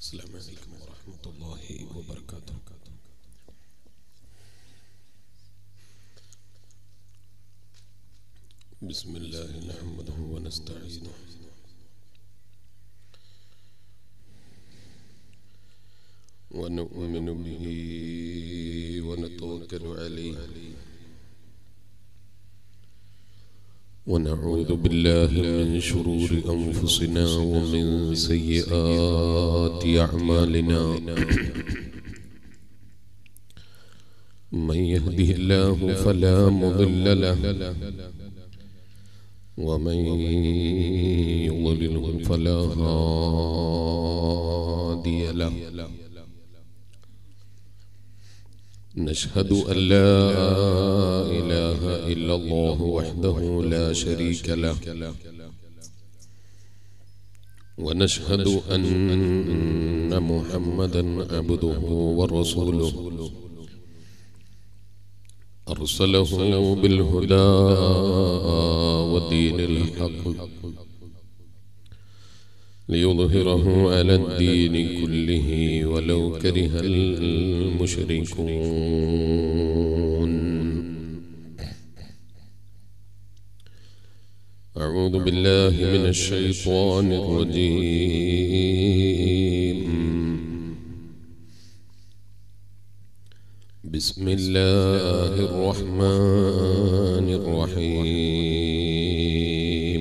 السلام عليكم ورحمة الله وبركاته بسم الله نحمده ونستعينه ونؤمن به ونتوكل عليه ونعوذ بالله من شرور أنفسنا ومن سيئات أعمالنا من يهده الله فلا مضل له ومن يضلله فلا هادي له نشهد أن لا إله إلا الله وحده لا شريك له ونشهد أن محمدا عبده ورسوله أرسله بالهدى ودين الحق ليظهره على الدين كله ولو كره المشركون أعوذ بالله من الشيطان الرجيم بسم الله الرحمن الرحيم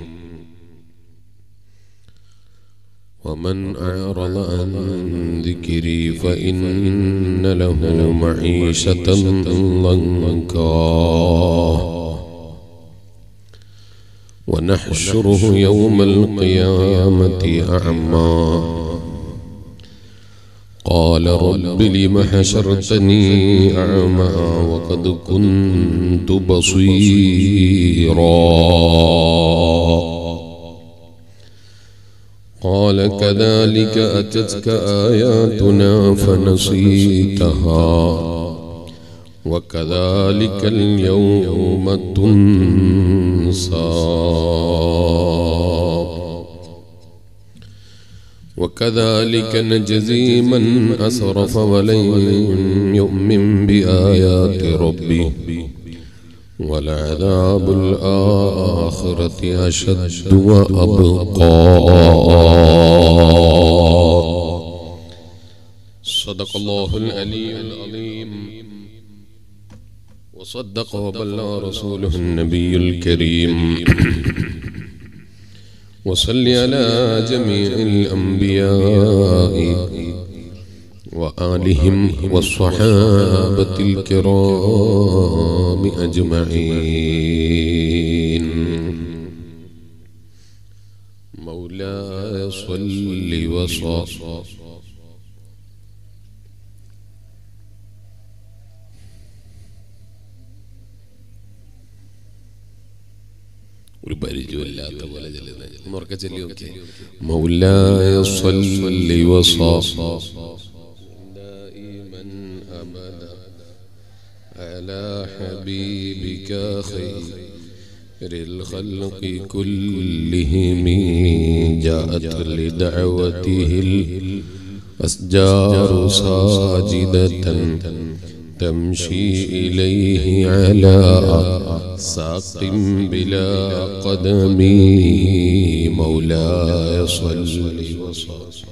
ومن أعرض عن ذكري فإن له معيشة ضنكا ونحشره يوم القيامة أعمى قال رب لم حشرتني أعمى وقد كنت بصيرا قال كذلك أتتك آياتنا فنسيتها وكذلك اليوم تنسى وكذلك نجزي من أسرف ولن يؤمن بآيات ربه ولعذاب الآخرة أشد وأبقى صدق الله العلي العظيم وصدق وبلغ رسوله النبي الكريم وصل على جميع الأنبياء وآلهم والصحابة الكرام أجمعين مولاي صل وصل ഒരു പരിചയമില്ലാത്ത പോലെ ചെല്ലുന്നത് ഉറക്കെ ചെല്ലി നോക്കി മൗലായ സ്വല്ലി دائما أبدا على حبيبك خير الخلق كلهم جاءت لدعوته الأشجار ساجدة تمشي إليه على ساق بلا قدم مولاي صل وسلم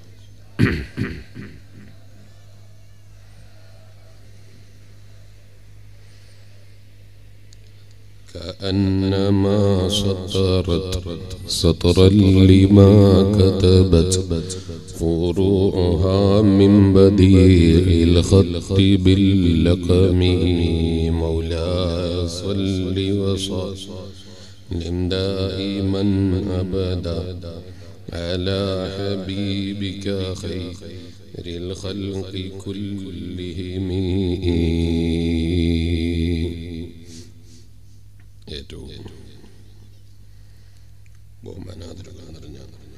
كأنما سطرت سطرا لما كتبت فروعها من بديع الخط باللقم مولاي صل وسلم دائما أبدا على حبيبك خير الخلق كلهم ഏറ്റവും ബഹുമാനാദരങ്ങൾ നിറഞ്ഞ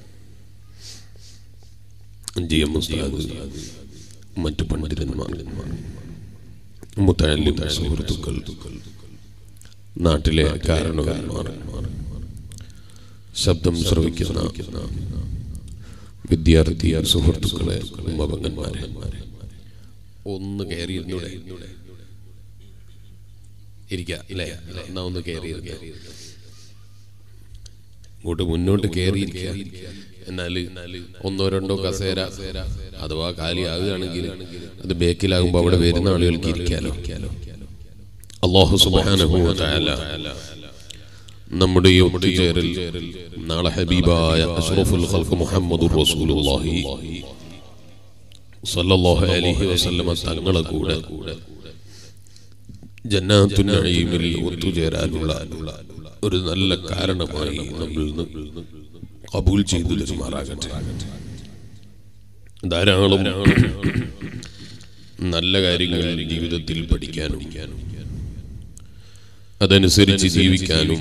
ജി എം ഉസ്താദ് മറ്റു പണ്ഡിതന്മാർ മുത്തഴല്ലിം സുഹൃത്തുക്കൾ നാട്ടിലെ കാരണവന്മാർ ശബ്ദം ശ്രവിക്കുന്ന വിദ്യാർത്ഥി സുഹൃത്തുക്കളെ മകന്മാരെ ഒന്ന് കയറിയിരുന്നൂടെ ഇരിക്കാം അല്ലേ എന്നാ ഒന്ന് കയറിയിരിക്കാം ഇങ്ങോട്ട് മുന്നോട്ട് കയറിയിരിക്കുക എന്നാൽ ഒന്നോ രണ്ടോ കസേര അഥവാ കാലിയാകുകയാണെങ്കിൽ അത് ബേക്കിലാകുമ്പോൾ അവിടെ വരുന്ന ആളുകൾക്ക് ഇരിക്കാലോ അള്ളാഹു സുബ്ഹാനഹു വ തആല നമ്മുടെ ഈ ഒത്തുചേരൽ നാളെ ഹബീബായ അഷ്റഫുൽ ഖൽഖ് മുഹമ്മദുർ റസൂലുള്ളാഹി സല്ലല്ലാഹു അലൈഹി വസല്ലമ തങ്ങളെ കൂടെ ജന്നാത്തുൻ നഈമിൽ ഒത്തുചേരാനുള്ള ഒരു നല്ല കാരണമായി നമ്മൾ കബൂൽ ചെയ്തു ലഭ്യമാറാകട്ടെ ധാരാളം നല്ല കാര്യങ്ങൾ ജീവിതത്തിൽ പഠിക്കാനും അതനുസരിച്ച് ജീവിക്കാനും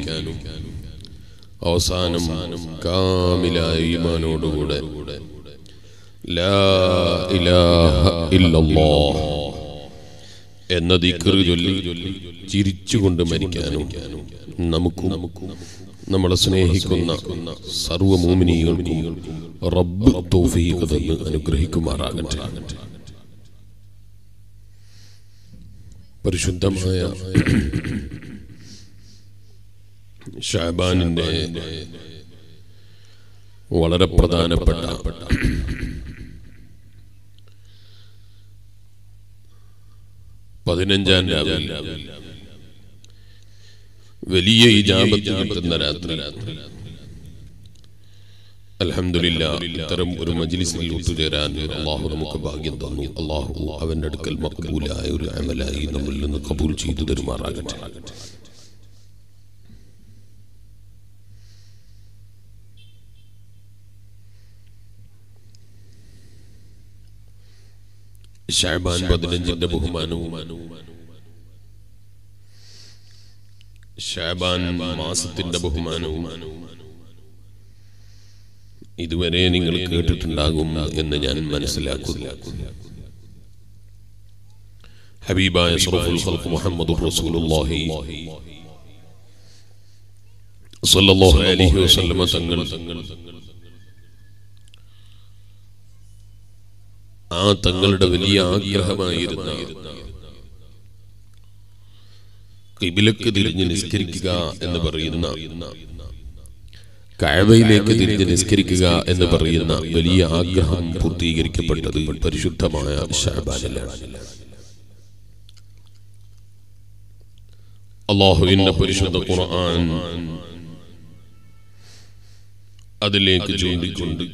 അവസാനം കാമിലായ ഈമാനോടുകൂടെ ലാ ഇലാഹ ഇല്ലല്ലാഹ് എന്ന ദിക്റ് ചൊല്ലി ചിരിച്ചുകൊണ്ട് മരിക്കാനും നമുക്കും നമ്മളെ സ്നേഹിക്കുന്ന സർവ്വ മോമിനികൾക്കും റബ്ബ് തൗഫീഖ് തന്ന് അനുഗ്രഹിക്കുമാറാകട്ടെ പരിശുദ്ധമായ ഷാബാനിന്റെ വളരെ പ്രധാനപ്പെട്ട പതിനഞ്ചാം രാവിൽ വലിയ ഇജാബത്ത് കിട്ടുന്ന രാത്രി അൽഹംദുലില്ലാ ഇത്തരം ഒരു മജ്ലിസിൽ ഒത്തുചേരാൻ അള്ളാഹു നമുക്ക് ഭാഗ്യം തന്നു അള്ളാഹു അവന്റെ അടുക്കൽ മക്ബൂലായ ഒരു അമലായി നമ്മിൽ നിന്ന് കബൂൽ ചെയ്തു തരുമാറാകട്ടെ ഷാബാൻ പതിനഞ്ചിന്റെ ബഹുമാനവും ഷാബാൻ മാസത്തിന്റെ ബഹുമാനവും ഇതുവരെ നിങ്ങൾ കേട്ടിട്ടുണ്ടാകും എന്ന് ഞാൻ മനസ്സിലാക്കുന്നു ഹബീബായ സറഫുൽ ഖൽഖ് മുഹമ്മദ് റസൂലുള്ളാഹി സല്ലല്ലാഹു അലൈഹി വസല്ലമ തങ്ങൾ ആ തങ്ങളുടെ വലിയ ആഗ്രഹമായിരുന്ന കിബിലക്ക് തിരിഞ്ഞ് നിസ്കരിക്കുക എന്ന് പറയുന്ന കഴവയിലേക്ക് തിരിഞ്ഞ് നിസ്കരിക്കുക എന്ന് പറയുന്ന വലിയ ആഗ്രഹം പൂർത്തീകരിക്കപ്പെട്ടത് പരിശുദ്ധമായ ഷാബാനിലാണ് അള്ളാഹുവിന്റെ പരിശുദ്ധ ഖുർആൻ അതിലേക്ക് ചൂണ്ടിക്കൊണ്ട്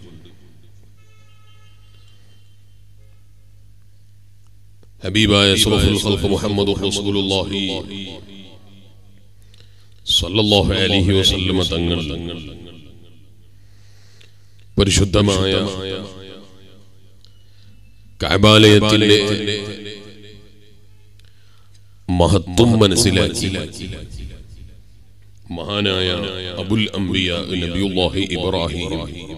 ഹബീബായ അഷ്റഫുൽ ഖൽഖ് മുഹമ്മദ് റസൂലുള്ളാഹി സല്ലല്ലാഹു അലൈഹി വസല്ലമ തങ്ങൾ പരിശുദ്ധമായ കഅബാലയത്തിന്റെ മഹത്വം മനസ്സിലാക്കി മഹാനായ അബുൽ അംബിയ നബിയുല്ലാഹി ഇബ്രാഹിം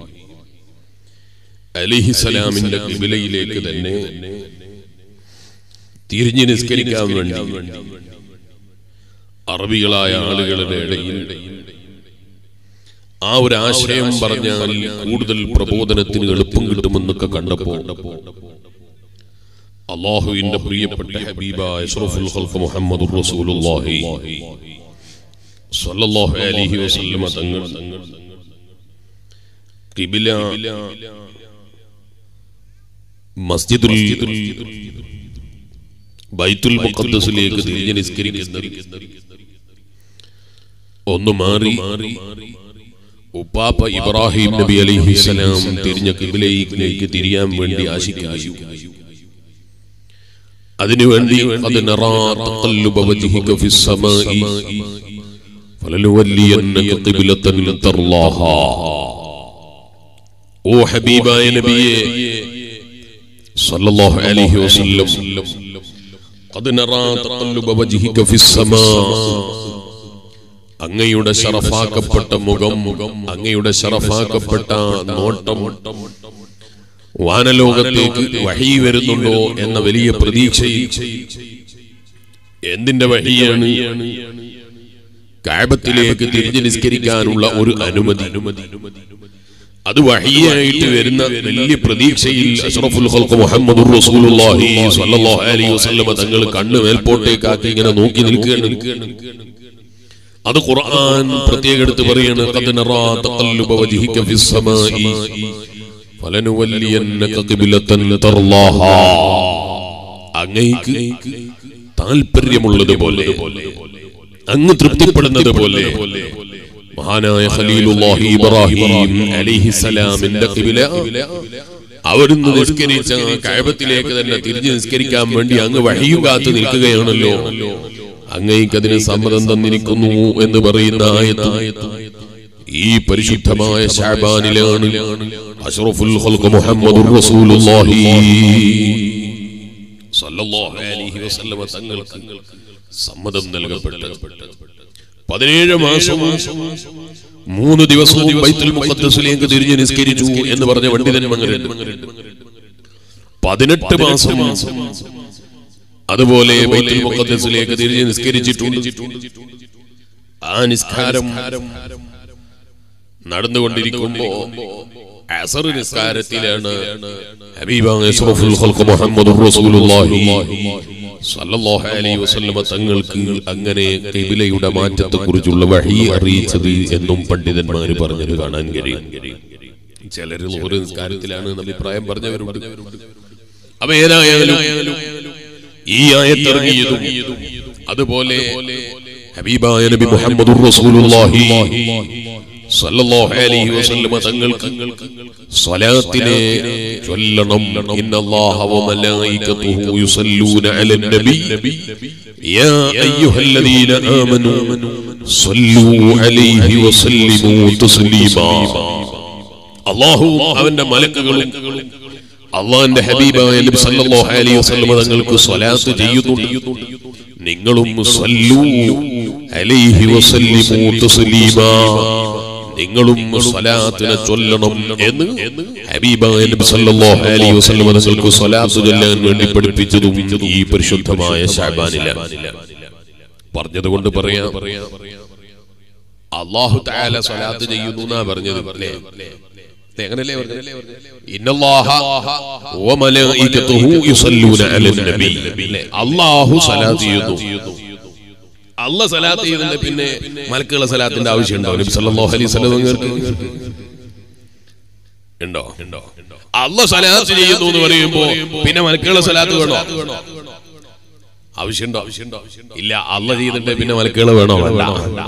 അലിഹിസലാമിന്റെ കിബിലയിലേക്ക് തന്നെ തിരിഞ്ഞു നിസ്കരിക്കാൻ വേണ്ടി അറബികളായ ആളുകളുടെ ഇടയിൽ ആ ഒരു ആശയം പറഞ്ഞാൽ കൂടുതൽ പ്രബോധനത്തിന് എളുപ്പം കിട്ടുമെന്നൊക്കെ കണ്ടപ്പോ അള്ളാഹുവിന്റെ പ്രിയപ്പെട്ട ഹബീബ അഷ്റഫുൽ ഖൽഖ് മുഹമ്മദ് റസൂലുള്ളാഹി സ്വല്ലല്ലാഹു അലൈഹി വസല്ലമ തങ്ങൾ കിബില മസ്ജിദുൽ ബൈത്തുൽ മുഖദ്ദസിലേക്ക് തിരിഞ്ഞ് നിസ്കരിക്കുന്നത് ഒന്ന് മാറി ഉപ്പാപ്പ ഇബ്രാഹിം നബി അലൈഹിസ്സലാം തിരിഞ്ഞ കിബിലയിലേക്ക് തിരിയാൻ വേണ്ടി ആശിക്കുകയും അതിനുവേണ്ടി അത് നറാ തഖല്ലുബ വജ്ഹിക ഫിസ് സമാഇ ഫലനുവല്ലിയന്നക ഖിബ്ലതൻ തർലാഹാ ഓ ഹബീബായ നബിയേ സല്ലല്ലാഹു അലൈഹി വസല്ലം ഖദ് നറാ തഖല്ലുബ വജ്ഹിക ഫിസ് സമാ അങ്ങയുടെ ശറഫാക്കപ്പെട്ട മുഖം അങ്ങയുടെ ശറഫാക്കപ്പെട്ട നോട്ടം വാനലോകത്തേക്ക് വഹി വരുന്നുണ്ടോ എന്ന വലിയ പ്രതീക്ഷയിൽ എന്തിന്റെ വഹിയാണ് കാബത്തിലേക്ക് തിരിഞ്ഞു നിസ്കരിക്കാനുള്ള ഒരു അനുമതി അത് വഹിയായിട്ട് വരുന്ന വലിയ പ്രതീക്ഷയിൽ അഷ്റഫുൽ ഖൽഖ് മുഹമ്മദുർ റസൂലുള്ളാഹി സ്വല്ലല്ലാഹു അലൈഹി വസല്ലമ തങ്ങൾ കണ്ണ് മേൽപോട്ടേക്കാക്കി ഇങ്ങനെ നോക്കി നിൽക്കുകയാണ് അത് ഖുർആൻ പ്രത്യേകം എടുത്ത് പറയാണ് ഖദ് നറാ തഖല്ലുബ വജ്ഹിക ഫിസ് സമാഇ ഫലനുവല്ലിയന്നക ഖിബ്ലതൻ തർലാഹാ അങ്ങേക്ക് താല്പര്യമുള്ളത് പോലെ അങ്ങ് തൃപ്തിപ്പെടുന്നത് പോലെ മഹാനായ ഖലീലുല്ലാഹി ഇബ്രാഹിം അലൈഹിസ്സലാമിന്റെ ഖിബ്ല അവിടുന്ന് നിസ്കരിച്ച കഴബത്തിലേക്ക് തന്നെ തിരിഞ്ഞു നിസ്കരിക്കാൻ വേണ്ടി അങ്ങ് വഴിയും കാത്തു നിൽക്കുകയാണല്ലോ അങ്ങേക്ക് അതിന് സമ്മതം തന്നിരിക്കുന്നു എന്ന് പറയുന്ന ആയത്ത് ഈ പരിശുദ്ധമായ ഷാബാനിലാണ് അഷ്റഫുൽ ഖൽഖ് മുഹമ്മദുർ റസൂലുള്ളാഹി സല്ലല്ലാഹു അലൈഹി വസല്ലമ തങ്ങൾക്ക് സമ്മതം നൽകപ്പെട്ടത് പതിനേഴ് മാസവും മൂന്ന് ദിവസവും ബൈത്തുൽ മുഖദ്ദസിലേക്ക് തിരിഞ്ഞ് നിസ്കരിച്ചു എന്ന് പറഞ്ഞ പണ്ഡിതന്മാരുണ്ട് പതിനെട്ട് മാസം അതുപോലെ ബൈത്തുൽ മുഖദ്ദസിലേക്ക് തിരിഞ്ഞ് നിസ്കരിച്ചിട്ടുണ്ട് ആ നിസ്കാരം നടന്നുകൊണ്ടിരിക്കുമ്പോ അസർ നിസ്കാരത്തിലാണ് ഹബീബായ അഷ്റഫുൽ ഖൽഖ് മുഹമ്മദുർ റസൂലുള്ളാഹി സല്ലല്ലാഹു അലൈഹി വസല്ലമ തങ്ങൾക്ക് അങ്ങനെ ഖിബ്ലയുടെ മാറ്റത്തെ കുറിച്ചുള്ള വഹി അറിയിച്ചത് എന്നും പണ്ഡിതന്മാർ പറഞ്ഞത് കാണാൻ കഴിയും ചിലർ ഒരു നിസ്കാരത്തിലാണ് എന്ന അഭിപ്രായം പറഞ്ഞവരുണ്ട് അപ്പൊ ഏതായാലും ഈ ആയത്തിറങ്ങിയതും അതുപോലെ ഹബീബായ നബി മുഹമ്മദുർ റസൂലുള്ളാഹി സല്ലല്ലാഹു അലൈഹി വസല്ലമ തങ്ങൾക്ക് സ്വലാത്തിനെ ചൊല്ലണം ഇന്നല്ലാഹ വമലായികതുഹു യുസല്ലൂന അലൻ നബി യാ അയ്യുഹല്ലദീന ആമനൂ സല്ലൂ അലൈഹി വസല്ലിമൂ തസ്ലീമാ അല്ലാഹു അവന്റെ മലക്കുകളും അള്ളാന്റെ ഹബീബായ നബി സല്ലല്ലാഹു അലൈഹി വസല്ലമ തങ്ങൾക്ക് സ്വലാത്ത് ചെയ്യുന്നുണ്ട് നിങ്ങളും സല്ലൂ അലൈഹി വസല്ലിമൂ തസ്ലീമാ നിങ്ങളും സ്വലാത്തിനെ ചൊല്ലണം എന്ന് ഹബീബായ നബി സല്ലല്ലാഹു അലൈഹി വസല്ലം തങ്ങൾക്ക് സ്വലാത്ത് ചൊല്ലാൻ വേണ്ടി പഠിപ്പിച്ചതും ഈ പരിശുദ്ധമായ ശഅബാനിലാണ് പറഞ്ഞതുകൊണ്ട് പറയാം അല്ലാഹു തആല സ്വലാത്ത് ചെയ്യുന്നു എന്നാ പറഞ്ഞത് അല്ലേ എങ്ങനെയല്ലേ പറഞ്ഞത് ഇന്നല്ലാഹ വമലായികതുഹു യുസല്ലൂന അലൻ നബി അല്ലാഹു സ്വലാത്ത് ചെയ്യുന്നു അല്ല സലാത്ത് ചെയ്തിട്ട് പിന്നെ മലക്കുള്ള സലാത്തിന്റെ ആവശ്യമുണ്ടോ നബി സല്ലല്ലാഹു അലൈഹി വസല്ലം നിങ്ങൾക്ക് ഉണ്ടോ ഉണ്ടോ അല്ല സലാത്ത് ചെയ്യുന്നു എന്ന് പറയുമ്പോ പിന്നെ മലക്കുള്ള സലാത്ത് വേണോ ആവശ്യമുണ്ടോ ഇല്ല അല്ല ചെയ്തിട്ട് പിന്നെ മലക്കുകൾ വേണോ വേണ്ട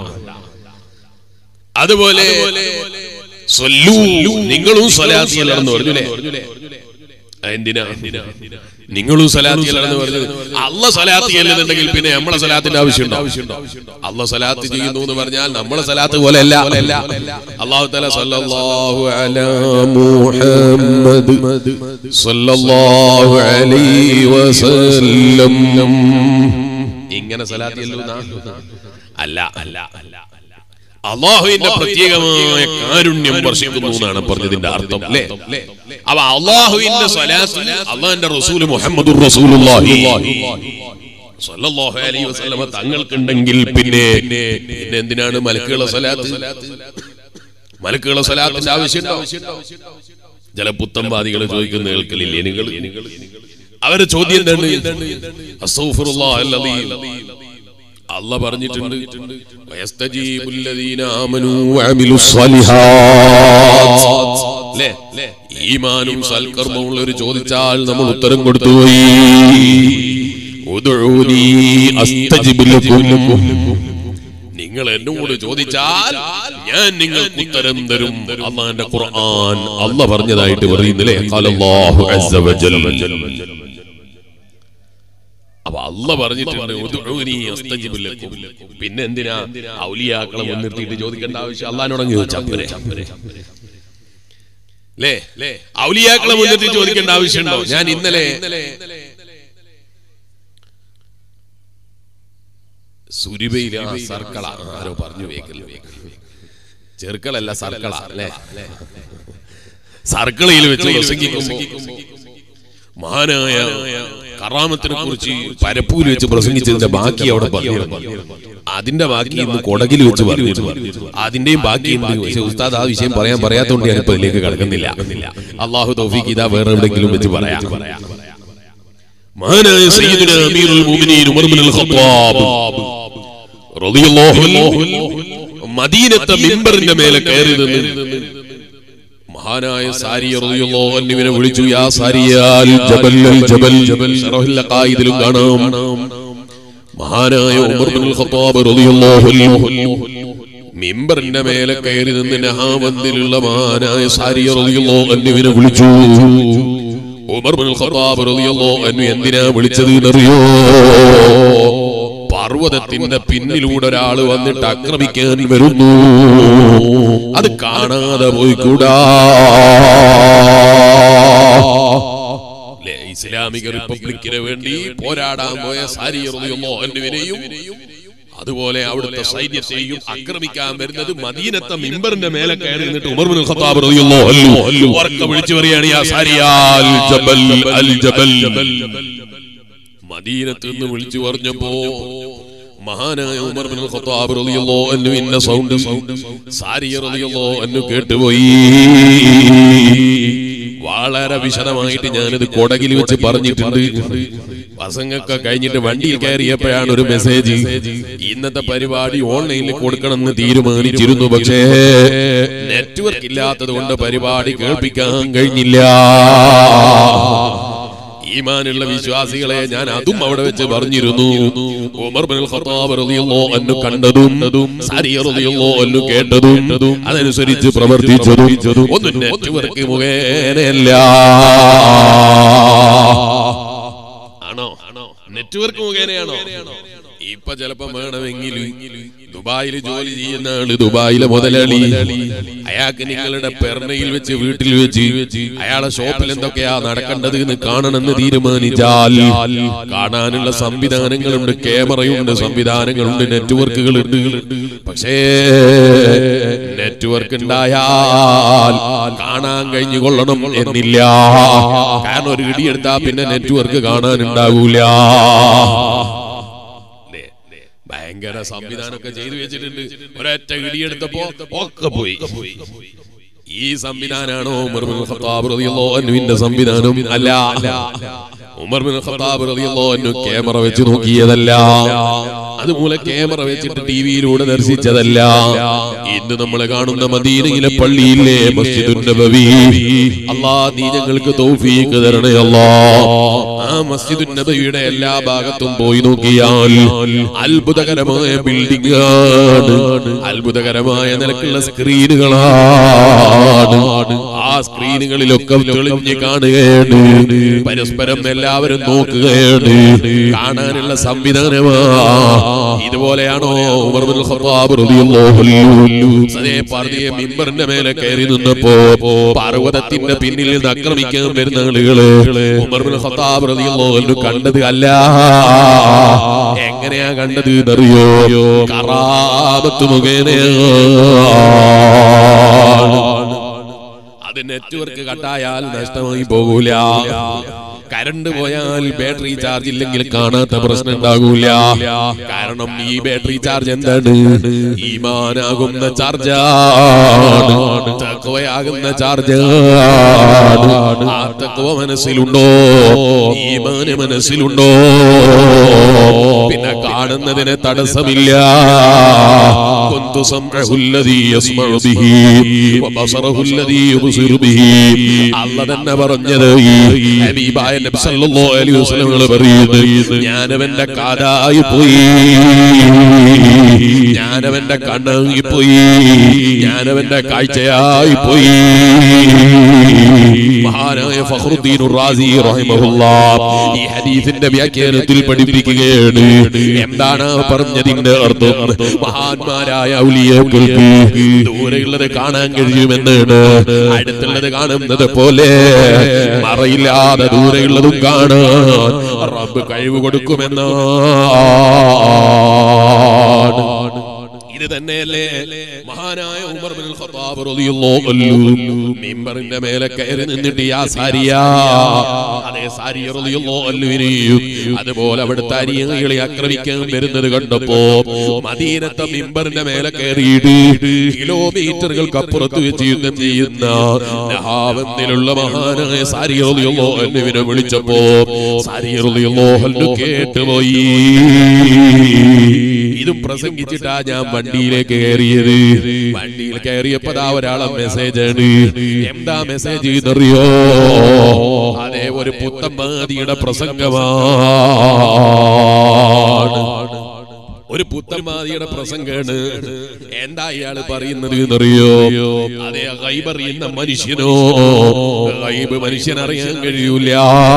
അതുപോലെ സ്വല്ലൂ, നിങ്ങളും സലാത്ത് ചെയ്യണമെന്ന് പറഞ്ഞു അല്ലേ എന്തിനാ നിങ്ങളും സലാത്ത് ചെയ്യലെന്ന് പറഞ്ഞത് അല്ല സലാത്ത് ചെയ്യലെന്നുണ്ടെങ്കിൽ പിന്നെ നമ്മളെ സലാത്തിന്റെ ആവശ്യമുണ്ടോ അല്ല സലാത്ത് ചെയ്യുന്നു എന്ന് പറഞ്ഞാൽ നമ്മളെ സലാത്ത് പോലെ അല്ല അള്ളാഹു തല സല്ലല്ലാഹു അലാ മുഹമ്മദ് സല്ലല്ലാഹു അലൈഹി വസല്ലം ഇങ്ങനെ സലാത്ത് ചെല്ലുന്ന അല്ല അല്ല അല്ല അള്ളാഹുവിന്റെ പ്രത്യേകമായ കാരുണ്യം വർഷിക്കുന്നു എന്നാണ് പറഞ്ഞതിന്റെ അർത്ഥം അല്ലേ അപ്പൊ അള്ളാഹുവിന്റെ സ്വലാത്ത് അള്ളാഹിന്റെ റസൂല് മുഹമ്മദ് റസൂലുള്ളാഹി സല്ലല്ലാഹു അലൈഹി വസല്ലമ തങ്ങൾക്കുണ്ടെങ്കിൽ പിന്നെ പിന്നെ എന്തിനാണ് മലക്കുകളെ സ്വലാത്ത് മലക്കുകളെ സ്വലാത്തിന്റെ ആവശ്യമുണ്ടോ ചില പുത്തംവാദികൾ ചോദിക്കുന്ന കേൾക്കലില്ലേ നിങ്ങൾ അവരെ ചോദ്യം എന്താണ് അസ്തഗ്ഫിറുല്ലാഹ് അല്ലദീ അല്ല പറഞ്ഞിട്ടുണ്ട് വയസ്തജീബുല്ലദീന ആമനൂ വഅമിലുസ് സ്വാലിഹാത്ത്. ല്ലേ? ഈമാനും സൽക്കർമ്മമുള്ള ഒരു ചോദിച്ചാൽ നമ്മൾ ഉത്തരം കൊടുത്തുപോയി ഉദ്ഉനി അസ്തജിബ് ലക്കും. നിങ്ങൾ എന്നോട് ചോദിച്ചാൽ ഞാൻ നിങ്ങൾക്ക് ഉത്തരം തരും അള്ളാന്റെ ഖുർആൻ അല്ല പറഞ്ഞതായിട്ട് പറയുന്നില്ലേ ഖാലല്ലാഹു അസ്സ വജൽ അപ്പൊ അല്ല പറഞ്ഞിട്ടുണ്ട് ഉദ്ഉനി അസ്തജിബ് ലക്കും. പിന്നെ എന്തിനാ ഔലിയാക്കളെ മുൻനിർത്തിയിട്ട് ചോദിക്കേണ്ട ആവശ്യം അള്ളഹാനോടങ്ങ് ചോദിച്ചാൽ അല്ലേ ഔലിയാക്കളെ മുൻനിർത്തി ചോദിക്കേണ്ട ആവശ്യമുണ്ടോ ഞാൻ ഇന്നലെ സുരിബയിലെ ആ സർക്കള ആരോ പറഞ്ഞു വേക്കല്ലോ ചെറുക്കളല്ല സർക്കള അല്ലേ സർക്കളയിൽ വെച്ച് പ്രസംഗിക്കുമ്പോ മഹാനായ കറാമത്തിനെ കുറിച്ച് പരപ്പൂര് വെച്ച് പ്രസംഗിച്ചതിന്റെ ബാക്കി അവിടെ പറഞ്ഞു അതിന്റെ ബാക്കി ഇന്ന് കൊടകിൽ വെച്ച് പറഞ്ഞു അതിന്റെയും ബാക്കിയുണ്ട് പക്ഷെ ഉസ്താദ് ആ വിഷയം പറയാൻ പറയാത്തോണ്ട് ഞാൻ ഇപ്പൊ ഇതിലേക്ക് കടക്കുന്നില്ല അള്ളാഹു തൗഫീഖ് ഇതാ വേറെ എവിടെയെങ്കിലും വെച്ച് പറയാം മഹാനായ സയ്യിദുന അമീറുൽ മുഅ്മിനീൻ ഉമർ ബിൻ അൽ ഖത്താബ് റളിയല്ലാഹു അൻഹു മദീനത്തെ മിമ്പറിന്റെ മേലെ കയറി നിന്ന് മഹാനായ സാരിയ റളിയല്ലാഹു അൻഹുവിനെ വിളിച്ചു യാ സാരിയാൽ ജബൽ അൽ ജബൽ ജബൽ ശറഹുൽ ഖായിദിലും കാണാം മഹാനായ ഉമർ ബിൻ അൽ ഖത്താബ് റളിയല്ലാഹു അൻഹു മിമ്പറിന്റെ മേലെ കയറി നിന്ന് നഹാവന്തിലുള്ള മഹാനായ സാരിയ റളിയല്ലാഹു അൻഹുവിനെ വിളിച്ചു ഉമർ ബിൻ ഖത്താബ് റളിയല്ലാഹു അൻഹു എന്തിനാ വിളിച്ചത് എന്നറിയോ പർവ്വതത്തിന്റെ പിന്നിലൂടെ ഒരാൾ വന്നിട്ട് ആക്രമിക്കാൻ വരുന്നു അത് കാണാതെ പോയിക്കൂടാ ല്ലേ, ഇസ്ലാമിക റിപ്പബ്ലിക്കിന് വേണ്ടി പോരാടാൻ പോയ സാരി റളിയല്ലാഹു അൻഹുവിനെയും അതുപോലെ അവിടുത്തെ സൈന്യത്തെയും ആക്രമിക്കാൻ വരുന്നത് മദീനത്തെ മിമ്പറിന്റെ മേലെ കയറി നിന്നിട്ട് ഉമർ ബിൻ ഖത്താബ് റളിയല്ലാഹു അൻഹു ഉറക്കെ വിളിച്ചു പറയാണ് യാ സാരിയാൽ ജബൽ അൽ ജബൽ മദീനത്ത് നിന്ന് വിളിച്ചു പറഞ്ഞപ്പോ മഹാനായ ഉമർ ബിൻ ഖത്താബ് റളിയല്ലാഹു അൻഹു ഇന്ന സൗണ്ട് സാരിയ റളിയല്ലാഹു അൻഹു കേട്ടുപോയി വളരെ വിശദമായിട്ട് ഞാനിത് കൊടകിൽ വെച്ച് പറഞ്ഞിട്ടുണ്ട് പ്രസംഗമൊക്കെ കഴിഞ്ഞിട്ട് വണ്ടിയിൽ കയറിയപ്പോഴാണ് ഒരു മെസ്സേജ് ഇന്നത്തെ പരിപാടി ഓൺലൈനിൽ കൊടുക്കണമെന്ന് തീരുമാനിച്ചിരുന്നു പക്ഷേ നെറ്റ്വർക്ക് ഇല്ലാത്തത് കൊണ്ട് പരിപാടി കേൾപ്പിക്കാൻ കഴിഞ്ഞില്ല ഈമാനുള്ള വിശ്വാസികളെ ഞാൻ അതും അവിടെ വെച്ച് പറഞ്ഞിരുന്നു ഉമർ ബിൻ ഖത്താബ് റളിയല്ലാഹു അൻഹു കണ്ടതും സാരിയ റളിയല്ലാഹു അൻഹു കേട്ടതും അതനുസരിച്ച് പ്രവർത്തിച്ചതും ഒന്നും നെറ്റ്വർക്ക് മുഖേനയല്ല ആണോ നെറ്റ്വർക്ക് മുഖേനയാണോ ഇപ്പൊ ചിലപ്പോ വേണമെങ്കിൽ ദുബായിൽ ജോലി ചെയ്യുന്ന ആള് ദുബായിലെ മുതലാളി അയാൾക്ക് നിങ്ങളുടെ പെർണയിൽ വെച്ച് വീട്ടിൽ വെച്ച് അയാളെ ഷോപ്പിൽ എന്തൊക്കെയാ നടക്കേണ്ടത് എന്ന് കാണണമെന്ന് തീരുമാനിച്ചാൽ കാണാനുള്ള സംവിധാനങ്ങളുണ്ട് ക്യാമറയുണ്ട് സംവിധാനങ്ങളുണ്ട് നെറ്റ്വർക്കുകളുണ്ട് പക്ഷേ നെറ്റ്വർക്ക് ഉണ്ടായാൽ കാണാൻ കഴിഞ്ഞുകൊള്ളണം എന്നില്ല കാരണം ഒരു ഇടിയെടുത്താ പിന്നെ നെറ്റ്വർക്ക് കാണാനുണ്ടാകൂല ഭയങ്കര സംവിധാനമൊക്കെ ചെയ്തു വെച്ചിട്ടുണ്ട് ഒരൊറ്റ ഇടിയെടുത്തപ്പോ ഒക്കെ പോയി ഈ സംവിധാനാണോ ഉമർ ബിൻ ഖത്താബ് റളിയല്ലാഹു അൻഹുവിന്റെ സംവിധാനം അല്ല ഉമർ ബിൻ ഖത്താബ് റളിയല്ലാഹു അൻഹു ക്യാമറ വെച്ച് നോക്കിയതല്ല അതുമൂലം ക്യാമറ വെച്ചിട്ട് ടിവിയിലൂടെ ദർശിച്ചതല്ല ഇന്ന് നമ്മൾ കാണുന്ന മദീനയിലെ പള്ളിയിലെ മസ്ജിദുൻ നബവി അല്ലാ നീ ഞങ്ങൾക്ക് തൗഫീഖ് തരണേ അല്ലാ ആ മസ്ജിദുൻ നബവിയുടെ എല്ലാ ഭാഗത്തും പോയി നോക്കിയാൽ അത്ഭുതകരമായ ബിൽഡിംഗ് ആണ് അത്ഭുതകരമായ നിലക്കുള്ള സ്ക്രീനുകളാണ് ആ സ്ക്രീനുകളിലൊക്കെ തെളിഞ്ഞ് കാണുകയാണ് പരസ്പരം എല്ലാവരും നോക്കുകയാണ് കാണാനുള്ള സംവിധാനമാ ഇതുപോലെയാണോ ഉമർ ബിൻ ഖത്താബ് റളിയല്ലാഹു അൻഹു അതേ പാർട്ടിയെ മിമ്പറിന്റെ മേലെ കയറി നിന്നപ്പോ പർവ്വതത്തിന്റെ പിന്നിൽ നിന്ന് ആക്രമിക്കാൻ വരുന്ന ആളുകള് ഉമർ ബിൻ ഖത്താബ് റളിയല്ലാഹു അൻഹു കണ്ടത് അല്ല എങ്ങനെയാ കണ്ടത് എന്നറിയോ കറാമത്ത് മുഖേനയാണ് അത് നെറ്റ്വർക്ക് കട്ടായാൽ നഷ്ടമായി പോകൂല കരണ്ട് പോയാൽ ബാറ്ററി ചാർജ് ഇല്ലെങ്കിൽ കാണാത്ത പ്രശ്നം ഉണ്ടാകൂല കാരണം ഈ ബാറ്ററി ചാർജ് എന്താണ് ഈമാനാകുന്ന ചാർജാണ് തക്കവയാകുന്ന ചാർജാണ് ആ തക്കവ മനസ്സിലുണ്ടോ ഈമാന് മനസ്സിലുണ്ടോ പിന്നെ കാണുന്നതിന് തടസ്സമില്ല كنت سمعه الذي يسمع به وبصره الذي يبصر به അല്ല തന്നെ പറഞ്ഞത് ഈ ഹബീബായ നബി സല്ലല്ലാഹു അലൈഹി വസല്ലം പറയുന്നത് ഞാനവന്റെ കാതായി പോയി ഞാനവന്റെ കണ്ണായി പോയി ഞാനവന്റെ കാഴ്ചയായി പോയി മഹാനായ ഫഖറുദ്ദീൻ റാസി റഹിമഹുല്ലാഹ് ഈ ഹദീസിന്റെ വ്യാഖ്യാനത്തിൽ പഠിപ്പിക്കുകയാണ് എന്താണ് ആ പറഞ്ഞതിന്റെ അർത്ഥം മഹാന്മാരായ ഔലിയാക്കൾക്ക് ദൂരെയുള്ളത് കാണാൻ കഴിയുമെന്നാണ് അടുത്തുള്ളത് കാണുന്നത് പോലെ മറയില്ലാതെ ദൂരെയുള്ളതും കാണാൻ റബ്ബ് കഴിവ് കൊടുക്കുമെന്നാണ് ഇത് തന്നെയല്ലേ മഹാനായ ഉമർ ബിൻ ഖത്താബ് റളിയല്ലാഹു അൻഹു മിമ്പറിന്റെ മേലെ കയറി നിന്നിട്ട് യാ സാരിയ അതേ സാരിയ റളിയല്ലാഹു അൻഹുവിനെയും അതുപോലെ അവിടുത്തെ അരിയങ്ങളെ ആക്രമിക്കാൻ വരുന്നത് കണ്ടപ്പോ മദീനത്തെ മിമ്പറിന്റെ മേലെ കയറിയിട്ട് കിലോമീറ്ററുകൾക്ക് അപ്പുറത്ത് വെച്ച് യുദ്ധം ചെയ്യുന്ന നഹാവെന്നിലുള്ള മഹാനായ സാരിയ റളിയല്ലാഹു അൻഹുവിനെ വിളിച്ചപ്പോ സാരിയ റളിയല്ലാഹു അൻഹു കേട്ടുപോയി ഇതും പ്രസംഗിച്ചിട്ടാ ഞാൻ വണ്ടിയിലേക്ക് കയറിയത് വണ്ടിയിൽ കയറിയപ്പോ ദാ ഒരാളെ മെസ്സേജ് ആണ് എന്താ മെസ്സേജ് എന്നറിയോ അതേ ഒരു പുത്തമ്മാതിയുടെ പ്രസംഗമാണ് ഒരു പുത്തന്മാതിയുടെ പ്രസംഗാണ് എന്താ ഇയാള് പറയുന്നത് എന്നറിയോ അതേ ഗൈബ് അറിയുന്ന മനുഷ്യനോ ഗൈബ് മനുഷ്യൻ അറിയാൻ കഴിയൂല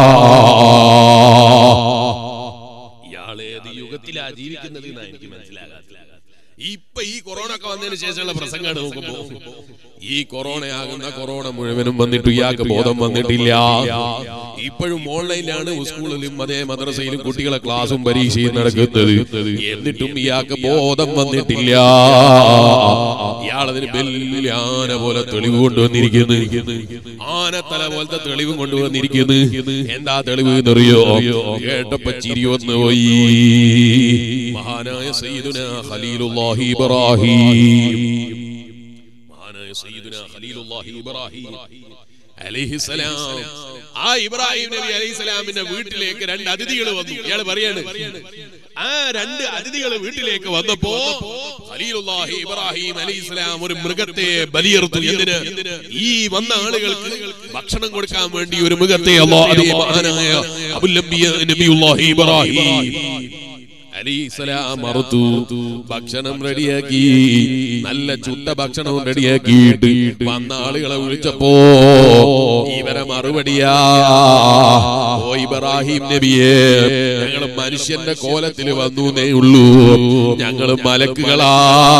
ഇയാള് ഏത് യുഗത്തിലാ ജീവിക്കുന്നത് എന്നാ എനിക്ക് മനസ്സിലാകാത്ത ഇപ്പൊ ഈ കൊറോണ ഒക്കെ വന്നതിന് ശേഷമുള്ള പ്രസംഗമാണ് നോക്കുമ്പോ ഈ കൊറോണ ആകുന്ന കൊറോണ മുഴുവനും വന്നിട്ട് ഇയാൾക്ക് ബോധം വന്നിട്ടില്ല ഇപ്പോഴും ഓൺലൈനിലാണ് സ്കൂളിലും അതേ മദ്രസയിലും കുട്ടികളെ ക്ലാസ്സും പരീക്ഷയും നടക്കുന്നത് എന്നിട്ടും ഇയാൾക്ക് ബോധം വന്നിട്ടില്ല ഇയാളതിന് വലിയ ആന പോലെ തെളിവ് കൊണ്ടുവന്നിരിക്കുന്നു ആനത്തല പോലത്തെ തെളിവ് കൊണ്ടുവന്നിരിക്കുന്നു എന്താ തെളിവ് എന്നറിയോ കേട്ടപ്പോ ചിരി വന്നു പോയി മഹാനായ സയ്യിദുന ഖലീലുല്ലാഹി ഇബ്രാഹിം മഹാനായ സയ്യിദുന ഖലീലുല്ലാഹി ഇബ്രാഹിം അലൈഹിസ്സലാം ആ ഇബ്രാഹിം നബി അലൈഹിസ്സലാമിന്റെ വീട്ടിലേക്ക് രണ്ട് അതിഥികൾ വന്നു ഇയാൾ പറയാണ് ആ രണ്ട് അതിഥികൾ വീട്ടിലേക്ക് വന്നപ്പോ ഖലീലുല്ലാഹി ഇബ്രാഹിം അലൈഹിസ്സലാം ഒരു മൃഗത്തെ ബലിയെറുത്തു എന്തിന് ഈ വന്ന ആളുകൾക്ക് ഭക്ഷണം കൊടുക്കാൻ വേണ്ടി ഒരു മൃഗത്തെ അല്ലാഹു അതേ മഹാനായ അബുൽ അംബിയ നബിയുല്ലാഹി ഇബ്രാഹിം അലിസ്ലാം അറുത്തു ഭക്ഷണം റെഡിയാക്കി നല്ല ചുട്ട ഭക്ഷണവും റെഡിയാക്കിയിട്ട് വന്ന ആളുകളെ വിളിച്ചപ്പോ ഇവരെ മറുപടിയാ ഓ ഇബ്രാഹിം നബിയെ ഞങ്ങൾ മനുഷ്യന്റെ കോലത്തിൽ വന്നേ ഉള്ളൂ ഞങ്ങൾ മലക്കുകളാ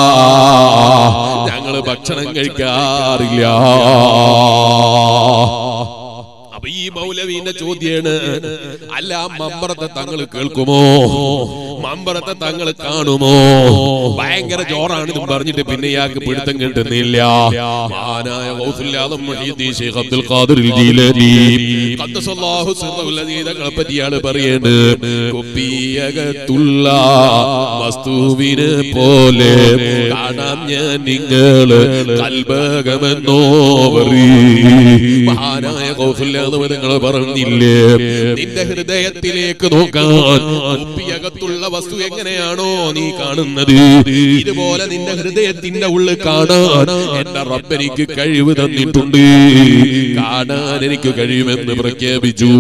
ഞങ്ങള് ഭക്ഷണം കഴിക്കാറില്ല അപ്പൊ ഈ മൗലവീന്റെ ചോദ്യാണ് അല്ല മമ്പറത്തെ തങ്ങൾ കേൾക്കുമോ മമ്പറത്തെ തങ്ങൾ കാണുമോ ഭയങ്കര ജോറാണെന്നും പറഞ്ഞിട്ട് പിന്നെ ഇയാൾക്ക് പിടുത്തം കിട്ടുന്നില്ല മഹാനായ ഗൗസുല്ലാദം Muhiyuddin Sheikh Abdul Qadir Jilani ഖദ്ദസല്ലാഹു സിർറഹു ലദീ തങ്ങളെ പറ്റി ഇയാൾ പറയാണ് കുപ്പിയകത്തുള്ള വസ്തുവിനെ പോലെ കാണാം ഞാൻ നിങ്ങള് കൽബകമെന്നോ മഹാനായ ഗൗസുല്ലാദം നിങ്ങൾ പറഞ്ഞില്ലേ നിന്റെ ഹൃദയത്തിലേക്ക് നോക്കാൻ കുപ്പിയകത്തുള്ള വസ്തു എങ്ങനെയാണോ നീ കാണുന്നത് ഇതുപോലെ നിന്റെ ഹൃദയത്തിന്റെ ഉള്ളിൽ കാണാൻ എന്റെ റബ്ബെനിക്ക് കഴിവ് തന്നിട്ടുണ്ട് കാണാൻ എനിക്ക് കഴിയുമെന്ന് പ്രഖ്യാപിച്ചു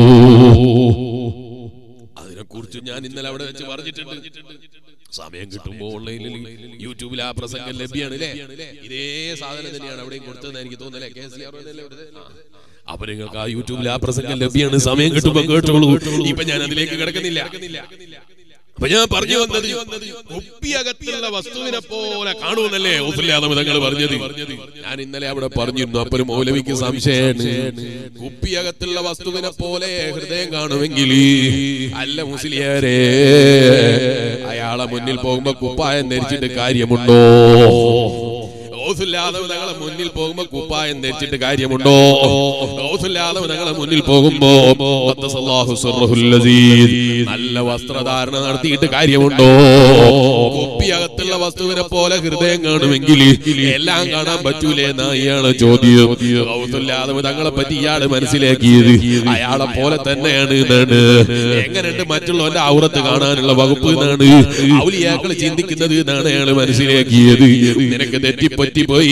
അതിനെ കുറിച്ച് ഞാൻ ഇന്നലെ അവിടെ വെച്ച് പറഞ്ഞിട്ടുണ്ട് സമയം കിട്ടുമ്പോ ഓൺലൈനിൽ യൂട്യൂബിൽ ആ പ്രസംഗം ലഭ്യമാണ് അല്ലേ ഇതേ സാധനം തന്നെയാണ് അവിടെയും കൊടുത്തതെന്ന് എനിക്ക് തോന്നുന്നല്ലേ കെ സി ആർ അപ്പൊ നിങ്ങൾക്ക് ആ യൂട്യൂബിൽ ആ പ്രസംഗം ലഭ്യമാണ് സമയം കിട്ടുമ്പോ കേട്ടോളൂ ഇപ്പൊ ഞാൻ അതിലേക്ക് കിടക്കുന്നില്ല അപ്പൊ ഞാൻ പറഞ്ഞു വന്നത് കുപ്പിയകത്തുള്ള വസ്തുവിനെ പോലെ കാണുമെന്നല്ലേ ഔസുല്ലാദം തങ്ങൾ പറഞ്ഞത് ഞാൻ ഇന്നലെ അവിടെ പറഞ്ഞിരുന്നു അപ്പൊ ഒരു മൗലവിക്ക് സംശയമാണ് കുപ്പിയകത്തുള്ള വസ്തുവിനെ പോലെ ഹൃദയം കാണുമെങ്കിൽ അല്ല മുസ്ലിയാരെ അയാളെ മുന്നിൽ പോകുമ്പോ കുപ്പായം ധരിച്ചിട്ട് കാര്യമുണ്ടോ ഗൗസുല്ലാദവ് തങ്ങളെ മുന്നിൽ പോകുമ്പോ കുപ്പായം ധരിച്ചിട്ട് കാര്യമുണ്ടോ ഗൗസുല്ലാദവ് തങ്ങളെ മുന്നിൽ പോകുമ്പോ ഖദ്ദസല്ലാഹു സിർറഹുൽ ലസീദ് നല്ല വസ്ത്രധാരണ നടത്തിയിട്ട് കാര്യമുണ്ടോ കുപ്പിയകത്തുള്ള വസ്തുവിനെ പോലെ ഹൃദയം കാണുമെങ്കിൽ എല്ലാം കാണാൻ പറ്റൂലേ എന്നാ ഇയാളെ ചോദ്യം ഗൗസുല്ലാദവ് തങ്ങളെ പറ്റി ഇയാള് മനസ്സിലാക്കിയത് അയാളെ പോലെ തന്നെയാണ് എന്നാണ് എങ്ങനെയുണ്ട് മറ്റുള്ളവന്റെ ഔറത്ത് കാണാനുള്ള വകുപ്പ് എന്നാണ് ഔലിയാക്കൾ ചിന്തിക്കുന്നത് എന്നാണ് അയാൾ മനസ്സിലാക്കിയത് നിനക്ക് തെറ്റിപ്പറ്റി പോയി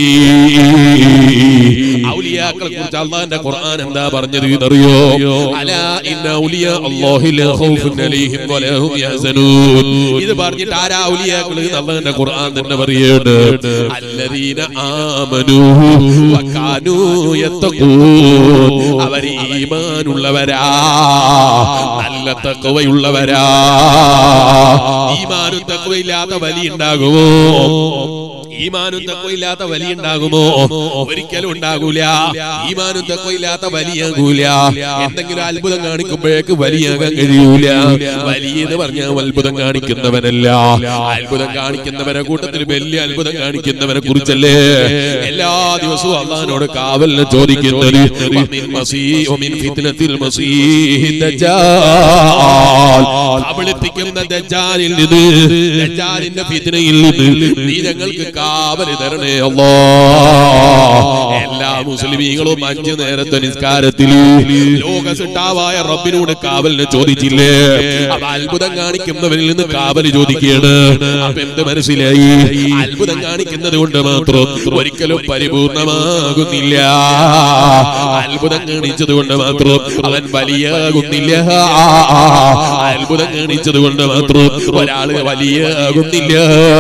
ഔലിയാക്കളെ കുറിച്ച് അള്ളാന്റെ ഖുർആൻ എന്താ പറഞ്ഞത് എന്നറിയോ അലാ ഇന്ന ഔലിയ അല്ലാഹി ലാ ഖൗഫുൻ അലൈഹിം വലാ ഹും യഹ്സനൂൻ ഇത് പറഞ്ഞിട്ട് ആരാ ഔലിയാക്കൾ അള്ളാന്റെ ഖുർആൻ തന്നെ പറയാണ് അല്ലദീന ആമനൂ വകാനൂ യത്തഖൂൻ അവർ ഈമാനുള്ളവരാ നല്ല തഖ്വയുള്ളവരാ ഈമാനും തഖ്വയില്ലാത്ത വലി ഉണ്ടാകുമോ ഈമാനും തക്കമില്ലാത്ത വലിയ ഉണ്ടാകുമോ ഒരിക്കലും ഉണ്ടാകൂല ഈമാനും തക്കമില്ലാത്ത വലിയാകൂല എന്തെങ്കിലും അത്ഭുതം കാണിക്കുമ്പോഴേക്ക് വലിയാകാൻ കഴിയൂല വലിയ എന്ന് പറഞ്ഞാൽ അത്ഭുതം കാണിക്കുന്നവനല്ല അത്ഭുതം കാണിക്കുന്നവരെ കൂട്ടത്തിൽ വലിയ അത്ഭുതം കാണിക്കുന്നവനെ കുറിച്ചല്ലേ എല്ലാ ദിവസവും അള്ളഹാനോട് കാവലിനെ ചോദിക്കുന്നത് വമിൻ മസീ- വമിൻ ഫിത്നത്തിൽ മസീഹി ദജ്ജാൽ. കബളിപ്പിക്കുന്ന ദജ്ജാലിൽ നിന്ന് ദജ്ജാലിന്റെ ഫിത്നയിൽ നിന്ന് നീ ഞങ്ങൾക്ക് കാവല് തരണേ അല്ലാ എല്ലാ മുസ്ലിമീങ്ങളും അഞ്ചു നേരത്തെ നിസ്കാരത്തിൽ ലോകസിട്ടാവായ റബ്ബിനോട് കാവലിനെ ചോദിച്ചില്ലേ അപ്പൊ അത്ഭുതം കാണിക്കുന്നവരിൽ നിന്ന് കാവല് ചോദിക്കുകയാണ് അപ്പൊ എന്ത് മനസ്സിലായി അത്ഭുതം കാണിക്കുന്നത് കൊണ്ട് മാത്രം ഒരിക്കലും പരിപൂർണമാകുന്നില്ല അത്ഭുതം കാണിച്ചത് കൊണ്ട് മാത്രം അവൻ വലിയാകുന്നില്ല അത്ഭുതം കാണിച്ചത് കൊണ്ട് മാത്രം ഒരാള് വലിയാകുന്നില്ല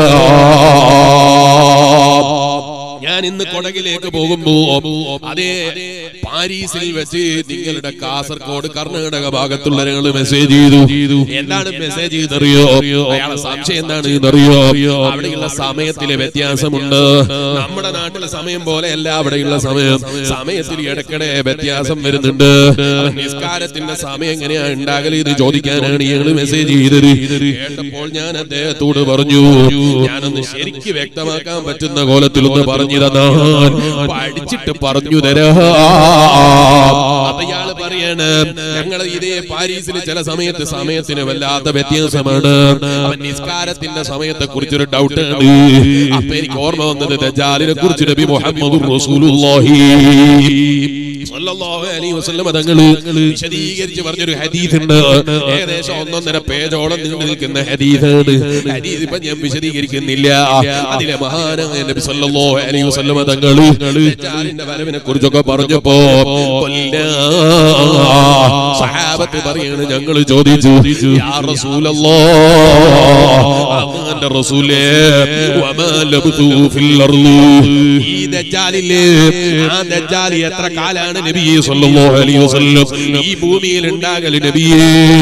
ഞാൻ ഇന്ന് കൊടകിലേക്ക് പോകുമ്പോ അതേ പാരീസിൽ വെച്ച് നിങ്ങളുടെ കാസർഗോഡ് കർണാടക ഭാഗത്തുള്ള ഞങ്ങൾ മെസ്സേജ് ചെയ്തു എന്താണ് മെസ്സേജ് ചെയ്തറിയോ അയാളെ സംശയം എന്താണ് എന്നറിയോ അവിടെയുള്ള സമയത്തിലെ വ്യത്യാസമുണ്ട് നമ്മുടെ നാട്ടിലെ സമയം പോലെയല്ല അവിടെയുള്ള സമയം സമയത്തിൽ ഇടയ്ക്കിടെ വ്യത്യാസം വരുന്നുണ്ട് അവൻ നിസ്കാരത്തിന്റെ സമയം എങ്ങനെയാ ഉണ്ടാകല് ഇത് ചോദിക്കാനാണ് ഞങ്ങൾ മെസ്സേജ് ചെയ്തത് കേട്ടപ്പോൾ ഞാൻ അദ്ദേഹത്തോട് പറഞ്ഞു ഞാനൊന്ന് ശരിക്ക് വ്യക്തമാക്കാൻ പറ്റുന്ന കോലത്തിലൊന്ന് പറഞ്ഞു തന്നാൻ പഠിച്ചിട്ട് പറഞ്ഞു തരാ അപ്പൊ ഇയാള് പറയാണ് ഞങ്ങൾ ഇതേ പാരീസിൽ ചില സമയത്ത് സമയത്തിന് വല്ലാത്ത വ്യത്യാസമാണ് അവൻ നിസ്കാരത്തിന്റെ സമയത്തെ കുറിച്ചൊരു ഡൗട്ട് ആണ് അപ്പൊ എനിക്ക് ഓർമ്മ വന്നത് ദജാലിനെ കുറിച്ച് നബി മുഹമ്മദ് റസൂലുള്ളാഹി സല്ലല്ലാഹു അലൈഹി വസല്ലം തങ്ങൾ വിശദീകരിച്ച് പറഞ്ഞൊരു ഹദീസ് ഉണ്ട് ഏകദേശം ഒന്നൊന്നര പേജോളം നീണ്ടു നിൽക്കുന്ന ഹദീസാണ് ഹദീസ് ഇപ്പൊ ഞാൻ വിശദീകരിക്കുന്നില്ല അതിലെ മഹാനായ നബി സല്ലല്ലാഹു അലൈഹി വസല്ലം തങ്ങൾ ദജ്ജാലിന്റെ വരവിനെ കുറിച്ചൊക്കെ പറഞ്ഞപ്പോ കൊല്ലാ. സഹാബത്ത് പറയാണ് ഞങ്ങൾ ചോദിച്ചു യാ റസൂലല്ലാഹ് അള്ളാന്റെ റസൂലേ വമാ ലബ്തു ഫിൽ അർളി ഈ ദജ്ജാലില്ലേ ആ ദജ്ജാൽ എത്ര കാലാണ് നബിയെ സല്ലല്ലാഹു അലൈഹി വസല്ലം ഈ ഭൂമിയിൽ ഉണ്ടാകൽ നബിയേ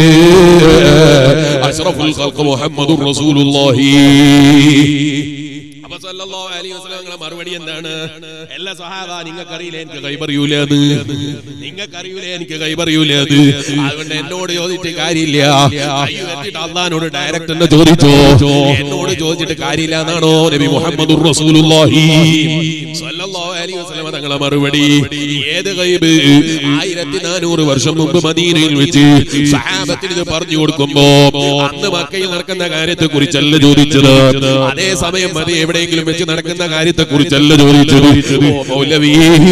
അഷ്റഫുൽ ഖൽഖ് മുഹമ്മദുർ റസൂലുള്ളാഹി അപ്പൊ സല്ലല്ലാഹു അലൈഹി വസല്ലം നിങ്ങളെ മറുപടി എന്താണ് എല്ലാ സഹാബ നിങ്ങൾക്ക് അറിയില്ല എനിക്ക് കൈപറിയൂല അത് നിങ്ങൾക്ക് അറിയൂല എനിക്ക് കൈപറിയൂല അത് അതുകൊണ്ട് എന്നോട് ചോദിച്ചിട്ട് കാര്യമില്ല കൈ ഉയർത്തിയിട്ട് അള്ളഹാനോട് ഡയറക്റ്റ് തന്നെ ചോദിച്ചോ എന്നോട് ചോദിച്ചിട്ട് കാര്യമില്ല എന്നാണോ നബി മുഹമ്മദുർ റസൂലുള്ളാഹി സല്ലല്ലാഹു അലൈഹി വസല്ലം തങ്ങളെ മറുപടി ഏത് ഗൈബ് ആയിരത്തി നാനൂറ് വർഷം മുമ്പ് മദീനയിൽ വെച്ച് സഹാബത്തിന് ഇത് പറഞ്ഞു കൊടുക്കുമ്പോ അന്ന് മക്കയിൽ നടക്കുന്ന കാര്യത്തെ കുറിച്ചല്ല ചോദിച്ചത് അതേ സമയം മതി എവിടെയെങ്കിലും വെച്ച് നടക്കുന്ന കാര്യത്തെ കുറിച്ചല്ല ചോദിച്ചത് ഓ മൗലവി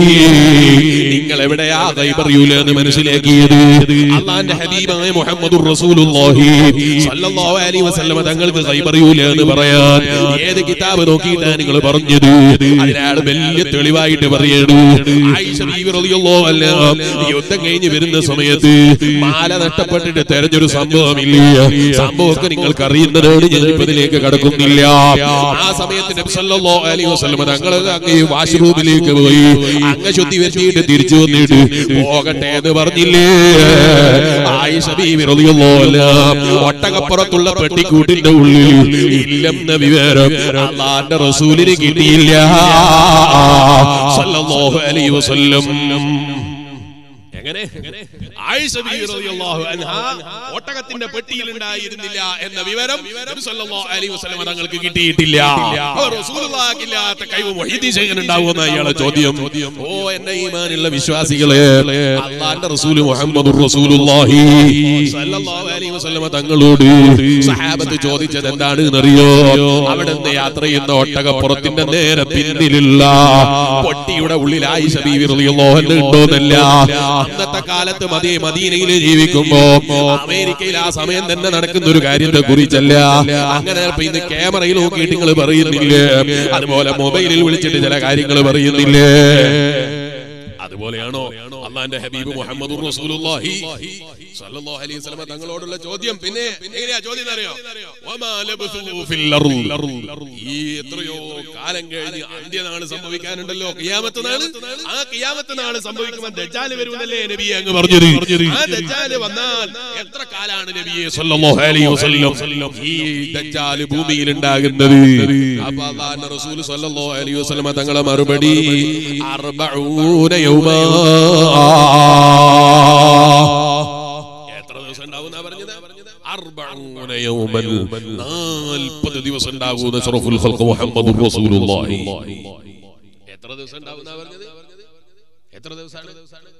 നിങ്ങൾ എവിടെയാ കൈപറിയൂല എന്ന് മനസ്സിലാക്കിയത് അള്ളാന്റെ ഹബീബായ മുഹമ്മദ് റസൂലുള്ളാഹി സല്ലല്ലാഹു അലൈഹി വസല്ലമ തങ്ങൾക്ക് കൈപറിയൂല എന്ന് പറയാൻ ഏത് കിതാബ് നോക്കിയിട്ടാണ് നിങ്ങൾ പറഞ്ഞത് അതിനാണ് വലിയ തെളിവായിട്ട് പറയണു ആയിഷ ബീവി റളിയല്ലാഹു അൻഹ യുദ്ധം കഴിഞ്ഞ് വരുന്ന സമയത്ത് മാല നഷ്ടപ്പെട്ടിട്ട് തെരഞ്ഞൊരു സംഭവമില്ല സംഭവമൊക്കെ നിങ്ങൾക്ക് അറിയുന്നതോട് ഞാൻ ഇപ്പൊ ഇതിലേക്ക് കടക്കുന്നില്ല ആ സമയത്ത് നബി സല്ലല്ലാഹു അലൈഹി വസല്ലം തങ്ങൾ അങ്ങ് വാഷ്റൂമിലേക്ക് പോയി അങ്ങ് ശുദ്ധി വരുത്തിയിട്ട് തിരിച്ചു വന്നിട്ട് പോകട്ടെ എന്ന് പറഞ്ഞില്ലേ ആയിഷ ബീവി റളിയല്ലാഹു അൻഹ ഒട്ടകപ്പുറത്തുള്ള പെട്ടിക്കൂട്ടിന്റെ ഉള്ളിൽ ഇല്ലെന്ന വിവരം അള്ളാന്റെ റസൂലിന് കിട്ടിയില്ല സല്ലല്ലാഹു അലൈഹി വസല്ലം എങ്ങനെ ആയിഷ ബീവി റളിയല്ലാഹു അൻഹ ഒട്ടകത്തിന്റെ പെട്ടിയിൽ ഉണ്ടായിരുന്നില്ല എന്ന വിവരം നബി സല്ലല്ലാഹു അലൈഹി വസല്ലം തങ്ങൾക്ക് കിട്ടിയിട്ടില്ല അപ്പോൾ റസൂലുള്ളാഹിക്കില്ലാത്ത കഴിവ് മുഹീദ്ദീൻ ശൈഖിന് ഉണ്ടാവുമെന്ന ഇയാളെ ചോദ്യം ഓ എന്റെ ഈമാനുള്ള വിശ്വാസികളെ അള്ളാന്റെ റസൂൽ മുഹമ്മദുർ റസൂലുള്ളാഹി സല്ലല്ലാഹു അലൈഹി വസല്ലം തങ്ങളോട് സഹാബത്ത് ചോദിച്ചത് എന്താണ് എന്നറിയോ അവിടെ നിന്ന് യാത്ര ചെയ്യുന്ന ഒട്ടകപ്പുറത്തിന്റെ നേരെ പിന്നിലുള്ള പൊട്ടിയുടെ ഉള്ളിൽ ആയിഷ ബീവി റളിയല്ലാഹു അൻഹ ഉണ്ടോന്നല്ല അന്നത്തെ കാലത്ത് മതി മദീനയിൽ ജീവിക്കുമ്പോ അമേരിക്കയിൽ ആ സമയം തന്നെ നടക്കുന്ന ഒരു കാര്യത്തെ കുറിച്ചല്ല അങ്ങനെ ഇപ്പൊ ഇന്ന് ക്യാമറയിൽ നോക്കിയിട്ട് നിങ്ങൾ പറയുന്നില്ലേ അതുപോലെ മൊബൈലിൽ വിളിച്ചിട്ട് ചില കാര്യങ്ങൾ പറയുന്നില്ലേ അതുപോലെയാണോ അള്ളാന്റെ ഹബീബ് മുഹമ്മദ് റസൂലുള്ളാഹി സ്വല്ലല്ലാഹു അലൈഹി വസല്ലം തങ്ങളോടുള്ള ചോദ്യം പിന്നെ എങ്ങനെയാ ചോദ്യം അറിയോ വമാ ലബ്സു ഫിൽ അർള്. ഈ എത്രയോ കാലം കഴിഞ്ഞ് അന്ത്യനാള് സംഭവിക്കാനുണ്ടല്ലോ കിയാമത്ത് നാള് ആ കിയാമത്ത് നാള് സംഭവിക്കുമ്പോൾ ദജ്ജാല് വരുമെന്നല്ലേ നബിയെ അങ്ങ് പറഞ്ഞത് ആ ദജ്ജാല് വന്നാൽ എത്ര കാലാണ് നബിയെ സ്വല്ലല്ലാഹു അലൈഹി വസല്ലം ഈ ദജ്ജാല് ഭൂമിയിൽ ഉണ്ടാകുന്നത് അപ്പൊ അള്ളാഹുവിന്റെ റസൂൽ സ്വല്ലല്ലാഹു അലൈഹി വസല്ലം തങ്ങളെ മറുപടി അർബഊന യൗമാ എത്ര ദിവസം ഉണ്ടാവുന്ന പറഞ്ഞത് അർബഊന യൗമൻ നാൽപ്പത് ദിവസം ഉണ്ടാകുന്ന അഷ്റഫുൽ ഖൽഖ് മുഹമ്മദുർ റസൂലുള്ളാഹി എത്ര ദിവസം ഉണ്ടാവുന്ന പറഞ്ഞത് എത്ര ദിവസമാണ്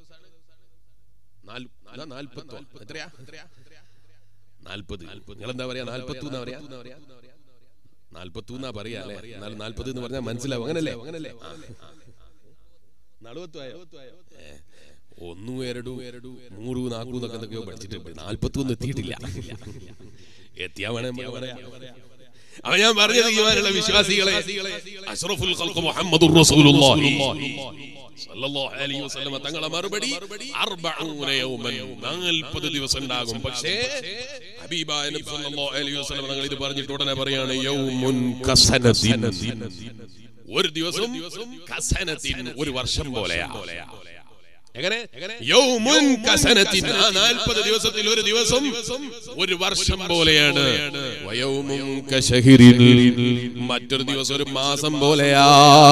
നാല്- അതാ നാൽപ്പത്തോ എത്രയാ നാൽപ്പത് നിങ്ങൾ എന്താ പറയാ നാൽപ്പത്തു എന്നാ പറയാ നാൽപ്പത്തു എന്നാ പറയാ അല്ലെ എന്നാലും നാൽപ്പത് എന്ന് പറഞ്ഞാൽ മനസ്സിലാവും അങ്ങനല്ലേ അങ്ങനല്ലേ ആ, ആ. നടുവത്തുമായോ ഏ, ഒന്നു എരടു നൂറ് നാക്കു എന്നൊക്കെ എന്തൊക്കെയോ പഠിച്ചിട്ടുണ്ട് നാൽപ്പത്തൊന്നും എത്തിയിട്ടില്ല എത്തിയാ വേണേ നമുക്ക് പറയാം അവ ഞാൻ പറഞ്ഞത് ഈമാനുള്ള വിശ്വാസികളെ അഷ്റഫുൽ ഖൽഖ് മുഹമ്മദുർ റസൂലുള്ളാഹി സല്ലല്ലാഹു അലൈഹി വസല്ലം തങ്ങളെ മറുപടി അർബഊന യൗമൻ 40 ദിവസം ഉണ്ടാകും പക്ഷേ ഹബീബായ നബി സല്ലല്ലാഹു അലൈഹി വസല്ലം തങ്ങൾ ഇത് പറഞ്ഞിട്ട് ഉടനെ പറയാണ് യൗമുൻ കസനത്തിൻ ഒരു ദിവസം കസനത്തിൻ ഒരു വർഷം പോലെയാ എങ്ങനെ യൗമുൻ കസനത്തിൻ ആ 40 ദിവസത്തിൽ ഒരു ദിവസം ഒരു വർഷം പോലെയാണ് വയൗമുൻ കശഹിരിൻ മറ്റൊരു ദിവസം ഒരു മാസം പോലെയാ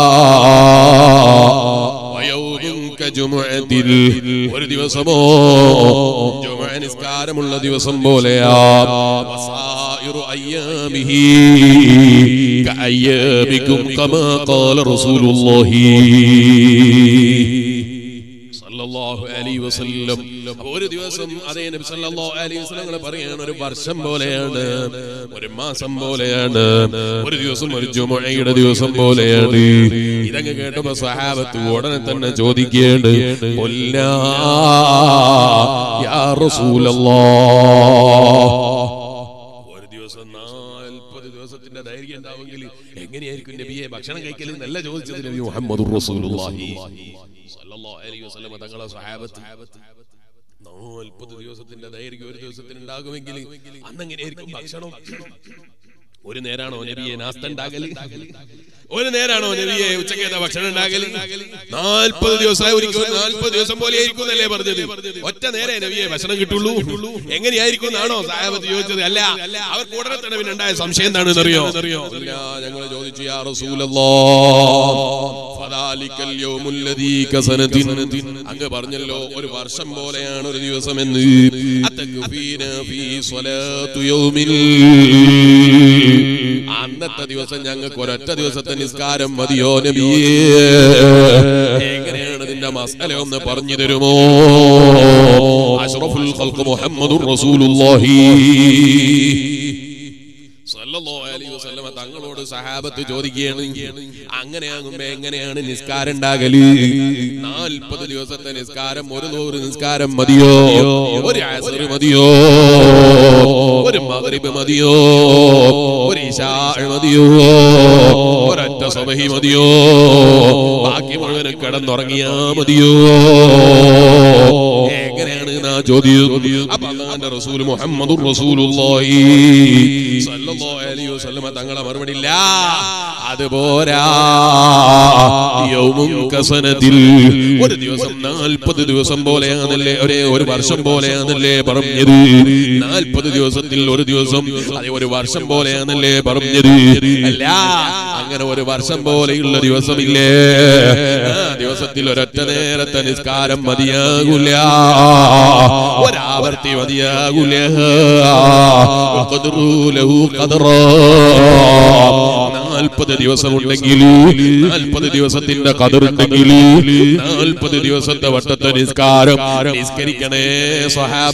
വയൗമുൻ കജുമുഅത്തിൽ ഒരു ദിവസമോ ജുമുഅ നിസ്കാരമുള്ള ദിവസം പോലെയാ വസായിറു അയ്യാമിഹി കഅയ്യാമിക്കും കമാ ഖാല റസൂലുള്ളാഹി സല്ലല്ലാഹു അലൈഹി വസല്ലം അപ്പൊ ഒരു ദിവസം അതേ നബി സല്ലല്ലാഹു അലൈഹി വസല്ലം പറയാണ് ഒരു വർഷം പോലെയാണ് ഒരു മാസം പോലെയാണ് ഒരു ദിവസം ഒരു ജുമുഅയുടെ ദിവസം പോലെയാണ് ഇതങ്ങ് കേട്ടപ്പോ സഹാബത്ത് ഉടനെ തന്നെ ചോദിക്കേണ്ട കൊല്ലാ യാ റസൂലല്ലാഹ് ഒരു ദിവസം നാൽപ്പത് ദിവസത്തിന്റെ ദൈർഘ്യം ഉണ്ടാവുമെങ്കിൽ എങ്ങനെയായിരിക്കും നബിയെ ഭക്ഷണം കഴിക്കൽ എന്നല്ല ചോദിച്ചത് നബി മുഹമ്മദ് റസൂലുള്ളാഹി സല്ലല്ലാഹു അലൈഹി വസല്ലം തങ്ങളെ സഹാബത്ത് നാൽപ്പത് ദിവസത്തിന്റെ ദൈർഘ്യം ഒരു ദിവസത്തിന് ഉണ്ടാകുമെങ്കിൽ അന്ന് എങ്ങനെയായിരിക്കും ഭക്ഷണം ഒരു നേരാണോ നബിയെ നാസ്ത ഉണ്ടാകല് ഒരു നേരാണോ നബിയെ ഉച്ചക്കേത ഭക്ഷണം ഉണ്ടാകല് നാൽപ്പത് ദിവസമായി ഒരിക്കലും നാൽപ്പത് ദിവസം പോലെ ആയിരിക്കും എന്നല്ലേ പറഞ്ഞത് ഒറ്റ നേരെ നബിയെ ഭക്ഷണം കിട്ടുള്ളൂ എങ്ങനെയായിരിക്കും എന്നാണോ സാഹബത്ത് ചോദിച്ചത് അല്ല അവർക്ക് ഉടനെ തന്നെ പിന്നെ ഉണ്ടായ സംശയം എന്താണെന്ന് അറിയോ ഇല്ല ഞങ്ങൾ ചോദിച്ചു യാ ഫദാലിക്കൽ യൗമുൽ ലദീ കസനത്തിൻ അങ്ങ് പറഞ്ഞല്ലോ ഒരു വർഷം പോലെയാണ് ഒരു ദിവസം എന്ന് അത്തക്ഫീന ഫീ സ്വലാത്തു യൗമിൽ അന്നത്തെ ദിവസം ഞങ്ങൾക്ക് ഒരൊറ്റ ദിവസത്തെ നിസ്കാരം മതിയോ നബിയേ എങ്ങനെയാണ് ഇതിന്റെ മസല ഒന്ന് പറഞ്ഞു തരുമോ അഷ്റഫുൽ ഖൽഖ് മുഹമ്മദുർ റസൂലുള്ളാഹി സല്ലല്ലാഹു അലൈഹി വസല്ലമ തങ്ങളോട് സഹാബത്ത് ചോദിക്കുകയാണ് അങ്ങനെയാകുമ്പോ എങ്ങനെയാണ് നിസ്കാരം ഉണ്ടാകല് നാൽപ്പത് ദിവസത്തെ നിസ്കാരം ഒരു നൂറ് നിസ്കാരം മതിയോ ഒരു അസർ മതിയോ ഒരു മഗ്രിബ് മതിയോ ഒരു ഇശാ മതിയോ ഒരൊറ്റ സുബഹി മതിയോ ബാക്കി മുഴുവനും കിടന്നുറങ്ങിയാ മതിയോ എങ്ങനെയാണ് നാ ചോദ്യം അപ്പൊ അള്ളാന്റെ റസൂൽ മുഹമ്മദുർ റസൂലുള്ളാഹി സല്ലല്ലാഹു അലൈഹി വസല്ലമ തങ്ങളെ മറുപടി ഇല്ല അതുപോരാ യൗമുൻ കസനത്തിൽ ഒരു ദിവസം നാൽപ്പത് ദിവസം പോലെയാണല്ലേ ഒരേ ഒരു വർഷം പോലെയാണല്ലേ പറഞ്ഞത് നാൽപ്പത് ദിവസത്തിൽ ഒരു ദിവസം അതെ ഒരു വർഷം പോലെയാണല്ലേ പറഞ്ഞത് അല്ല അങ്ങനെ ഒരു വർഷം പോലെയുള്ള ദിവസമില്ലേ ആ ദിവസത്തിൽ ഒരൊറ്റ നേരത്തെ നിസ്കാരം മതിയാകൂല ഒരാവർത്തി മതിയാകൂല വഖദ്റു ലഹു ഖദ്റാ. നാൽപ്പത് ദിവസം ഉണ്ടെങ്കിൽ നാൽപ്പത് ദിവസത്തിന്റെ കതിറുണ്ടെങ്കിൽ നാൽപ്പത് ദിവസത്തെ വട്ടത്തെ നിസ്കാരം നിസ്കരിക്കണേ സഹാബ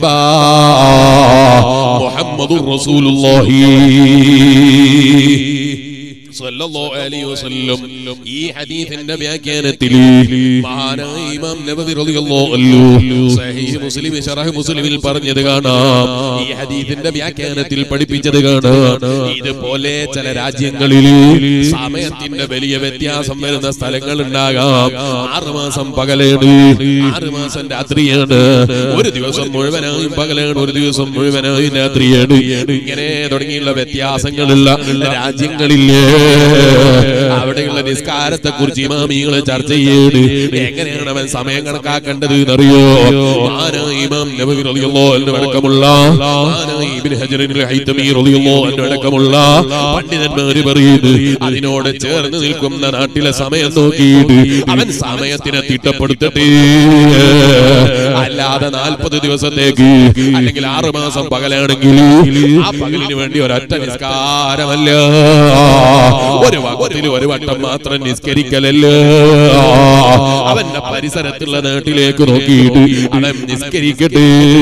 മുഹമ്മദുർ റസൂലുള്ളാഹി സല്ലല്ലാഹു അലൈഹി വസല്ലം ഈ ഹദീസിന്റെ വ്യാഖ്യാനത്തിൽ മഹാനായ ഇമാം നബവി റളിയല്ലാഹു അൻഹു സഹീഹ് മുസ്ലിം ശറഹ് മുസ്ലിമിൽ പറഞ്ഞത് കാണാം ഈ ഹദീസിന്റെ വ്യാഖ്യാനത്തിൽ പഠിപ്പിച്ചത് കാണാം ഇതുപോലെ ചില രാജ്യങ്ങളിൽ സമയത്തിന്റെ വലിയ വ്യത്യാസം വരുന്ന സ്ഥലങ്ങൾ ഉണ്ടാകാം ആറ് മാസം പകലാണ് ആറ് മാസം രാത്രിയാണ് ഒരു ദിവസം മുഴുവനായും പകലാണ് ഒരു ദിവസം മുഴുവനായും രാത്രിയാണ് ഇങ്ങനെ തുടങ്ങിയുള്ള വ്യത്യാസങ്ങളുള്ള രാജ്യങ്ങളില്ലേ അവിടെയുള്ള നിസ്കാരത്തെ കുറിച്ച് ഇമാമികളെ ചർച്ച ചെയ്യേട് എങ്ങനെയാണ് അവൻ സമയം കണക്കാക്കേണ്ടത് എന്നറിയോ മഹാനായ ഇമാം നബവി റളിയല്ലാഹു അൻഹു അടക്കമുള്ള മഹാനായ ഇബ്നു ഹജറിൽ ഹൈതമി റളിയല്ലാഹു അൻഹു അടക്കമുള്ള പണ്ഡിതന്മാര് പറയുന്നു അതിനോട് ചേർന്ന് നിൽക്കുന്ന നാട്ടിലെ സമയം നോക്കിയിട്ട് അവൻ സമയത്തിനെ തിട്ടപ്പെടുത്തട്ടെ അല്ലാതെ നാൽപ്പത് ദിവസത്തേക്ക് അല്ലെങ്കിൽ ആറ് മാസം പകലാണെങ്കിൽ ആ പകലിന് വേണ്ടി ഒരൊറ്റ നിസ്കാരമല്ല ഒരു വകത്തിൽ ഒരു വട്ടം മാത്രം നിസ്കരിക്കലല്ല അവന്റെ പരിസരത്തുള്ള നാട്ടിലേക്ക് നോക്കിയിട്ട് അവൻ നിസ്കരിക്കട്ടെ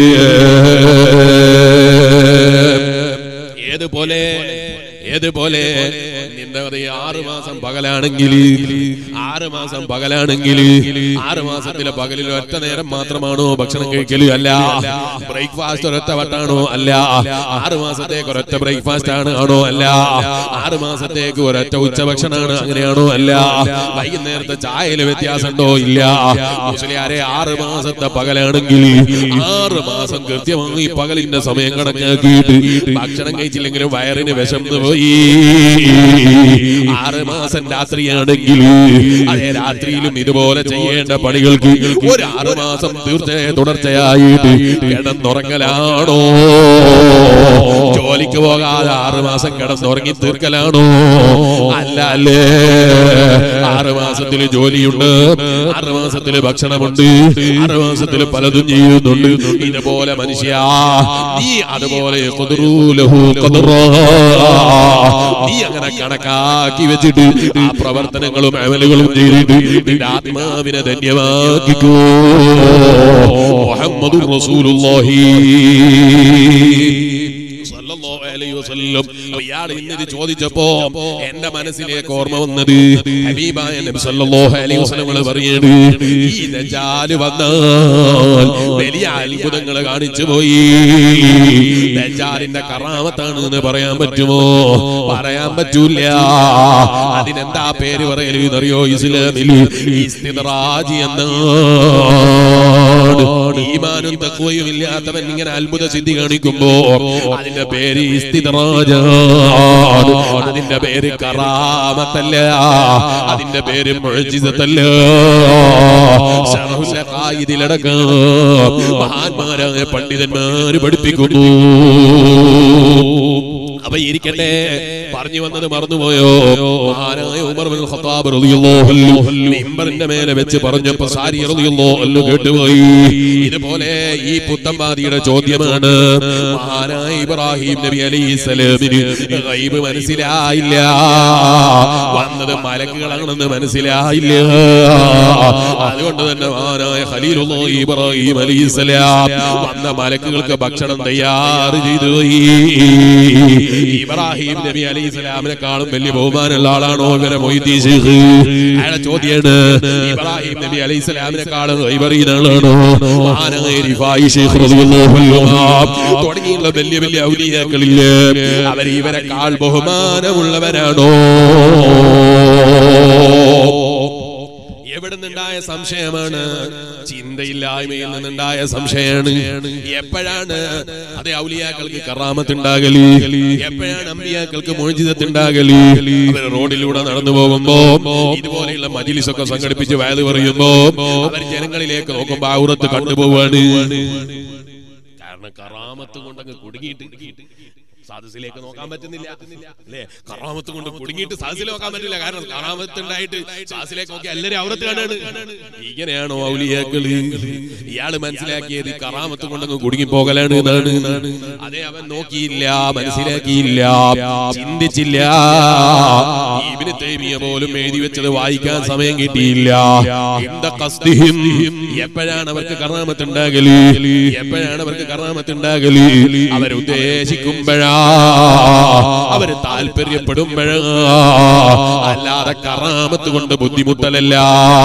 ഏതുപോലെ ഏതുപോലെ നിന്റെ ഈ ആറ് മാസം പകലാണെങ്കിൽ ആറ് മാസം പകലാണെങ്കിൽ ആറ് മാസത്തിലെ പകലിൽ ഒറ്റ നേരം മാത്രമാണോ ഭക്ഷണം കഴിക്കല് അല്ല ബ്രേക്ക്ഫാസ്റ്റ് ഒരൊറ്റ വട്ടാണോ അല്ല ആറ് മാസത്തേക്ക് ഒരൊറ്റ ബ്രേക്ക്ഫാസ്റ്റ് ആണ് ആണോ അല്ല ആറ് മാസത്തേക്ക് ഒരൊറ്റ ഉച്ചഭക്ഷണമാണ് അങ്ങനെയാണോ അല്ല വൈകുന്നേരത്തെ ചായയിൽ വ്യത്യാസമുണ്ടോ ഇല്ല മുസ്ലിയാരെ ആറ് മാസത്തെ പകലാണെങ്കിൽ ആറ് മാസം കൃത്യമായി പകലിന്റെ സമയം കണക്കാക്കിയിട്ട് ഭക്ഷണം കഴിച്ചില്ലെങ്കിലും വയറിന് വിശന്ന് പോയി ആറ് മാസം രാത്രിയാണെങ്കിൽ അതേ രാത്രിയിലും ഇതുപോലെ ചെയ്യേണ്ട പണികൾക്ക് ഒരു ആറ് മാസം തീർച്ചയായും തുടർച്ചയായിട്ട് കിടന്നുറങ്ങലാണോ ജോലിക്ക് പോകാതെ ആറ് മാസം കിടന്നുറങ്ങി തീർക്കലാണോ അല്ല അല്ലേ ആറ് മാസത്തിൽ ജോലിയുണ്ട് ആറ് മാസത്തിൽ ഭക്ഷണമുണ്ട് ആറ് മാസത്തിൽ പലതും ചെയ്യുന്നുണ്ട് ഇതുപോലെ മനുഷ്യ നീ അതുപോലെ ഖുദ്റൂലഹു ഖദ്റാ. നീ അങ്ങനെ കണക്കാക്കി വെച്ചിട്ട് ആ പ്രവർത്തനങ്ങളും അമലുകളും ചെയ്തിട്ട് നിന്റെ ആത്മാവിനെ ധന്യമാക്കിക്കോ മുഹമ്മദുർ റസൂലുള്ളാഹി സല്ലല്ലാഹു അലൈഹി വസല്ലം അപ്പൊ ഇയാൾ ഇന്നിത് ചോദിച്ചപ്പോ എന്റെ മനസ്സിലേക്ക് ഓർമ്മ വന്നത് ഹബീബായ നബി സല്ലല്ലാഹു അലൈഹി വസല്ലം പറയാണ് ഈ ദജ്ജാല് വന്നാൽ വലിയ അത്ഭുതങ്ങൾ കാണിച്ചു പോയി ദജ്ജാലിന്റെ കറാമത്താണ് എന്ന് പറയാൻ പറ്റുമോ പറയാൻ പറ്റൂല അതിനെന്താ പേര് പറയല് എന്നറിയോ ഇസ്ലാമിൽ ഇസ്തിദ്റാജി എന്നാണ് ഈമാനും തക്വയും ഇല്ലാത്തവൻ ഇങ്ങനെ അത്ഭുത സിദ്ധി കാണിക്കുമ്പോ അതിന്റെ പേര് ഇസ്തിദ്റാജാണ് അതിന്റെ പേര് കറാമത്തല്ല അതിന്റെ പേര് മുഅ്ജിസത്തല്ല ശറഹുൽ ഖായിദിലടക്കം മഹാന്മാരായ പണ്ഡിതന്മാര് പഠിപ്പിക്കുന്നു അപ്പൊ ഇരിക്കട്ടെ പറഞ്ഞു വന്നത് മറന്നുപോയോ മഹാനായ ഉമർ ബിൻ ഖത്താബ് റളിയല്ലാഹു അൻഹു മിമ്പറിന്റെ മേലെ വെച്ച് പറഞ്ഞപ്പോ സാരി റളിയല്ലാഹു അൻഹു കേട്ടുപോയി ഇതുപോലെ ഈ പുത്തമ്പാദിയുടെ ചോദ്യമാണ് മഹാനായ ഇബ്രാഹിം നബി അലൈഹിസ്സലാമിന് ഗൈബ് മനസ്സിലായില്ല വന്നത് മലക്കുകളാണെന്ന് മനസ്സിലായില്ല അതുകൊണ്ട് തന്നെ മഹാനായ ഖലീലുള്ളാഹി ഇബ്രാഹിം അലൈഹിസ്സലാം വന്ന മലക്കുകൾക്ക് ഭക്ഷണം തയ്യാർ ചെയ്തു പോയി ഇബ്രാഹിം നബി അലൈഹി സ്വലാമിനെക്കാളും വലിയ ബഹുമാനമുള്ള ആളാണോ ഇവരെ മൊയ്തീൻ ശൈഖ് അയാളെ ചോദ്യാണ് ഇബ്രാഹിം നബി അലൈഹി സ്വലാമിനെക്കാളും ഇവറിയുന്ന ആളാണോ മഹാനായ റിഫായി ശൈഖ് റളിയല്ലാഹു അൻഹു തുടങ്ങിയുള്ള വലിയ വലിയ ഔലിയാക്കളില്ലേ അവർ ഇവരെക്കാൾ ബഹുമാനമുള്ളവരാണോ എവിടെ നിന്നുണ്ടായ സംശയമാണ് ചിന്തയില്ലായ്മയിൽ നിന്നുണ്ടായ സംശയമാണ് എപ്പോഴാണ് അതെ ഔലിയാക്കൾക്ക് കറാമത്തുണ്ടാകല് എപ്പോഴാണ് അമ്പിയാക്കൾക്ക് മോചിതത്തുണ്ടാകല് അവർ റോഡിലൂടെ നടന്നു പോകുമ്പോ ഇതുപോലെയുള്ള മജിലിസൊക്കെ സംഘടിപ്പിച്ച് വയത് പറയുമ്പോ അവർ ജനങ്ങളിലേക്ക് നോക്കുമ്പോ ഔറത്ത് കണ്ടുപോവാണ് കാരണം കറാമത്ത് കൊണ്ടങ്ങ് കുടുങ്ങിയിട്ട് സാദസിലേക്ക് നോക്കാൻ പറ്റുന്നില്ല അല്ലേ കറാമത്ത് കൊണ്ട് കുടുങ്ങിയിട്ട് സാദസിൽ നോക്കാൻ പറ്റില്ല കാരണം കറാമത്ത് ഉണ്ടായിട്ട് സാദസിലേക്ക് നോക്കി എല്ലാരും ഔറത്ത് കാണാണ് ഇങ്ങനെയാണോ ഔലിയാക്കള് ഇയാള് മനസ്സിലാക്കിയത് ഈ കറാമത്ത് കൊണ്ടങ്ങ് കുടുങ്ങി പോകലാണ് എന്നാണ് അതെ അവൻ നോക്കിയില്ല മനസ്സിലാക്കിയില്ല ചിന്തിച്ചില്ല ഇബ്നു തൈമിയ പോലും എഴുതി വെച്ചത് വായിക്കാൻ സമയം കിട്ടിയില്ല ഇന്ത ഖസ്ദിഹിം എപ്പോഴാണ് അവർക്ക് കറാമത്ത് ഉണ്ടാകല് എപ്പോഴാണ് അവർക്ക് കറാമത്ത് ഉണ്ടാകല് അവരുദ്ദേശിക്കുമ്പോഴാണ് അവര് താല്പര്യപ്പെടുമ്പോഴ അല്ലാതെ കറാമത്ത് കൊണ്ട് ബുദ്ധിമുട്ടലല്ല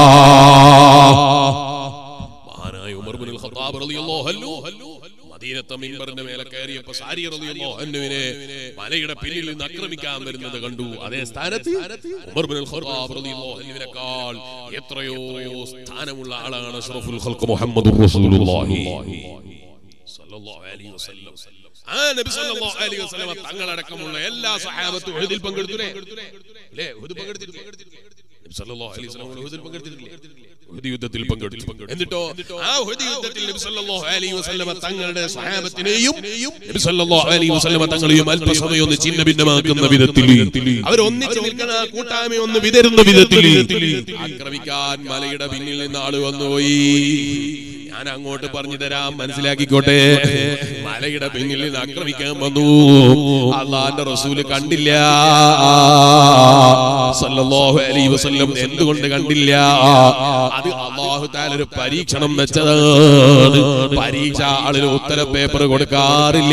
മഹാനായ ഉമർ ബിൻ ഖത്താബ് റളിയല്ലാഹു അൻഹു മദീനത്തെ മിമ്പറിന്റെ മേലെ കയറിയപ്പോ സാരി റളിയല്ലാഹു അൻഹുവിനെ മലയുടെ പിന്നിൽ നിന്ന് ആക്രമിക്കാൻ വരുന്നത് കണ്ടു അതേ സ്ഥാനത്ത് ഉമർ ബിൻ ഖത്താബ് റളിയല്ലാഹു അൻഹുവിനേക്കാൾ എത്രയോ സ്ഥാനമുള്ള ആളാണ് അഷ്റഫുൽ ഖൽഖ് മുഹമ്മദുർ റസൂലുള്ളാഹി സല്ലല്ലാഹു അലൈഹി വസല്ലം ആ നബി സല്ലല്ലാഹു അലൈഹി വസല്ലം തങ്ങളടക്കമുള്ള എല്ലാ സഹാബത്തും ഉഹദിൽ പങ്കെടുത്തില്ലേ അല്ലേ ഉഹദ് പങ്കെടുത്തിട്ടില്ലേ നബി സല്ലല്ലാഹു അലൈഹി വസല്ലം ഉഹദിൽ പങ്കെടുത്തിട്ടില്ലേ ഉഹദ് യുദ്ധത്തിൽ പങ്കെടുത്തു എന്നിട്ടോ ആ ഉഹദ് യുദ്ധത്തിൽ നബി സല്ലല്ലാഹു അലൈഹി വസല്ലം തങ്ങളുടെ സഹാബത്തിനെയും നബി സല്ലല്ലാഹു അലൈഹി വസല്ലം തങ്ങളെയും അല്പസമയം ഒന്ന് ചിന്ന ഭിന്നമാക്കുന്ന വിധത്തിൽ അവർ ഒന്നിച്ച് നിൽക്കുന്ന ആ കൂട്ടായ്മ ഒന്ന് വിതരുന്ന വിധത്തിൽ ആക്രമിക്കാൻ മലയുടെ പിന്നിൽ നിന്ന് ആള് വന്നുപോയി ഞാൻ അങ്ങോട്ട് പറഞ്ഞു തരാം മനസ്സിലാക്കിക്കോട്ടെ മലയുടെ പിന്നിൽ നിന്ന് ആക്രമിക്കാൻ വന്നു അള്ളാന്റെ റസൂല് കണ്ടില്ല സല്ലല്ലാഹു അലൈഹി വസല്ലം എന്തുകൊണ്ട് കണ്ടില്ല അത് അള്ളാഹു താല ഒരു പരീക്ഷണം വെച്ചതാണ് പരീക്ഷ ആളിന് ഉത്തര പേപ്പർ കൊടുക്കാറില്ല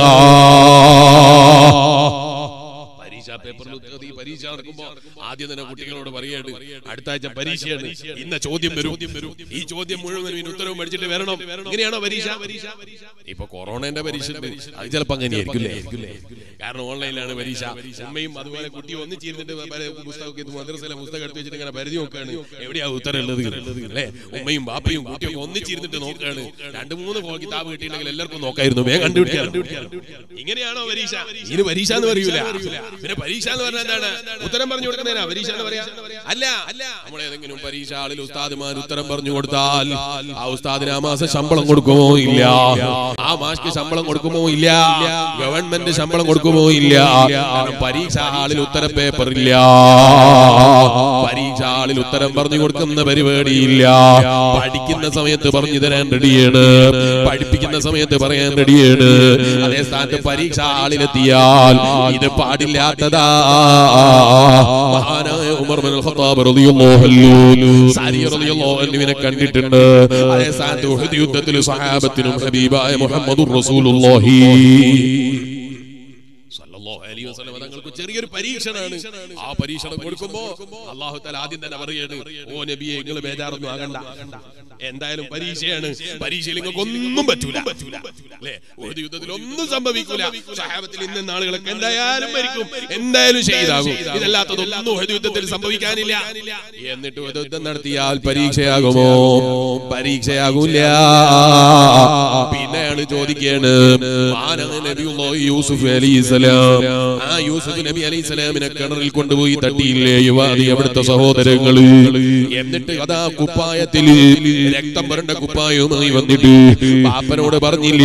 പരീക്ഷ പേപ്പറിൽ ഉത്തരത്തി പരീക്ഷ നടക്കുമ്പോ ആദ്യം തന്നെ കുട്ടികളോട് പറയാണ് അടുത്ത ആഴ്ച പരീക്ഷയാണ് ഇന്ന ചോദ്യം വരും ഈ ചോദ്യം മുഴുവൻ ഇതിന് ഉത്തരവും പഠിച്ചിട്ട് വരണം ഇങ്ങനെയാണോ പരീക്ഷ ഇപ്പൊ കൊറോണന്റെ പരീക്ഷ ഉണ്ട് അത് ചിലപ്പോ അങ്ങനെയായിരിക്കും കാരണം ഓൺലൈനിലാണ് പരീക്ഷ ഉമ്മയും അതുപോലെ കുട്ടിയും ഒന്നിച്ചിരുന്നിട്ട് പല പുസ്തകമൊക്കെ ഇത് മദ്രസയിലെ പുസ്തകം എടുത്ത് വെച്ചിട്ട് ഇങ്ങനെ പരിധി നോക്കുകയാണ് എവിടെയാ ഉത്തരം ഉള്ളത് അല്ലേ ഉമ്മയും ബാപ്പയും കുട്ടിയും ഒന്നിച്ചിരുന്നിട്ട് നോക്കുകയാണ് രണ്ട് മൂന്ന് കിതാബ് കിട്ടിയിട്ടുണ്ടെങ്കിൽ എല്ലാവർക്കും നോക്കായിരുന്നു വേഗം കണ്ടുപിടിക്കാം ഇങ്ങനെയാണോ പരീക്ഷ ഇതിന് പരീക്ഷ എന്ന് പറയൂല പിന്നെ പരീക്ഷ എന്ന് പറഞ്ഞാൽ എന്താണ് ഉത്തരം പറഞ്ഞു കൊടുക്കുന്നതിനാ പരീക്ഷ എന്ന് പറയാ അല്ല നമ്മൾ ഏതെങ്കിലും പരീക്ഷ ആളിൽ ഉസ്താദുമാർ ഉത്തരം പറഞ്ഞു കൊടുത്താൽ ആ ഉസ്താദിന് ആ മാസം ശമ്പളം കൊടുക്കുമോ ഇല്ല ആ മാസ്ക്ക് ശമ്പളം കൊടുക്കുമോ ഇല്ല ഗവൺമെന്റ് ശമ്പളം കൊടുക്കുമോ ഇല്ല കാരണം പരീക്ഷ ഹാളിൽ ഉത്തര പേപ്പർ ഇല്ല പരീക്ഷ ഹാളിൽ ഉത്തരം പറഞ്ഞു കൊടുക്കുന്ന പരിപാടിയില്ല പഠിക്കുന്ന സമയത്ത് പറഞ്ഞു തരാൻ റെഡിയാണ് പഠിപ്പിക്കുന്ന സമയത്ത് പറയാൻ റെഡിയാണ് അതേ സ്ഥാനത്ത് പരീക്ഷ ഹാളിലെത്തിയാൽ ഇത് പാടില്ലാത്തതാ മഹാനായ ഉമർ ബിൻ ഖത്താബ് റളിയല്ലാഹു അൻഹു സാരി റളിയല്ലാഹു അൻഹുവിനെ കണ്ടിട്ടുണ്ട് അതേ സ്ഥാനത്ത് ഉഹദ് യുദ്ധത്തിൽ സഹാബത്തിനും ഹബീബായ മുഹമ്മദുർ റസൂലുള്ളാഹി സല്ലല്ലാഹു അലൈഹി വസല്ലം തങ്ങൾക്ക് ചെറിയൊരു പരീക്ഷണമാണ് ആ പരീക്ഷണം കൊടുക്കുമ്പോ അള്ളാഹു തആല ആദ്യം തന്നെ പറയാണ് ഓ നബിയെ നിങ്ങൾ ബേജാറൊന്നും ആകണ്ട എന്തായാലും പരീക്ഷയാണ് പരീക്ഷയിൽ നിങ്ങൾക്ക് ഒന്നും പറ്റൂല അല്ലേ ഒരു യുദ്ധത്തിൽ ഒന്നും സംഭവിക്കൂല സഹാബത്തിൽ ഇന്ന നാളുകളൊക്കെ എന്തായാലും മരിക്കും എന്തായാലും ചെയ്താകും ഇതല്ലാത്തതൊന്നും ഒരു യുദ്ധത്തിൽ സംഭവിക്കാനില്ല എന്നിട്ട് ഒരു യുദ്ധം നടത്തിയാൽ പരീക്ഷയാകുമോ പരീക്ഷയാകൂല പിന്നെയാണ് ചോദിക്കാണ് മാനവ നബിയുള്ളാഹി യൂസുഫ് അലൈഹിസ്സലാം ആ യൂസുഫ് നബി അലൈഹിസ്സലാമിനെ കിണറിൽ കൊണ്ടുപോയി തട്ടിയില്ലേ യുവാദി അവിടുത്തെ സഹോദരങ്ങള് എന്നിട്ട് അതാ കുപ്പായത്തിൽ രക്തം വരണ്ട കുപ്പായവുമായി വന്നിട്ട് പാപ്പനോട് പറഞ്ഞില്ലേ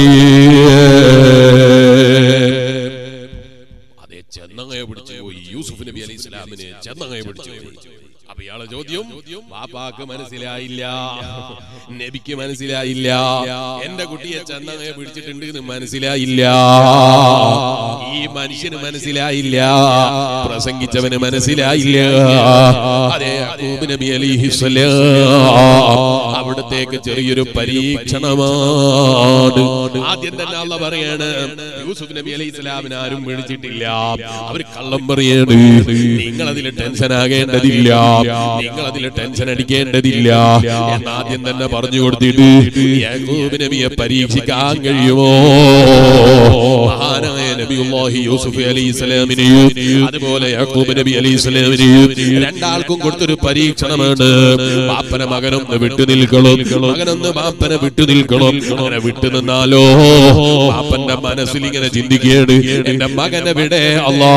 അതെ ചെന്നങ്ങയെ പിടിച്ചു പോയി യൂസുഫ് നബി അലൈഹി സ്വലാമിനെ ചെന്നങ്ങയെ പിടിച്ചു പോയി അപ്പൊ ഇയാളെ ചോദ്യം ബാപ്പാക്ക് മനസ്സിലായില്ല നബിക്ക് മനസ്സിലായില്ല എന്റെ കുട്ടിയെ ചെന്നങ്ങയെ പിടിച്ചിട്ടുണ്ട് എന്ന് മനസ്സിലായില്ല ഈ മനുഷ്യന് മനസ്സിലായില്ല പ്രസംഗിച്ചവന് മനസ്സിലായില്ല അതെ യാക്കൂബ് നബി അലിഹിസ്സലാം അവിടത്തേക്ക് ചെറിയൊരു പരീക്ഷണമാണ് ആദ്യം തന്നെ അള്ള പറയാണ് യൂസുഫ് നബി അലൈഹി സ്വലാമിനെ ആരും വിളിച്ചിട്ടില്ല അവർ കള്ളം പറയാണ് നിങ്ങൾ അതിൽ ടെൻഷൻ ആകേണ്ടതില്ല നിങ്ങൾ അതിൽ ടെൻഷൻ അടിക്കേണ്ടതില്ല എന്നാദ്യം തന്നെ പറഞ്ഞു കൊടുത്തിട്ട് യാക്കൂബ് നബിയെ പരീക്ഷിക്കാൻ കഴിയുമോ മഹാനായ നബിയുല്ലാഹി യൂസുഫ് അലൈഹി സ്വലാമിനെയും അതുപോലെ യാക്കൂബ് നബി അലൈഹി സ്വലാമിനെയും രണ്ടാൾക്കും കൊടുത്തൊരു പരീക്ഷണമാണ് ബാപ്പനെ മകനൊന്ന് വിട്ടു നിൽക്കണം മകനൊന്ന് ബാപ്പനെ വിട്ടു നിൽക്കണം അങ്ങനെ വിട്ടു നിന്നാലോ ബാപ്പന്റെ മനസ്സിൽ ഇങ്ങനെ ചിന്തിക്കുകയാണ് എന്റെ മകനെവിടെ അല്ലാ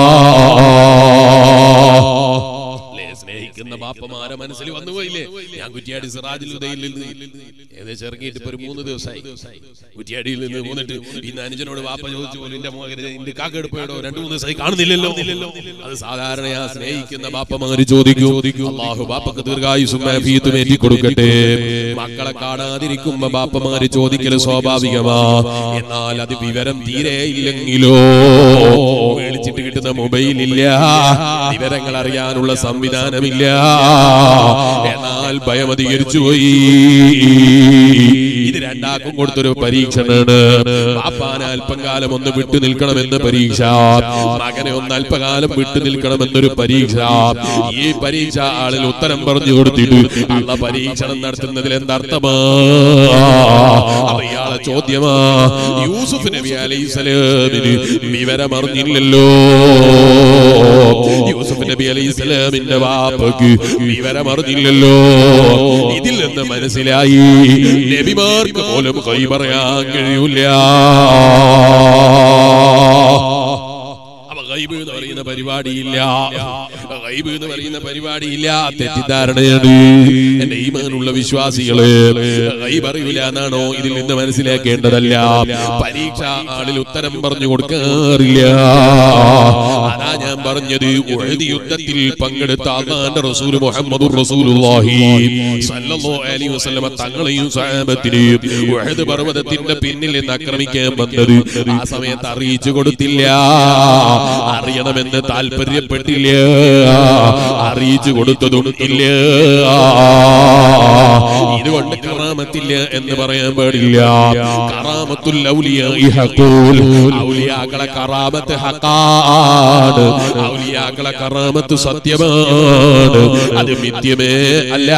ല്ലേ, സ്നേഹിക്കുന്ന ബാപ്പമാരെ മനസ്സിൽ വന്നുപോയില്ലേ ഞാൻ കുറ്റിയാടി സിറാജിൽ ഉദയിൽ നിന്ന് ഏകദേശം ഇറങ്ങിയിട്ട് ഇപ്പൊ ഒരു മൂന്ന് ദിവസമായി കുറ്റിയാടിയിൽ നിന്ന് പോന്നിട്ട് ഇന്ന് അനുജനോട് ബാപ്പ ചോദിച്ചു പോലും എന്റെ മോഹനെ എന്റെ കാക്കെടുപ്പോഴോ രണ്ടു മൂന്ന് ദിവസമായി കാണുന്നില്ലല്ലോ അത് സാധാരണ ഞാൻ സ്നേഹിക്കുന്ന ബാപ്പമാര് ചോദിക്കും അള്ളാഹു ബാപ്പക്ക് ദീർഘായുസും ആഫിയത്തും ഏറ്റി കൊടുക്കട്ടെ മക്കളെ കാണാതിരിക്കുമ്പോ ബാപ്പമാര് ചോദിക്കല് സ്വാഭാവികമാ എന്നാൽ അത് വിവരം തീരെ ഇല്ലെങ്കിലോ വിളിച്ചിട്ട് കിട്ടുന്ന മൊബൈൽ ഇല്ല വിവരങ്ങൾ അറിയാനുള്ള സംവിധാനമില്ല എന്നാൽ വന്നാൽ ഭയം അധികരിച്ചു പോയി ഇത് രണ്ടാക്കും കൊടുത്തൊരു പരീക്ഷണാണ് പാപ്പാനെ അല്പകാലം ഒന്ന് വിട്ടു നിൽക്കണമെന്ന് പരീക്ഷ മകനെ ഒന്ന് അല്പകാലം വിട്ടു നിൽക്കണമെന്നൊരു പരീക്ഷ ഈ പരീക്ഷ ആളിൽ ഉത്തരം പറഞ്ഞു കൊടുത്തിട്ട് അള്ള പരീക്ഷണം നടത്തുന്നതിൽ എന്തർത്ഥമാ അപ്പൊ ഇയാളെ ചോദ്യമാ യൂസുഫ് നബി അലൈഹി സ്വലാമിന് വിവരം അറിഞ്ഞില്ലല്ലോ യൂസുഫ് നബി അലൈഹി സ്വലാമിന്റെ വാപ്പക്ക് വിവരം അറിഞ്ഞില്ലല്ലോ ഇതിൽ നിന്ന് മനസ്സിലായി നബിമാർക്ക് പോലും കൈ പറയാൻ കഴിയൂല അപ്പൊ ഗൈബ് എന്ന് പറയുന്ന പരിപാടിയില്ല ഗൈബ് എന്ന് പറയുന്ന പരിപാടിയില്ല തെറ്റിദ്ധാരണയാണ് എന്റെ ഈമാനുള്ള വിശ്വാസികള് ഗൈബ് അറിയില്ല എന്നാണോ ഇതിൽ നിന്ന് മനസ്സിലാക്കേണ്ടതല്ല പരീക്ഷ ആളിൽ ഉത്തരം പറഞ്ഞു കൊടുക്കാറില്ല അതാ ഞാൻ പറഞ്ഞത് ഉഹദ് യുദ്ധത്തിൽ പങ്കെടുത്ത അള്ളാന്റെ റസൂൽ മുഹമ്മദ് റസൂലുള്ളാഹി സല്ലല്ലാഹു അലൈഹി വസല്ലമ തങ്ങളെയും സഹാബത്തിനെയും ഉഹദ് പർവ്വതത്തിന്റെ പിന്നിൽ നിന്ന് ആക്രമിക്കാൻ വന്നത് ആ സമയത്ത് അറിയിച്ചു കൊടുത്തില്ല അറിയണമെന്ന് താല്പര്യപ്പെട്ടില്ല അറിയിച്ചു കൊടുത്തതും ഇല്ല ഇതുകൊണ്ട് കറാമത്തില്ല എന്ന് പറയാൻ പാടില്ല കറാമത്തുൽ ഔലിയാഇ ഹഖൂൽ ഔലിയാക്കളെ കറാമത്ത് ഹഖാണ് ഔലിയാക്കളെ കറാമത്ത് സത്യമാണ് അത് മിഥ്യമേ അല്ല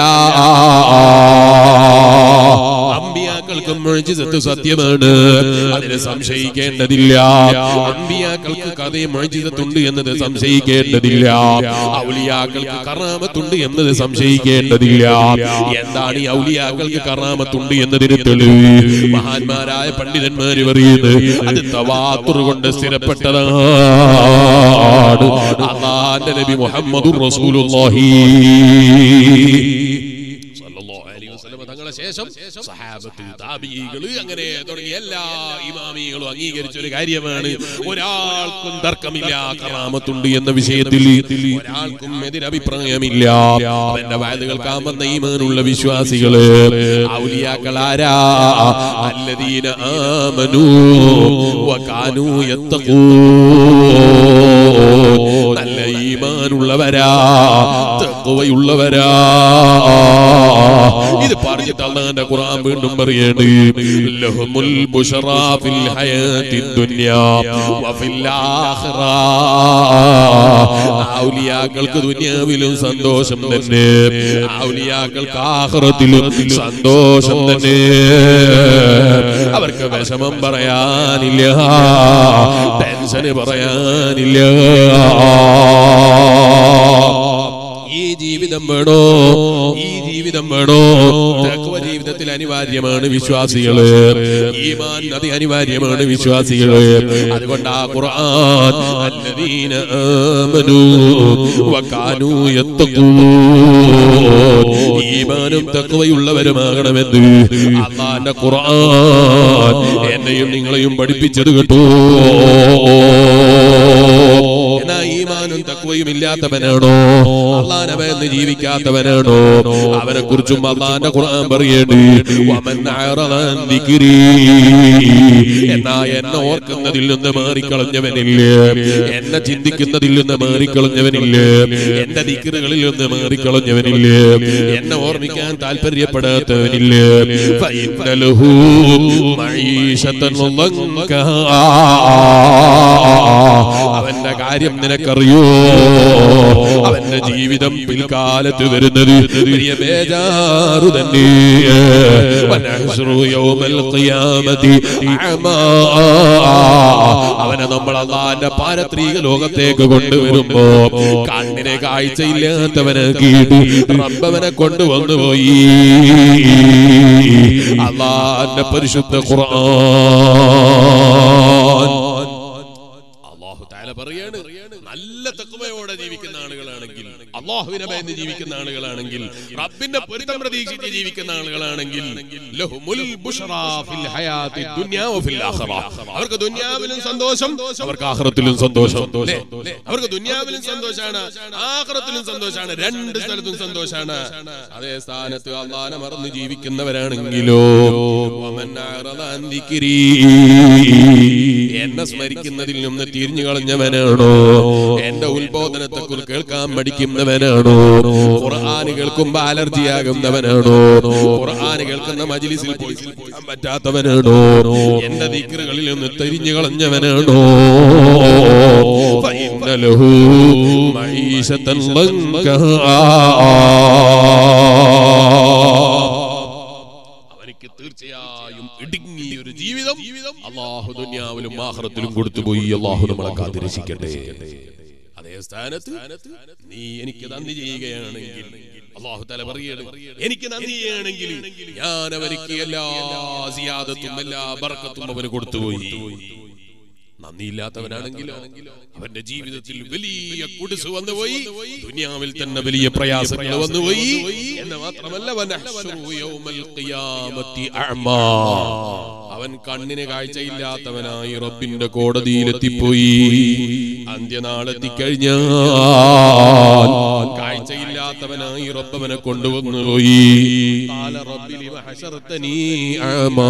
അമ്പിയാക്കൾക്കും മുഴജിസത്ത് സത്യമാണ് അതിന് സംശയിക്കേണ്ടതില്ല അമ്പിയാക്കൾക്ക് കഥയും മുഴജിസത്തുണ്ട് എന്നത് സംശയിക്കേണ്ടതില്ല ഔലിയാക്കൾക്ക് കറാമത്തുണ്ട് എന്നത് സംശയിക്കേണ്ടതില്ല എന്താണ് ഈ ഔലിയാക്കൾക്ക് കറാമത്തുണ്ട് എന്നതിന് തെളിവ് മഹാന്മാരായ പണ്ഡിതന്മാര് പറയുന്നത് അത് തവാത്തുർ കൊണ്ട് സ്ഥിരപ്പെട്ടതാണ് അള്ളാന്റെ നബി മുഹമ്മദുർ റസൂലുള്ളാഹി സല്ലല്ലാഹു അലൈഹി വസല്ലം തങ്ങളെ ശേഷം സഹാബത്ത് താബിഈകൾ അങ്ങനെ തുടങ്ങിയ എല്ലാ ഇമാമികളും അംഗീകരിച്ച ഒരു കാര്യമാണ് ഒരാൾക്കും തർക്കമില്ല കറാമത്തുണ്ട് എന്ന വിഷയത്തിൽ ഒരാൾക്കും എതിരഭിപ്രായമില്ല അവന്റെ വയത് കേൾക്കാൻ വന്ന ഈമാനുള്ള വിശ്വാസികള് ഔലിയാക്കൾ ആരാ അല്ലദീന ആമനൂ വകാനൂ യത്തഖൂൻ നല്ല ഈമാനുള്ളവരാ തഖ്വയുള്ളവരാ ഇത് പറഞ്ഞിട്ട് അള്ളാന്റെ ഖുർആൻ വീണ്ടും പറയാണ് ലഹുമുൽ ബുശറാ ഫിൽ ഹയാത്തി ദുനിയാ വഫിൽ ആഖിറ ഔലിയാക്കൾക്ക് ദുനിയാവിലും സന്തോഷം തന്നെ ഔലിയാക്കൾക്ക് ആഖിറത്തിലും സന്തോഷം തന്നെ അവർക്ക് വിഷമം പറയാനില്ല ടെൻഷന് പറയാനില്ല ഈ ജീവിതം വേണോ ഈ ജീവിതം വേണോ തഖ്വ ജീവിതത്തിൽ അനിവാര്യമാണ് വിശ്വാസികള് ഈമാൻ അതി അനിവാര്യമാണ് വിശ്വാസികള് അതുകൊണ്ട് ആ ഖുർആൻ അല്ലദീന ആമനൂ വകാനൂ യത്തഖൂൻ ഈമാനും തഖ്വയുള്ളവരുമാകണമെന്ന് അള്ളാന്റെ ഖുർആൻ എന്നെയും നിങ്ങളെയും പഠിപ്പിച്ചത് കേട്ടോ എന്നാ ഈമാനും തക്വയും ഇല്ലാത്തവനാണോ അള്ളാനെ ഭയന്ന് ജീവിക്കാത്തവനാണോ അവനെ കുറിച്ചും അള്ളാന്റെ ഖുർആൻ പറയേണ്ടി വമൻ അഅറദ അൻ ദിക്രി. എന്നാ എന്നെ ഓർക്കുന്നതിൽ നിന്ന് മാറിക്കളഞ്ഞവനില്ല എന്നെ ചിന്തിക്കുന്നതിൽ നിന്ന് മാറിക്കളഞ്ഞവനില്ല എന്റെ ദിക്കറുകളിൽ നിന്ന് മാറിക്കളഞ്ഞവനില്ല എന്നെ ഓർമ്മിക്കാൻ താല്പര്യപ്പെടാത്തവനില്ല ഫഇന്ന ലഹു മഈശത്തൻ ളങ്കാ. അവന്റെ കാര്യം നിനക്കറിയോ അവന്റെ ജീവിതം പിൽക്കാലത്ത് വരുന്നത് വലിയ ബേജാറു തന്നെ വനഹ്ശുറു യൗമൽ ഖിയാമത്തി അഅമാ. അവനെ നമ്മൾ അള്ളാന്റെ പാരത്രിക ലോകത്തേക്ക് കൊണ്ടുവരുമ്പോ കണ്ണിനെ കാഴ്ചയില്ലാത്തവനാക്കിയിട്ട് റബ്ബവനെ കൊണ്ടുവന്നു പോയി അള്ളാന്റെ പരിശുദ്ധ ഖുർആൻ അള്ളാഹു താല പറയാണ് നല്ല തക്വയോടെ ജീവിക്കുന്ന ആളുകളാണെങ്കിൽ അള്ളാഹുവിനെ ഭയന്ന് ജീവിക്കുന്ന ആളുകളാണെങ്കിൽ റബ്ബിന്റെ പൊരുത്തം പ്രതീക്ഷിച്ച് ജീവിക്കുന്ന ആളുകളാണെങ്കിൽ ലഹുമുൽ ബുശ്റാ ഫിൽ ഹയാത്തി ദുനിയാ വഫിൽ ആഖിറ. അവർക്ക് ദുനിയാവിലും സന്തോഷം അവർക്ക് ആഖിറത്തിലും സന്തോഷം ല്ലേ? അവർക്ക് ദുനിയാവിലും സന്തോഷാണ് ആഖിറത്തിലും സന്തോഷാണ് രണ്ട് സ്ഥലത്തും സന്തോഷാണ് അതേ സ്ഥാനത്ത് അള്ളാനെ മറന്ന് ജീവിക്കുന്നവരാണെങ്കിലോ വമൻ അഅറദ അൻ ദിക്രി. എന്നെ സ്മരിക്കുന്നതിൽ നിന്ന് തിരിഞ്ഞു കളഞ്ഞവൻ കേൾക്കുന്നവനാണോ എന്റെ ഉത്ബോധനത്തെ കുറിച്ച് കേൾക്കാൻ മടിക്കുന്നവനാണോ ഖുർആൻ കേൾക്കുമ്പോ അലർജി ആകുന്നവനാണോ ഖുർആൻ കേൾക്കുന്ന മജിലിസിൽ പോയി കേൾക്കാൻ പറ്റാത്തവനാണോ എന്റെ ദിക്റുകളിൽ നിന്ന് തെരിഞ്ഞു കളഞ്ഞവനാണോ فإن له معيشة ضنكا അവനിക്ക് തീർച്ചയായും ഇടുങ്ങിയ ഒരു ജീവിതം അള്ളാഹു ദുനിയാവിലും ആഖിറത്തിലും കൊടുത്തുപോയി അള്ളാഹു നമ്മളെ കാത്തിരക്ഷിക്കട്ടെ അതേ സ്ഥാനത്ത് നീ എനിക്ക് നന്ദി ചെയ്യുകയാണെങ്കിൽ അള്ളാഹു തല പറയണം എനിക്ക് നന്ദി ചെയ്യണമെങ്കിൽ ഞാൻ അവർക്ക് എല്ലാ സിയാദത്തും എല്ലാ ബർക്കത്തും അവന് കൊടുത്തുപോയി നന്ദിയില്ലാത്തവനാണെങ്കിലോ അവന്റെ ജീവിതത്തിൽ വലിയ കുടിസ് വന്നുപോയി ദുനിയാവിൽ തന്നെ വലിയ പ്രയാസങ്ങൾ വന്നുപോയി എന്ന് മാത്രമല്ല വനഹ്ശുറു യൗമൽ ഖിയാമത്തി അഅ്മാ. അവൻ കണ്ണിന് കാഴ്ചയില്ലാത്തവനായി റബ്ബിന്റെ കോടതിയിലെത്തിപ്പോയി അന്ത്യനാളെത്തിക്കഴിഞ്ഞാൽ കാഴ്ചയില്ലാത്തവനായി റബ്ബവനെ കൊണ്ടുവന്നുപോയി ഖാല റബ്ബി ലിമ ഹശർതനീ അഅ്മാ.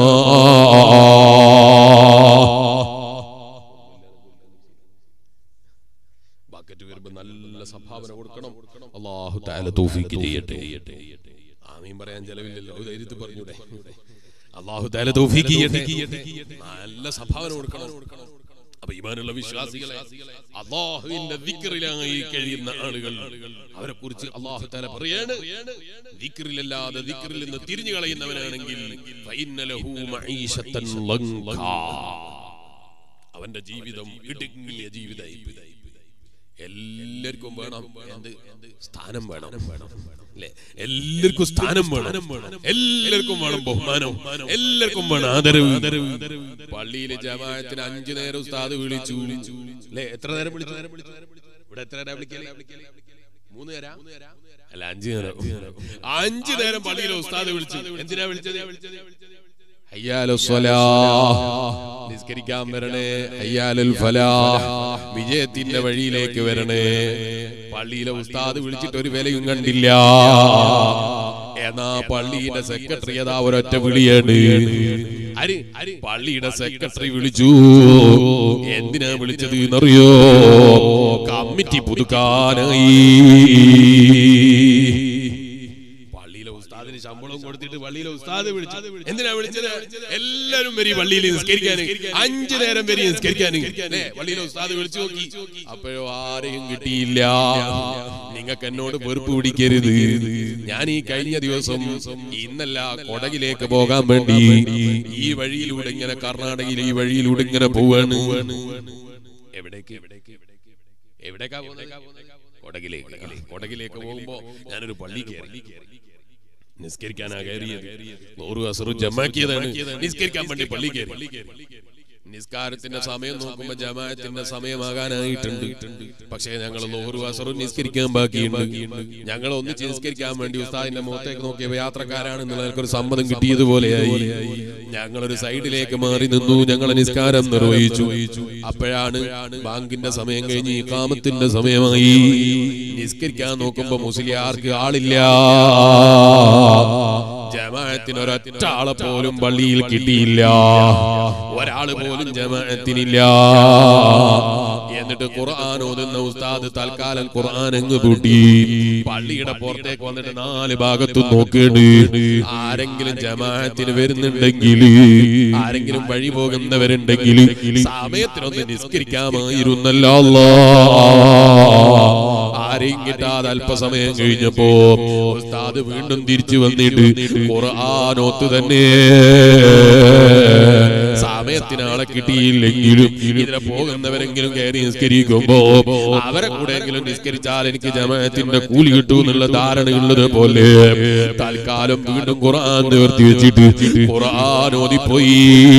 ബക്കറ്റ് വരുമ്പോ നല്ല സംഭാവന കൊടുക്കണം അള്ളാഹു താല തൗഫീക്ക് ചെയ്യട്ടെ ആമീൻ പറയാൻ ചെലവില്ലല്ലോ അത് ധൈര്യത്തിൽ പറഞ്ഞൂടെ അള്ളാഹു താല തൗഫീക്ക് ചെയ്യട്ടെ നല്ല സംഭാവന കൊടുക്കണം അപ്പൊ ഇമാനുള്ള വിശ്വാസികളെ അള്ളാഹുവിന്റെ ദിക്റിലായി കഴിയുന്ന ആളുകൾ അവരെ കുറിച്ച് അള്ളാഹു താല പറയാണ് ദിക്റിലല്ലാതെ ദിക്റിൽ നിന്ന് തിരിഞ്ഞു കളയുന്നവനാണെങ്കിൽ ഫൈന്നലഹു മഈശത്തൻ ലങ്കാ. അവന്റെ ജീവിതം ഇടുങ്ങിയ ജീവിതമായി എല്ലാവർക്കും വേണം എന്ത് സ്ഥാനം വേണം അല്ലേ എല്ലാവർക്കും സ്ഥാനം വേണം എല്ലാവർക്കും വേണം ബഹുമാനം എല്ലാവർക്കും വേണം ആദരവ് പള്ളിയിലെ ജമാഅത്തിന് അഞ്ചു നേരം ഉസ്താദ് വിളിച്ചു അല്ലേ എത്ര നേരം വിളിച്ചു ഇവിടെ എത്ര നേരം വിളിക്കല് മൂന്ന് നേരം അല്ല അഞ്ചു നേരം അഞ്ചു നേരം പള്ളിയിലെ ഉസ്താദ് വിളിച്ചു എന്തിനാ വിളിച്ചത് ഹയ്യാലു സ്വലാഹ്. നിസ്കരിക്കാൻ വരണേ ഹയ്യാലുൽ ഫലാഹ്. വിജയത്തിന്റെ വഴിയിലേക്ക് വരണേ പള്ളിയിലെ ഉസ്താദ് വിളിച്ചിട്ട് ഒരു വിലയും കണ്ടില്ല എന്നാ പള്ളിയുടെ സെക്രട്ടറി അതാ ഒരൊറ്റ വിളിയാണ് അരി പള്ളിയുടെ സെക്രട്ടറി വിളിച്ചു എന്തിനാ വിളിച്ചത് എന്നറിയോ കമ്മിറ്റി പുതുക്കാനായി പള്ളിയിലെ ഉസ്താദിന് ശമ്പളം കൊടുത്തിട്ട് പള്ളിയിലെ ഉസ്താദ് വിളിച്ചു എന്തിനാ വിളിച്ചത് എല്ലാരും വരി പള്ളിയിൽ നിസ്കരിക്കാൻ അഞ്ചു നേരം വരി നിസ്കരിക്കാൻ പള്ളിയിലെ ഉസ്താദ് വിളിച്ചു നോക്കി അപ്പോഴോ ആരെയും കിട്ടിയില്ല നിങ്ങൾക്ക് എന്നോട് വെറുപ്പ് പിടിക്കരുത് ഞാൻ ഈ കഴിഞ്ഞ ദിവസം ഇന്നല്ല കൊടകിലേക്ക് പോകാൻ വേണ്ടി ഈ വഴിയിലൂടെ ഇങ്ങനെ കർണാടകയിലെ ഈ വഴിയിലൂടെ ഇങ്ങനെ പോവാണ് എവിടേക്ക് എവിടേക്കാ പോകുന്നത് കൊടകിലേക്ക് കൊടകിലേക്ക് പോകുമ്പോ ഞാനൊരു പള്ളി കയറി നിസ്കരിക്കാനാ കയറിയത് നൂറ് അസറും ജമാക്കിയതാണ് നിസ്കരിക്കാൻ വേണ്ടി പള്ളി കയറി നിസ്കാരത്തിന്റെ സമയം നോക്കുമ്പോ ജമാഅത്തിന്റെ സമയമാകാനായിട്ടുണ്ട് പക്ഷേ ഞങ്ങൾ നൂറ് അസറും നിസ്കരിക്കാൻ ബാക്കിയുണ്ട് ഞങ്ങൾ ഒന്നിച്ച് നിസ്കരിക്കാൻ വേണ്ടി ഉസ്താദിന്റെ മുഖത്തേക്ക് നോക്കിയപ്പോ യാത്രക്കാരാണെന്നുള്ള ഒരു സമ്മതം കിട്ടിയതുപോലെയായി ഞങ്ങളൊരു സൈഡിലേക്ക് മാറി നിന്നു ഞങ്ങൾ നിസ്കാരം നിർവഹിച്ചു അപ്പോഴാണ് ബാങ്കിന്റെ സമയം കഴിഞ്ഞ് ഇക്കാമത്തിന്റെ സമയമായി നിസ്കരിക്കാൻ നോക്കുമ്പോ മുസ്ലിയാർക്ക് ആളില്ല ജമാഅത്തിന് ഒരൊറ്റ ആളെ പോലും പള്ളിയിൽ കിട്ടിയില്ല ഒരാള് പോലും ജമാഅത്തിനില്ല എന്നിട്ട് ഖുർആൻ ഓതുന്ന ഉസ്താദ് തൽക്കാലം ഖുർആൻ അങ്ങ് പൂട്ടി പള്ളിയുടെ പുറത്തേക്ക് വന്നിട്ട് നാല് ഭാഗത്തും നോക്കേണ്ടി ആരെങ്കിലും ജമാഅത്തിന് വരുന്നുണ്ടെങ്കിൽ ആരെങ്കിലും വഴി പോകുന്നവരുണ്ടെങ്കിൽ സമയത്തിനൊന്ന് നിസ്കരിക്കാമായിരുന്നല്ലോ അല്ലാ. ആരെയും കിട്ടാതെ അല്പസമയം കഴിഞ്ഞപ്പോ ഉസ്താദ് വീണ്ടും തിരിച്ചു വന്നിട്ട് ഖുർആാനോത്ത് തന്നെ സമയത്തിന് ആളെ കിട്ടിയില്ലെങ്കിലും ഇതിനെ പോകുന്നവരെങ്കിലും കയറി നിസ്കരിക്കുമ്പോ അവരെ കൂടെയെങ്കിലും നിസ്കരിച്ചാൽ എനിക്ക് ജമാഅത്തിന്റെ കൂലി കിട്ടൂ എന്നുള്ള ധാരണയുള്ളത് പോലെ തൽക്കാലം വീണ്ടും ഖുർആൻ നിവർത്തി വെച്ചിട്ട് ഖുർആൻ ഓതിപ്പോയി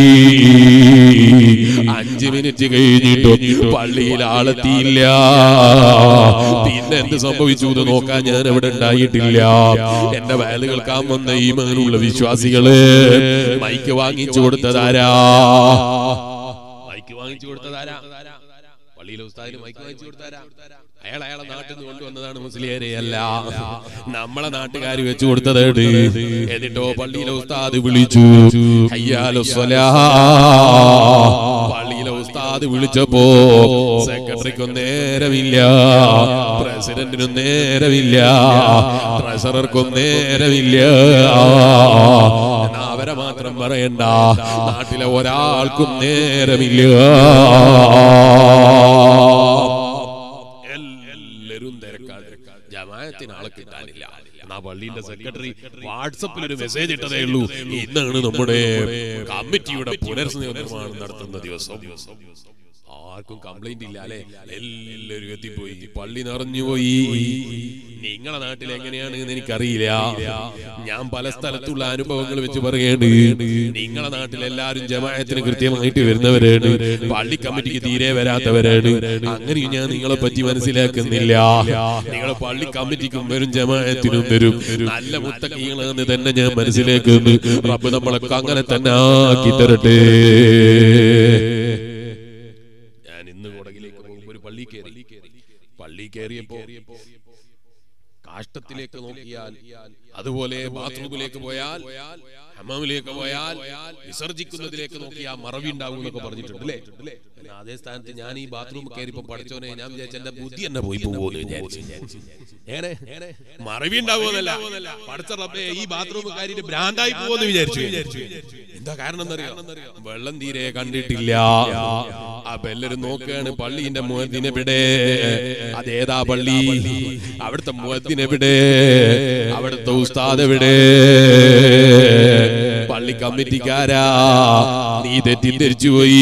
അഞ്ച് മിനിറ്റ് കഴിഞ്ഞിട്ടും പള്ളിയിൽ ആളെത്തിയില്ല പിന്നെ എന്ത് സംഭവിച്ചു എന്ന് നോക്കാൻ ഞാൻ അവിടെ ഉണ്ടായിട്ടില്ല എന്റെ വയല് കേൾക്കാൻ വന്ന ഈ മകനുള്ള വിശ്വാസികള് മൈക്ക് വാങ്ങിച്ചു കൊടുത്തതാരാ മൈക്ക് വാങ്ങിച്ചു കൊടുത്തതാരാ പള്ളിയിലെ ഉസ്താദിന് മൈക്ക് വാങ്ങിച്ചു കൊടുത്താരാ അയാൾ അയാളെ നാട്ടിൽ നിന്ന് കൊണ്ടുവന്നതാണ് മുസ്ലിയാരെ അല്ല നമ്മളെ നാട്ടുകാർ വെച്ചു കൊടുത്തതാണ് എന്നിട്ടോ പള്ളിയിലെ ഉസ്താദ് വിളിച്ചു ഹയ്യാലു സ്വലാ പള്ളിയിലെ ഉസ്താദ് ഉസ്താദ് വിളിച്ചപ്പോ സെക്രട്ടറിക്കും നേരമില്ല പ്രസിഡന്റിനും നേരമില്ല ട്രഷറർക്കും നേരമില്ല എന്നാ അവരെ മാത്രം പറയണ്ട നാട്ടിലെ ഒരാൾക്കും നേരമില്ല എല്ലാരും തിരക്കാണ് ജമായത്തിന് ആളെ കിട്ടാനില്ല എന്നാ പള്ളിയുടെ സെക്രട്ടറി വാട്സപ്പിൽ ഒരു മെസ്സേജ് ഇട്ടതേ ഉള്ളൂ ഇന്നാണ് നമ്മുടെ കമ്മിറ്റിയുടെ പുനർനിർമ്മാണം നടത്തുന്ന ദിവസം ആർക്കും കംപ്ലൈന്റ് ഇല്ല അല്ലെ എല്ലാവരും എത്തിപ്പോയി പള്ളി നിറഞ്ഞുപോയി നിങ്ങളെ നാട്ടിൽ എങ്ങനെയാണ് എന്ന് എനിക്കറിയില്ല ഞാൻ പല സ്ഥലത്തുള്ള അനുഭവങ്ങൾ വെച്ച് പറയേണ്ട നിങ്ങളെ നാട്ടിൽ എല്ലാവരും ജമായത്തിന് കൃത്യമായിട്ട് വരുന്നവരാണ് പള്ളി കമ്മിറ്റിക്ക് തീരെ വരാത്തവരാണ് അങ്ങനെയും ഞാൻ നിങ്ങളെ പറ്റി മനസ്സിലാക്കുന്നില്ല നിങ്ങൾ പള്ളി കമ്മിറ്റിക്കും വരും ജമായത്തിനും വരും നല്ല മുത്തക്കീകളാന്ന് തന്നെ ഞാൻ മനസ്സിലാക്കുന്നു റബ്ബ് നമ്മളൊക്കെ അങ്ങനെ തന്നെ ആക്കി തരട്ടെ ഞാൻ ഇന്ന് കുടകിലേക്ക് പോകുമ്പോൾ ഒരു പള്ളി കയറി പള്ളി കയറിയപ്പോ കാഷ്ടത്തിലേക്ക് നോക്കിയാൽ അതുപോലെ ബാത്റൂമിലേക്ക് പോയാൽ ഹമ്മാമിലേക്ക് പോയാൽ വിസർജിക്കുന്നതിലേക്ക് നോക്കിയാൽ മറവി ഉണ്ടാവും എന്നൊക്കെ പറഞ്ഞിട്ടുണ്ട് അല്ലേ എന്നാ അതേ സ്ഥാനത്ത് ഞാൻ ഈ ബാത്റൂം കയറിയപ്പോ പഠിച്ചോനെ ഞാൻ വിചാരിച്ച എന്റെ ബുദ്ധി എന്നെ പോയി പോകുമെന്ന് വിചാരിച്ചു എങ്ങനെ മറവി ഉണ്ടാവുമെന്നല്ല പഠിച്ച റബ്ബേ ഈ ബാത്റൂം കാര്യത്തിൽ ഭ്രാന്തായി പോകുമെന്ന് വിചാരിച്ചു എന്താ കാരണം എന്നറിയാം വെള്ളം തീരെ കണ്ടിട്ടില്ല അപ്പൊ എല്ലാരും നോക്കുകയാണ് പള്ളിന്റെ മുഖത്തിനെവിടെ അതേതാ പള്ളി അവിടുത്തെ മുഖത്തിനെവിടെ അവിടുത്തെ ഉസ്താദ് എവിടെ പള്ളി കമ്മിറ്റിക്കാരാ നീ തെറ്റിദ്ധരിച്ചു പോയി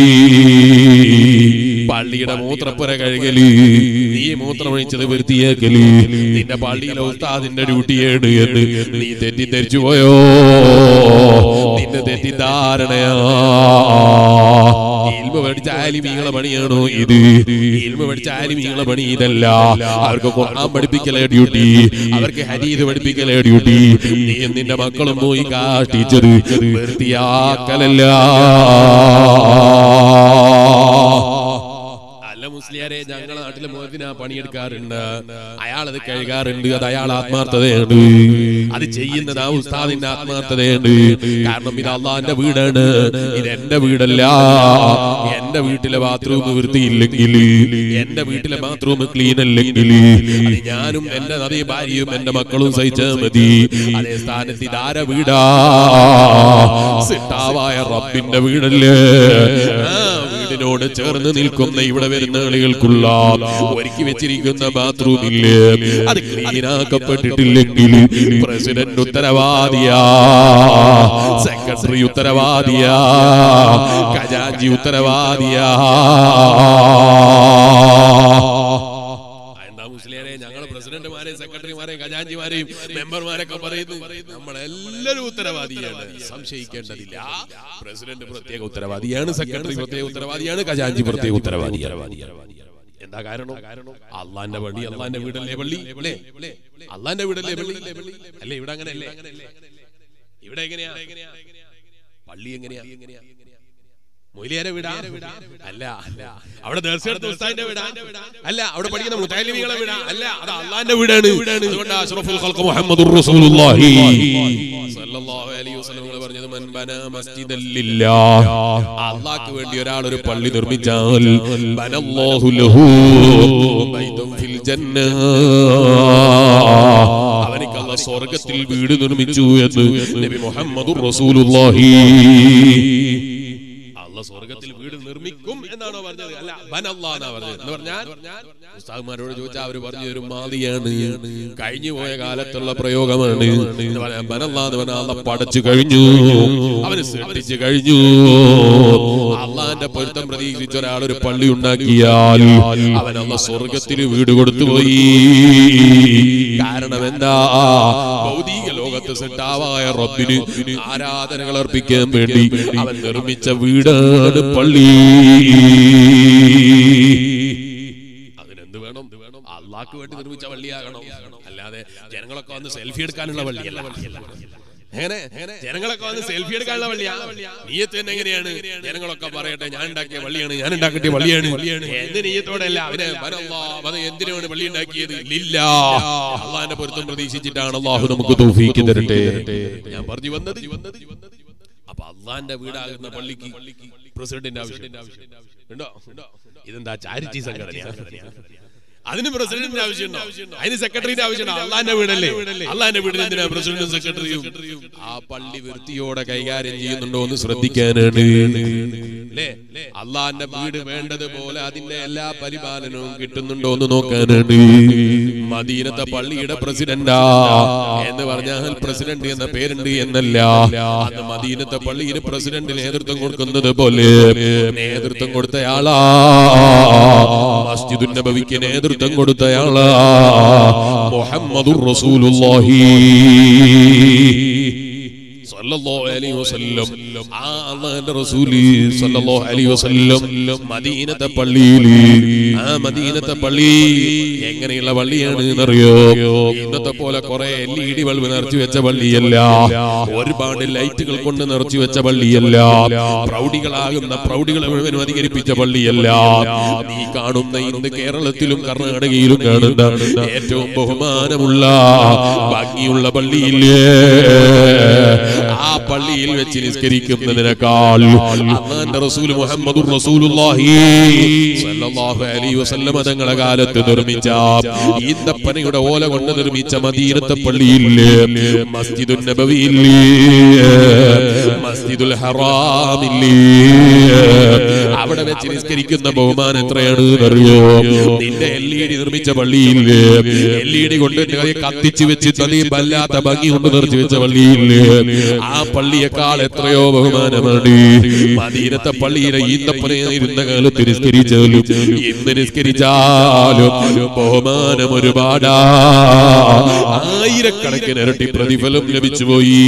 പള്ളിയുടെ മൂത്രപ്പുര കഴുകല് നീ മൂത്രമൊഴിച്ചത് വൃത്തിയാക്കല് നിന്റെ പള്ളിയിലെ ഉസ്താദിന്റെ ഡ്യൂട്ടിയാണ് എന്ന് നീ തെറ്റിദ്ധരിച്ചു പോയോ നിന്റെ തെറ്റിദ്ധാരണയാ ഇൽമ പഠിച്ച ആലിമീങ്ങളെ പണിയാണോ ഇത് ഇൽമ പഠിച്ച ആലിമീങ്ങളെ പണി ഇതല്ല അവർക്ക് ഖുർആൻ പഠിപ്പിക്കലേ ഡ്യൂട്ടി അവർക്ക് ഹരീത് പഠിപ്പിക്കലേ ഡ്യൂട്ടി നീ നിന്റെ മക്കളും പോയി കാഷ്ടിച്ചത് വൃത്തിയാക്കലല്ല അല്ല മുസ്ലിയാരെ ഞങ്ങളെ നാട്ടിലെ മോഹത്തിന് ആ പണിയെടുക്കാറുണ്ട് അയാൾ അത് കഴുകാറുണ്ട് അത് അയാൾ ആത്മാർത്ഥതയാണ് അത് ചെയ്യുന്നത് ആ ഉസ്താദിന്റെ ആത്മാർത്ഥതയാണ് കാരണം ഇത് അള്ളാന്റെ വീടാണ് ഇത് എന്റെ വീടല്ല എന്റെ വീട്ടിലെ ബാത്റൂം വൃത്തിയില്ലെങ്കിൽ എന്റെ വീട്ടിലെ ബാത്റൂം ക്ലീൻ അല്ലെങ്കിൽ അത് ഞാനും എന്റെ അതേ ഭാര്യയും എന്റെ മക്കളും സഹിച്ചാൽ മതി അതേ സ്ഥാനത്ത് ഇതാര വീടാ സിട്ടാവായ റബ്ബിന്റെ വീടല്ലേ ആ വീടിനോട് ചേർന്ന് നിൽക്കുന്ന ഇവിടെ വരുന്ന ആളുകൾക്കുള്ള ഒരുക്കി വെച്ചിരിക്കുന്ന ബാത്റൂമില്ലേ അത് ക്ലീനാക്കപ്പെട്ടിട്ടില്ലെങ്കിൽ പ്രസിഡന്റ് ഉത്തരവാദിയാ സെക്രട്ടറി ഉത്തരവാദിയാ ഖജാഞ്ചി ഉത്തരവാദിയാ എന്താ മുസ്ലിയാരെ ഞങ്ങൾ പ്രസിഡന്റുമാരെയും സെക്രട്ടറിമാരെയും ഖജാഞ്ചിമാരെയും മെമ്പർമാരൊക്കെ പറയുന്നു നമ്മളെല്ലാവരും ഉത്തരവാദിയാണ് സംശയിക്കേണ്ടതില്ല പ്രസിഡന്റ് പ്രത്യേക ഉത്തരവാദിയാണ് സെക്രട്ടറി പ്രത്യേക ഉത്തരവാദിയാണ് ഖജാഞ്ചി പ്രത്യേക ഉത്തരവാദിയാണ് എന്താ കാരണം അള്ളാന്റെ പള്ളി അള്ളാന്റെ വീടല്ലേ പള്ളി അല്ലേ അള്ളാന്റെ വീടല്ലേ പള്ളി അല്ലേ ഇവിടെ അങ്ങനെയല്ലേ ഇവിടെ എങ്ങനെയാ പള്ളി എങ്ങനെയാ മൊയിലിയാരെ വീടാ അല്ല അല്ല അവിടെ ദർശനത്തെ ഉസ്താദിന്റെ വീടാ അല്ല അവിടെ പഠിക്കുന്ന മുത്താലിമികളെ വീടാ അല്ല അത് അള്ളാന്റെ വീടാണ് അതുകൊണ്ട് അഷ്റഫുൽ ഖൽഖ് മുഹമ്മദുർ റസൂലുള്ളാഹി സല്ലല്ലാഹു അലൈഹി വസല്ലം നിങ്ങൾ പറഞ്ഞത് മൻ ബന മസ്ജിദൻ ലില്ലാഹ് അള്ളാഹ്ക്ക് വേണ്ടി ഒരാൾ ഒരു പള്ളി നിർമ്മിച്ചാൽ ബനല്ലാഹു ലഹു ബൈതുൻ ഫിൽ ജന്ന അവനിക്ക് അല്ലാഹ് സ്വർഗ്ഗത്തിൽ വീട് നിർമ്മിച്ചു എന്ന് നബി മുഹമ്മദുർ റസൂലുള്ളാഹി അള്ള സ്വർഗത്തിൽ വീട് നിർമ്മിക്കും എന്നാണോ പറഞ്ഞത് അല്ല ബനല്ലാ എന്നാ പറഞ്ഞത് എന്ന് പറഞ്ഞാൽ ഉസ്താദ്മാരോട് ചോദിച്ചാൽ അവര് പറഞ്ഞു ഒരു മാതിയാണ് കഴിഞ്ഞു പോയ കാലത്തുള്ള പ്രയോഗമാണ് എന്ന് പറഞ്ഞാൽ ബനല്ലാ എന്ന് പറഞ്ഞാൽ അള്ള പടച്ചു കഴിഞ്ഞു അവന് സൃഷ്ടിച്ചു കഴിഞ്ഞു അള്ളാന്റെ പൊരുത്തം പ്രതീക്ഷിച്ച ഒരാൾ ഒരു പള്ളി ഉണ്ടാക്കിയാൽ അവൻ അള്ള സ്വർഗത്തിൽ വീട് കൊടുത്തുപോയി കാരണം എന്താ ഭൗതിക ലോകത്ത് സെട്ടാവായ റബ്ബിന് ആരാധനകൾ അർപ്പിക്കാൻ വേണ്ടി അവൻ നിർമ്മിച്ച വീടാണ് പള്ളി അതിനെന്ത് വേണം അള്ളാഹ്ക്ക് വേണ്ടി നിർമ്മിച്ച പള്ളിയാകണം അല്ലാതെ ജനങ്ങളൊക്കെ വന്ന് സെൽഫി എടുക്കാനുള്ള പള്ളിയല്ല എങ്ങനെ ജനങ്ങളൊക്കെ വന്ന് സെൽഫി എടുക്കാനുള്ള പള്ളിയാ നീയത്ത് തന്നെ എങ്ങനെയാണ് ജനങ്ങളൊക്കെ പറയട്ടെ ഞാൻ ഉണ്ടാക്കിയ പള്ളിയാണ് ഞാൻ ഉണ്ടാക്കിയ പള്ളിയാണ് എന്ത് നീയത്തോടെ അല്ല അവന് അത് എന്തിനാണ് പള്ളി ഉണ്ടാക്കിയത് ഇല്ല അള്ളാഹിന്റെ പൊരുത്തം പ്രതീക്ഷിച്ചിട്ടാണ് അള്ളാഹു നമുക്ക് തൗഫീക്ക് തരട്ടെ ഞാൻ പറഞ്ഞു വന്നത് അപ്പൊ അള്ളാന്റെ വീടാകുന്ന പള്ളിക്ക് പ്രസിഡന്റിന്റെ ആവശ്യം ഉണ്ടോ ഇതെന്താ ചാരിറ്റി സംഘടന അതിന് പ്രസിഡന്റിന്റെ ആവശ്യമുണ്ടോ അതിന് സെക്രട്ടറിന്റെ ആവശ്യമുണ്ടോ അള്ളാന്റെ വീടല്ലേ അള്ളാന്റെ വീടിന് എന്തിനാ പ്രസിഡന്റും സെക്രട്ടറിയും ആ പള്ളി വൃത്തിയോടെ കൈകാര്യം ചെയ്യുന്നുണ്ടോ എന്ന് ശ്രദ്ധിക്കാനാണ് അല്ലേ അള്ളാന്റെ വീട് വേണ്ടതുപോലെ അതിന്റെ എല്ലാ പരിപാലനവും കിട്ടുന്നുണ്ടോ എന്ന് നോക്കാനാണ് മദീനത്തെ പള്ളിയുടെ പ്രസിഡന്റാ എന്ന് പറഞ്ഞാൽ പ്രസിഡന്റ് എന്ന പേരുണ്ട് എന്നല്ല അന്ന് മദീനത്തെ പള്ളിയിൽ പ്രസിഡന്റ് നേതൃത്വം കൊടുക്കുന്നത് പോലെ നേതൃത്വം കൊടുത്തയാളാ മസ്ജിദുൻ നബവിക്ക് നേതൃത്വം കൊടുത്തയാളാ മുഹമ്മദുർ റസൂലുള്ളാഹി സല്ലല്ലാഹു അലൈഹി വസല്ലം ആ അല്ലാഹുവിന്റെ റസൂല് സല്ലല്ലാഹു അലൈഹി വസല്ലം മദീനത്തെ പള്ളിയിൽ ആ മദീനത്തെ പള്ളി എങ്ങനെയുള്ള പള്ളിയാണ് എന്നറിയോ ഇന്നത്തെ പോലെ കുറെ എൽ ഇ ഡി ബൾബ് നിറച്ചു വെച്ച പള്ളിയല്ല ഒരുപാട് ലൈറ്റുകൾ കൊണ്ട് നിറച്ചു വെച്ച പള്ളിയല്ല പ്രൗഢികളാകുന്ന പ്രൗഢികളെ മുഴുവനും അധികരിപ്പിച്ച പള്ളിയല്ല നീ കാണുന്ന ഇന്ന് കേരളത്തിലും കർണാടകയിലും കാണുന്ന ഏറ്റവും ബഹുമാനമുള്ള ഭംഗിയുള്ള പള്ളിയില്ലേ ആ പള്ളിയിൽ വെച്ച് നിസ്കരിക്കുന്നതിനേക്കാൾ അള്ളാന്റെ റസൂൽ മുഹമ്മദുർ റസൂലുള്ളാഹി സ്വല്ലല്ലാഹു അലൈഹി വസല്ലം തങ്ങളെ കാലത്ത് നിർമ്മിച്ച ഈന്തപ്പനയുടെ ഓല കൊണ്ട് നിർമ്മിച്ച മദീനത്തെ പള്ളിയില്ലേ മസ്ജിദുൻ നബവിയില്ലേ മസ്ജിദുൽ ഹറാമില്ലേ അവിടെ വെച്ച് നിസ്കരിക്കുന്ന ബഹുമാനം എത്രയാണ് അറിയോ നിന്റെ എൽ ഇ ഡി നിർമ്മിച്ച പള്ളിയില്ലേ എൽ ഇ ഡി കൊണ്ട് കത്തിച്ചു വെച്ച് തലയും വല്ലാത്ത ഭംഗി കൊണ്ട് നിറച്ചു വെച്ച പള്ളിയില്ലേ ആ പള്ളിയേക്കാൾ എത്രയോ ബഹുമാനമാണ് മദീനത്തെ പള്ളിയിലെ ഈന്തപ്പന ഇരുന്ന കാലത്ത് നിസ്കരിച്ചാലും ഇന്ന് നിസ്കരിച്ചാലും ബഹുമാനം ഒരുപാടാ ആയിരക്കണക്കിന് ഇരട്ടി പ്രതിഫലം ലഭിച്ചു പോയി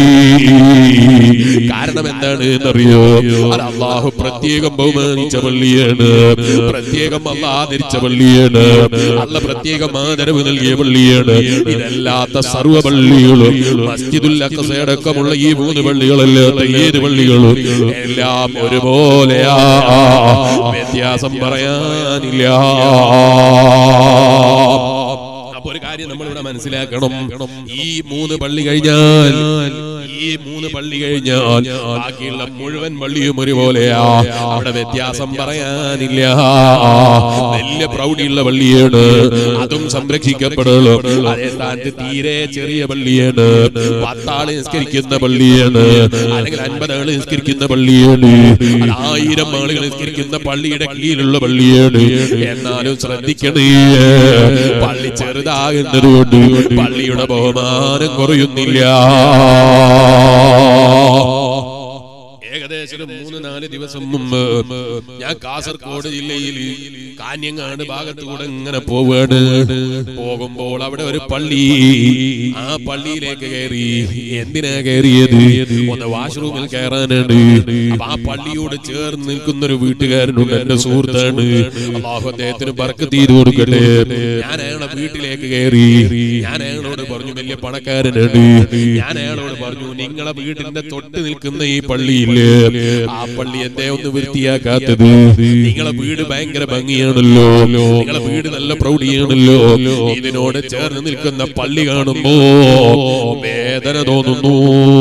കാരണം എന്താണ് എന്നറിയോ അത് അള്ളാഹു പ്രത്യേകം ബഹുമാനിച്ച പള്ളിയാണ് പ്രത്യേകം അള്ളാഹ് ആദരിച്ച പള്ളിയാണ് അല്ല പ്രത്യേകം ആദരവ് നൽകിയ പള്ളിയാണ് ഇതല്ലാത്ത സർവ്വ പള്ളികളും മസ്ജിദുൽ അക്കസയടക്കമുള്ള ഈ മൂന്ന് പള്ളികളല്ലാത്ത ഏത് പള്ളികളും എല്ലാം ഒരുപോലെയാ വ്യത്യാസം പറയാനില്ല അപ്പൊ ഒരു കാര്യം നമ്മൾ ഇവിടെ മനസ്സിലാക്കണം ഈ മൂന്ന് പള്ളി കഴിഞ്ഞാൽ ഈ മൂന്ന് പള്ളി കഴിഞ്ഞാൽ ബാക്കിയുള്ള മുഴുവൻ പള്ളിയും ഒരുപോലെയാ അവിടെ വ്യത്യാസം പറയാനില്ല വലിയ പ്രൗഢിയുള്ള പള്ളിയാണ് അതും സംരക്ഷിക്കപ്പെടുള്ളൂ അതേ സ്ഥാനത്ത് തീരെ ചെറിയ പള്ളിയാണ് പത്താള് നിസ്കരിക്കുന്ന പള്ളിയാണ് അല്ലെങ്കിൽ അൻപത് ആള് നിസ്കരിക്കുന്ന പള്ളിയാണ് അത് ആയിരം ആളുകൾ നിസ്കരിക്കുന്ന പള്ളിയുടെ കീഴിലുള്ള പള്ളിയാണ് എന്നാലും ശ്രദ്ധിക്കണേ പള്ളി ചെറുതാകുന്നത് കൊണ്ട് പള്ളിയുടെ ബഹുമാനം കുറയുന്നില്ല ഏകദേശം ഒരു മൂന്ന് നാല് ദിവസം മുമ്പ് ഞാൻ കാസർഗോഡ് ജില്ലയിൽ കാഞ്ഞങ്ങാട് ഭാഗത്തൂടെ ഇങ്ങനെ പോവാണ് പോകുമ്പോൾ അവിടെ ഒരു പള്ളി ആ പള്ളിയിലേക്ക് കയറി എന്തിനാ കയറിയത് ഒന്ന് വാഷ്റൂമിൽ കയറാനാണ് അപ്പൊ ആ പള്ളിയോട് ചേർന്ന് നിൽക്കുന്ന ഒരു വീട്ടുകാരനുണ്ട് എന്റെ സുഹൃത്താണ് അള്ളാഹു അദ്ദേഹത്തിന് ബർക്ക് ചെയ്തു കൊടുക്കട്ടെ ഞാൻ അയാളെ വീട്ടിലേക്ക് കയറി ഞാൻ അയാളോട് പറഞ്ഞു വലിയ പണക്കാരനാണ് ഞാൻ അയാളോട് പറഞ്ഞു നിങ്ങളെ വീടിന്റെ തൊട്ട് നിൽക്കുന്ന ഈ പള്ളിയില്ലേ ആ പള്ളി എന്തേ ഒന്ന് വൃത്തിയാക്കാത്തത് നിങ്ങളെ വീട് ഭയങ്കര ഭംഗിയാണല്ലോ നിങ്ങളെ വീട് നല്ല പ്രൗഢിയാണല്ലോ ഇതിനോട് ചേർന്ന് നിൽക്കുന്ന പള്ളി കാണുമ്പോ വേദന തോന്നുന്നു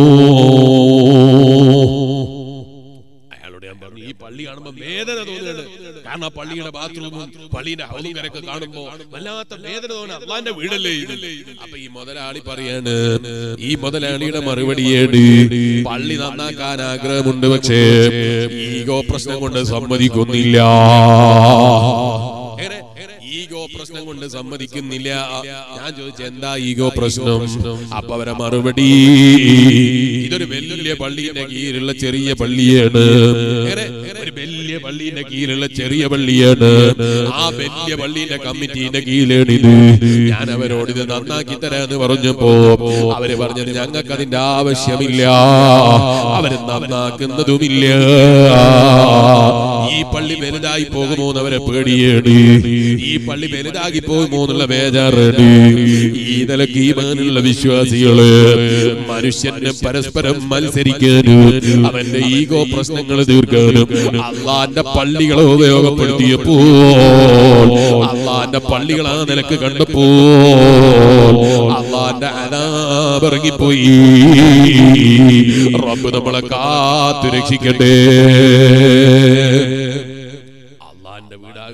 അയാളോട് ഞാൻ പറഞ്ഞു ഈ പള്ളി കാണുമ്പോ വേദന തോന്നുന്നുണ്ട് കാരണം ആ പള്ളിയുടെ ബാത്റൂമും പള്ളിയുടെ ഹൗലും കരൊക്കെ കാണുമ്പോ വല്ലാത്ത വേദന തോന്നുന്നു അള്ളാന്റെ വീടല്ലേ ഇത് അപ്പൊ ഈ മുതലാളി പറയാണ് ഈ മുതലാളിയുടെ മറുപടിയേട് പള്ളി നന്നാക്കാൻ ആഗ്രഹമുണ്ട് പക്ഷേ ഈഗോ പ്രശ്നം കൊണ്ട് സമ്മതിക്കുന്നില്ല എങ്ങനെ? ഈഗോ പ്രശ്നം കൊണ്ട് സമ്മതിക്കുന്നില്ല ഞാൻ ചോദിച്ചു എന്താ ഈഗോ പ്രശ്നം അപ്പൊ അവരെ മറുപടി ഇതൊരു വലിയ പള്ളിയുടെ കീഴിലുള്ള ചെറിയ പള്ളിയാണ് എങ്ങനെ? ഒരു വലിയ പള്ളിയുടെ കീഴിലുള്ള ചെറിയ പള്ളിയാണ് ആ വലിയ പള്ളിയുടെ കമ്മിറ്റീന്റെ കീഴിലാണ് ഇത് ഞാൻ അവരോട് ഇത് നന്നാക്കി തരാന്ന് പറഞ്ഞപ്പോ അവര് പറഞ്ഞത് ഞങ്ങൾക്ക് അതിന്റെ ആവശ്യമില്ല അവര് നന്നാക്കുന്നതുമില്ല ഈ പള്ളി വലുതായി പോകുമോ എന്നവരെ പേടിയാണ് ഈ പള്ളി വലുതാക്കി പോകുമോ എന്നുള്ള ബേജാറാണ് ഈ നിലക്ക് ഈമാനുള്ള വിശ്വാസികള് മനുഷ്യന് പരസ്പരം മത്സരിക്കാനും അവന്റെ ഈഗോ പ്രശ്നങ്ങൾ തീർക്കാനും അള്ളാന്റെ പള്ളികളെ ഉപയോഗപ്പെടുത്തിയപ്പോൾ അള്ളാന്റെ പള്ളികൾ ആ നിലക്ക് കണ്ടപ്പോൾ അള്ളാന്റെ അനാബിറങ്ങിപ്പോയി റബ്ബ് നമ്മളെ കാത്തു രക്ഷിക്കട്ടെ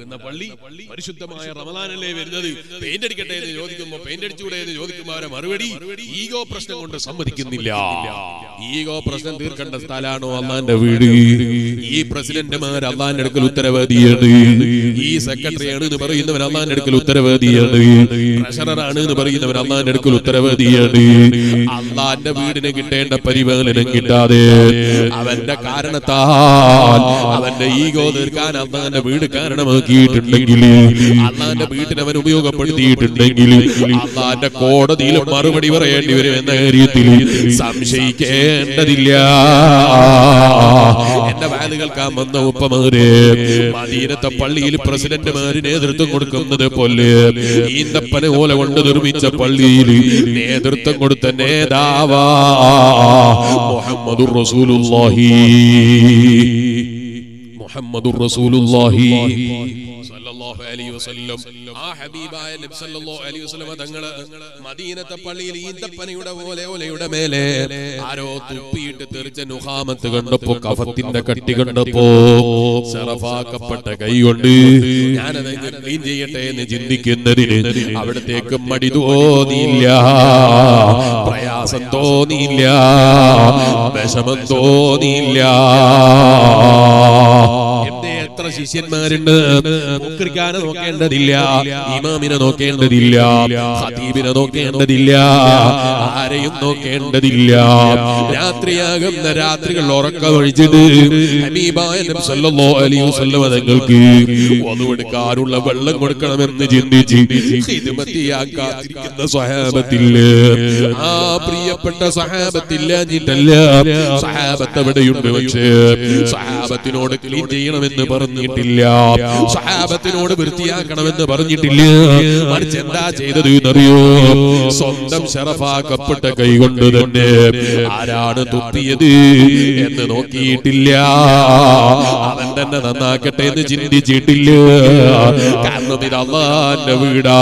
വീടാകുന്ന പള്ളി പരിശുദ്ധമായ റമദാനല്ലേ വരുന്നത് പെയിന്റ് അടിക്കട്ടെ എന്ന് ചോദിക്കുമ്പോ പെയിന്റ് അടിച്ചുകൂടെ എന്ന് ചോദിക്കുമ്പോ അവരെ മറുപടി ഈഗോ പ്രശ്നം കൊണ്ട് സമ്മതിക്കുന്നില്ല ഈഗോ പ്രശ്നം തീർക്കേണ്ട സ്ഥലമാണോ അള്ളാന്റെ വീട് ഈ പ്രസിഡന്റുമാർ അള്ളാന്റെ അടുക്കൽ ഉത്തരവാദിയാണ് ഈ സെക്രട്ടറിയാണ് എന്ന് പറയുന്നവർ അള്ളാന്റെ അടുക്കൽ ഉത്തരവാദിയാണ് ട്രഷററാണ് എന്ന് പറയുന്നവർ അള്ളാന്റെ അടുക്കൽ ഉത്തരവാദിയാണ് അള്ളാന്റെ വീടിന് കിട്ടേണ്ട പരിപാലനം കിട്ടാതെ അവന്റെ കാരണത്താൽ അവന്റെ ഈഗോ തീർക്കാൻ അള്ളാന്റെ വീട് കാരണമാക്കിയിട്ടുണ്ടെങ്കിൽ അള്ളാന്റെ വീട്ടിന് അവൻ ഉപയോഗപ്പെടുത്തിയിട്ടുണ്ടെങ്കിൽ അള്ളാന്റെ കോടതിയിൽ മറുപടി പറയേണ്ടി വരും എന്ന കാര്യത്തിൽ സംശയിക്കേണ്ടതില്ല എന്റെ വാല് കേൾക്കാൻ വന്ന ഉപ്പമാര് മദീനത്തെ പള്ളിയിൽ പ്രസിഡന്റുമാര് നേതൃത്വം കൊടുക്കുന്നത് പോലെ ഈന്തപ്പന ഓല കൊണ്ട് നിർമ്മിച്ച പള്ളിയിൽ നേതൃത്വം കൊടുത്ത നേതാവാ മുഹമ്മദുർ റസൂലുള്ളാഹി മുഹമ്മദുർ റസൂലുള്ളാഹി സല്ലല്ലാഹു അലൈഹി വസല്ലം ആ ഹബീബായ നബി സല്ലല്ലാഹു അലൈഹി വസല്ലം തങ്ങള് മദീനത്തെ പള്ളിയിൽ ഈന്തപ്പനയുടെ പോലെ ഓലയുടെ മേലെ ആരോ തുപ്പിയിട്ട് തെറിച്ച നുഹാമത്ത് കണ്ടപ്പോ കഫത്തിന്റെ കട്ടി കണ്ടപ്പോ സറഫാക്കപ്പെട്ട കൈ കൊണ്ട് ഞാനത് ക്ലീൻ ചെയ്യട്ടെ എന്ന് ചിന്തിക്കുന്നതിന് അവിടത്തേക്ക് മടി തോന്നിയില്ല പ്രയാസം തോന്നിയില്ല വിഷമം തോന്നിയില്ല എന്റെ എത്ര ശിഷ്യന്മാരുണ്ട് മുക്രിക്കാനെ നോക്കേണ്ടതില്ല ഇമാമിനെ നോക്കേണ്ടതില്ല ഖതീബിനെ നോക്കേണ്ടതില്ല ആരെയും നോക്കേണ്ടതില്ല രാത്രിയാകുന്ന രാത്രികൾ ഉറക്കമൊഴിച്ചിട്ട് ഹബീബായ നബി സല്ലല്ലാഹു അലൈഹി വസല്ലം തങ്ങൾക്ക് ഒന്നുകൊടുക്കാനുള്ള വെള്ളം കൊടുക്കണമെന്ന് ചിന്തിച്ച് ഹിദ്മത്തിയാക്കാതിരിക്കുന്ന സ്വഹാബത്തില് ആ പ്രിയപ്പെട്ട സഹാബത്തില്ലാഞ്ഞിട്ടല്ല സഹാബത്ത് എവിടെയുണ്ട് പക്ഷേ സഹാബത്തിനോട് ക്ലീൻ ചെയ്യണമെന്ന് പറഞ്ഞിട്ടില്ല സഹാബത്തിനോട് വൃത്തിയാക്കണമെന്ന് പറഞ്ഞിട്ടില്ല മറിച്ച് എന്താ ചെയ്തത് എന്നറിയോ സ്വന്തം ശറഫാക്കപ്പെട്ട കൈകൊണ്ട് തന്നെ ആരാണ് തുപ്പിയത് എന്ന് നോക്കിയിട്ടില്ല അവൻ തന്നെ നന്നാക്കട്ടെ എന്ന് ചിന്തിച്ചിട്ടില്ല കാരണം ഇത് അള്ളാന്റെ വീടാ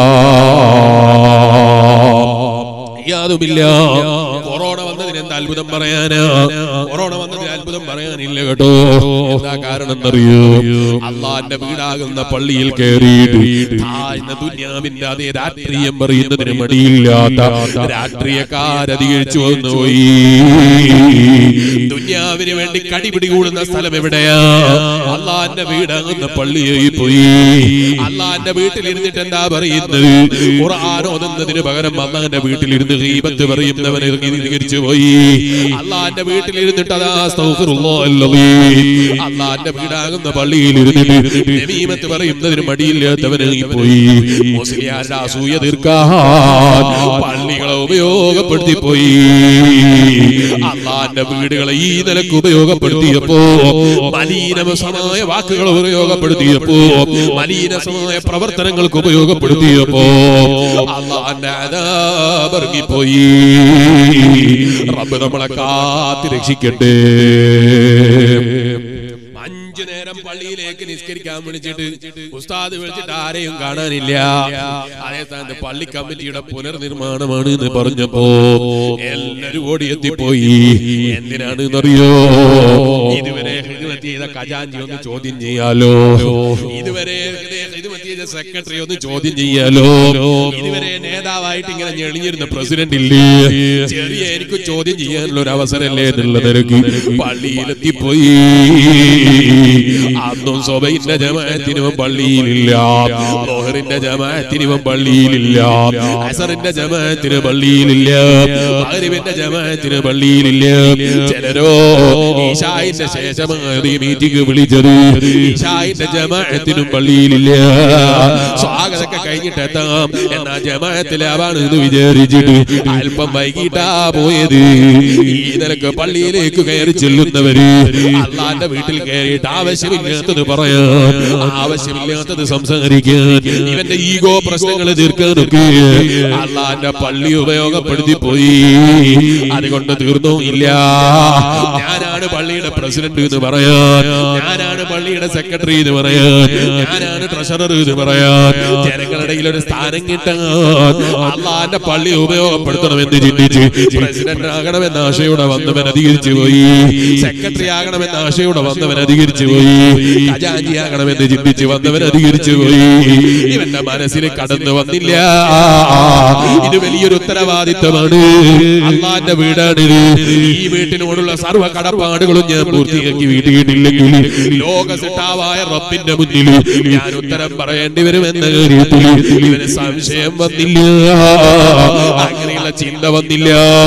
യാതുമില്ല കൊറോണ വന്നതിന് എന്താ അത്ഭുതം പറയാനാ കൊറോണ വന്നതിന് അത്ഭുതം പറയാനില്ല കേട്ടോ എന്താ കാരണം എന്നറിയോ അള്ളാന്റെ വീടാകുന്ന പള്ളിയിൽ കയറിയിട്ട് താഴ്ന്ന ദുന്യാവിന്റെ അതേ രാഷ്ട്രീയം പറയുന്നതിന് മടിയില്ലാത്ത രാഷ്ട്രീയക്കാരധികരിച്ചു വന്നുപോയി ദുന്യാവിന് വേണ്ടി കടിപിടി കൂടുന്ന സ്ഥലം എവിടെയാ അള്ളാന്റെ വീടാകുന്ന പള്ളിയായി പോയി അള്ളാന്റെ വീട്ടിലിരുന്നിട്ട് എന്താ പറയുന്നത് ഖുർആൻ ഓതുന്നതിന് പകരം അള്ളാന്റെ വീട്ടിലിരുന്ന് ഗീബത്ത് പറയുന്നവനെ അംഗീകരിച്ചു പോയി അള്ളാന്റെ വീട്ടിലിരുന്നിട്ട് അതാ അസ്തഗ്ഫിറുല്ലാഹ് അള്ളാന്റെ വീടാകുന്ന പള്ളിയിൽ ഇരുന്നിട്ട് നബീമത്ത് പറയുന്നതിന് മടിയില്ലാത്തവനായി പോയി മുസ്ലിയാരുടെ അസൂയ തീർക്കാൻ പള്ളികളെ ഉപയോഗപ്പെടുത്തി പോയി അള്ളാന്റെ വീടുകളെ ഈ നിലക്ക് ഉപയോഗപ്പെടുത്തിയപ്പോ മലീനസമായ വാക്കുകൾ ഉപയോഗപ്പെടുത്തിയപ്പോ മലീനസമായ പ്രവർത്തനങ്ങൾക്ക് ഉപയോഗപ്പെടുത്തിയപ്പോ അള്ളാന്റെ അതാപറങ്ങിപ്പോയി റബ്ബ് നമ്മളെ കാത്തി രക്ഷിക്കട്ടെ അഞ്ചു നേരം പള്ളിയിലേക്ക് നിസ്കരിക്കാൻ വിളിച്ചിട്ട് ഉസ്താദ് വിളിച്ചിട്ട് ആരെയും കാണാനില്ല അതേ സ്ഥാനത്ത് പള്ളി കമ്മിറ്റിയുടെ പുനർനിർമ്മാണമാണ് എന്ന് പറഞ്ഞപ്പോ എല്ലാരും ഓടി എത്തിപ്പോയി എന്തിനാണ് എന്നറിയോ ഇതുവരെ ഹിദ്മത്ത് ചെയ്ത ഖജാഞ്ചി ഒന്ന് ചോദ്യം ചെയ്യാലോ ഇതുവരെ ഹിദ്മത്ത് ചെയ്ത സെക്രട്ടറി ഒന്ന് ചോദ്യം ചെയ്യാലോ ഇതുവരെ നേതാവായിട്ട് ഇങ്ങനെ ഞെളിഞ്ഞിരുന്ന പ്രസിഡന്റ് ഇല്ലേ ചെറിയ എനിക്ക് ചോദ്യം ചെയ്യാനുള്ള ഒരു അവസരമല്ലേ എന്നുള്ള നിലക്ക് പള്ളിയിലെത്തിപ്പോയി അന്നും സ്വബൈന്റെ ജമാഅത്തിനും പള്ളിയിലില്ല ലോഹറിന്റെ ജമാഅത്തിനും പള്ളിയിലില്ല അസറിന്റെ ജമാഅത്തിന് പള്ളിയിലില്ല മഗ്രിബിന്റെ ജമാഅത്തിന് പള്ളിയിലില്ല ചിലരോ ഈശായിന്റെ ശേഷമാണ് ഈ മീറ്റിംഗ് വിളിച്ചത് ഈശായിന്റെ ജമാഅത്തിനും പള്ളിയിലില്ല സ്വാഗതമൊക്കെ കഴിഞ്ഞിട്ട് എത്താം എന്നാ ജമാഅത്തിലാവാണ് എന്ന് വിചാരിച്ചിട്ട് അല്പം വൈകിട്ടാ പോയത് ഈ നിലക്ക് പള്ളിയിലേക്ക് കയറി ചെല്ലുന്നവര് അള്ളാന്റെ വീട്ടിൽ കയറിയിട്ട് ആവശ്യമില്ലാത്തത് പറയാൻ ആവശ്യമില്ലാത്തത് സംസാരിക്കാൻ ഇവന്റെ ഈഗോ പ്രശ്നങ്ങൾ തീർക്കാനൊക്കെ അള്ളാന്റെ പള്ളി ഉപയോഗപ്പെടുത്തി പോയി അതുകൊണ്ട് തീർന്നോ ഇല്ല ഞാനാണ് പള്ളിയുടെ പ്രസിഡന്റ് എന്ന് പറയാൻ ഞാനാണ് പള്ളിയുടെ സെക്രട്ടറി എന്ന് പറയാൻ ഞാനാണ് ട്രഷറർ എന്ന് പറയാൻ ജനങ്ങളുടെ ഇടയിൽ ഒരു സ്ഥാനം കിട്ടാൻ അള്ളാന്റെ പള്ളി ഉപയോഗപ്പെടുത്തണമെന്ന് ചിന്തിച്ച് പ്രസിഡന്റ് ആകണമെന്ന ആശയോടെ വന്നവൻ അധികരിച്ചു പോയി സെക്രട്ടറി ആകണമെന്ന ആശയോടെ വന്നവൻ അധികരിച്ചു പോയി ഖജാഞ്ചി ആകണമെന്ന് ചിന്തിച്ച് വന്നവൻ അധികരിച്ചു പോയി ഇവന്റെ മനസ്സിൽ കടന്നു വന്നില്ല ഇത് വലിയൊരു ഉത്തരവാദിത്തമാണ് അള്ളാന്റെ വീടാണിത് ഈ വീട്ടിനോടുള്ള സർവ്വ കടപ്പാടുകളും ഞാൻ പൂർത്തിയാക്കി വീട്ടിയിട്ടില്ലെങ്കിൽ ലോക സിട്ടാവായ റബ്ബിന്റെ മുന്നിൽ ഞാൻ ഉത്തരം പറയേണ്ടി വരുമെന്ന കാര്യത്തിൽ ഇവന് സംശയം വന്നില്ല അങ്ങനെയുള്ള ചിന്ത വന്നില്ല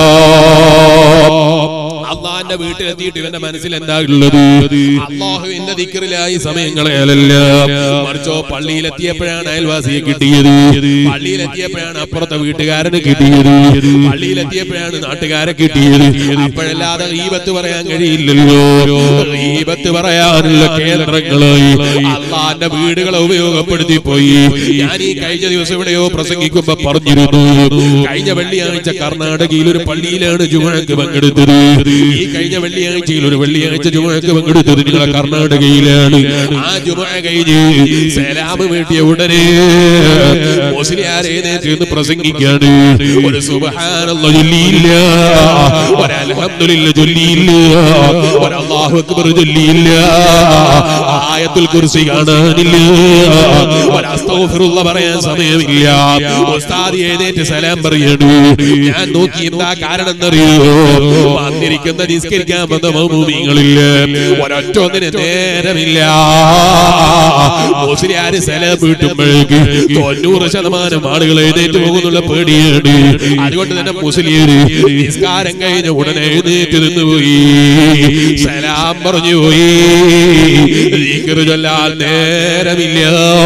അള്ളാന്റെ വീട്ടിലെത്തിയിട്ട് ഇവന്റെ മനസ്സിൽ എന്താ ഉള്ളത് അള്ളാഹുവിന്റെ ദിക്കറിലായി സമയങ്ങളെയല്ല മറിച്ചോ പള്ളിയിലെത്തിയപ്പോഴാണ് അയൽവാസിയെ കിട്ടിയത് പള്ളിയിലെത്തിയപ്പോഴാണ് അപ്പുറത്തെ വീട്ടുകാരന് കിട്ടിയത് പള്ളിയിലെത്തിയപ്പോഴാണ് നാട്ടുകാരെ കിട്ടിയത് അപ്പോഴല്ലാതെ ഈപത്ത് പറയാൻ കഴിയില്ലല്ലോ ഈപത്ത് പറയാനുള്ള കേന്ദ്രങ്ങളായി അള്ളാന്റെ വീടുകളെ ഉപയോഗപ്പെടുത്തി പോയി ഞാൻ ഈ കഴിഞ്ഞ ദിവസം എവിടെയോ പ്രസംഗിക്കുമ്പോ പറഞ്ഞിരുന്നു കഴിഞ്ഞ വെള്ളിയാഴ്ച കർണാടകയിൽ ഒരു പള്ളിയിലാണ് ജുമഴക്ക് പങ്കെടുത്തത് ഈ കഴിഞ്ഞ വെള്ളിയാഴ്ചയിൽ ഒരു വെള്ളിയാഴ്ച ജുമഴക്ക് പങ്കെടുത്തത് നിങ്ങളെ കർണാടകയിലാണ് ആ ജുമഴ കഴിഞ്ഞ് സലാമ് വീട്ടിയ ഉടനെ മുസ്ലിയാരെ എഴുന്നേറ്റ് പ്രസംഗിക്കാണ് ഒരു സുബഹാനല്ല ചൊല്ലിയില്ല ഒരു അൽഹംദുലില്ല ചൊല്ലിയില്ല ഒരു അല്ലാഹു അക്ബർ ചൊല്ലിയില്ല ആയത്തുൽ കുർസി കാണാനില്ല ഒരു അസ്തഗ്ഫിറുള്ള പറയാൻ സമയമില്ല ഉസ്താദ് എഴുന്നേറ്റ് സലാം പറയണു ഞാൻ നോക്കി എന്താ കാരണം എന്നറിയോ വന്നിരിക്കുന്ന നിസ്കരിക്കാൻ വന്ന മൗമൂമിങ്ങളില്ല ഒരൊറ്റ ഒന്നിന് നേരമില്ല മുസ്ലിയാര് സലാം വീട്ടുമ്പോഴേക്ക് തൊണ്ണൂറ് ശതമാനം ആളുകൾ എഴുന്നേറ്റ് പോകുന്നുള്ള പേടിയാണ് അതുകൊണ്ട് തന്നെ മുസ്ലിയര് നിസ്കാരം കഴിഞ്ഞ ഉടനെ എഴുന്നേറ്റ് നിന്ന് പോയി സലാം പറഞ്ഞു പോയി ദിക്റ് ചൊല്ലാൻ നേരമില്ല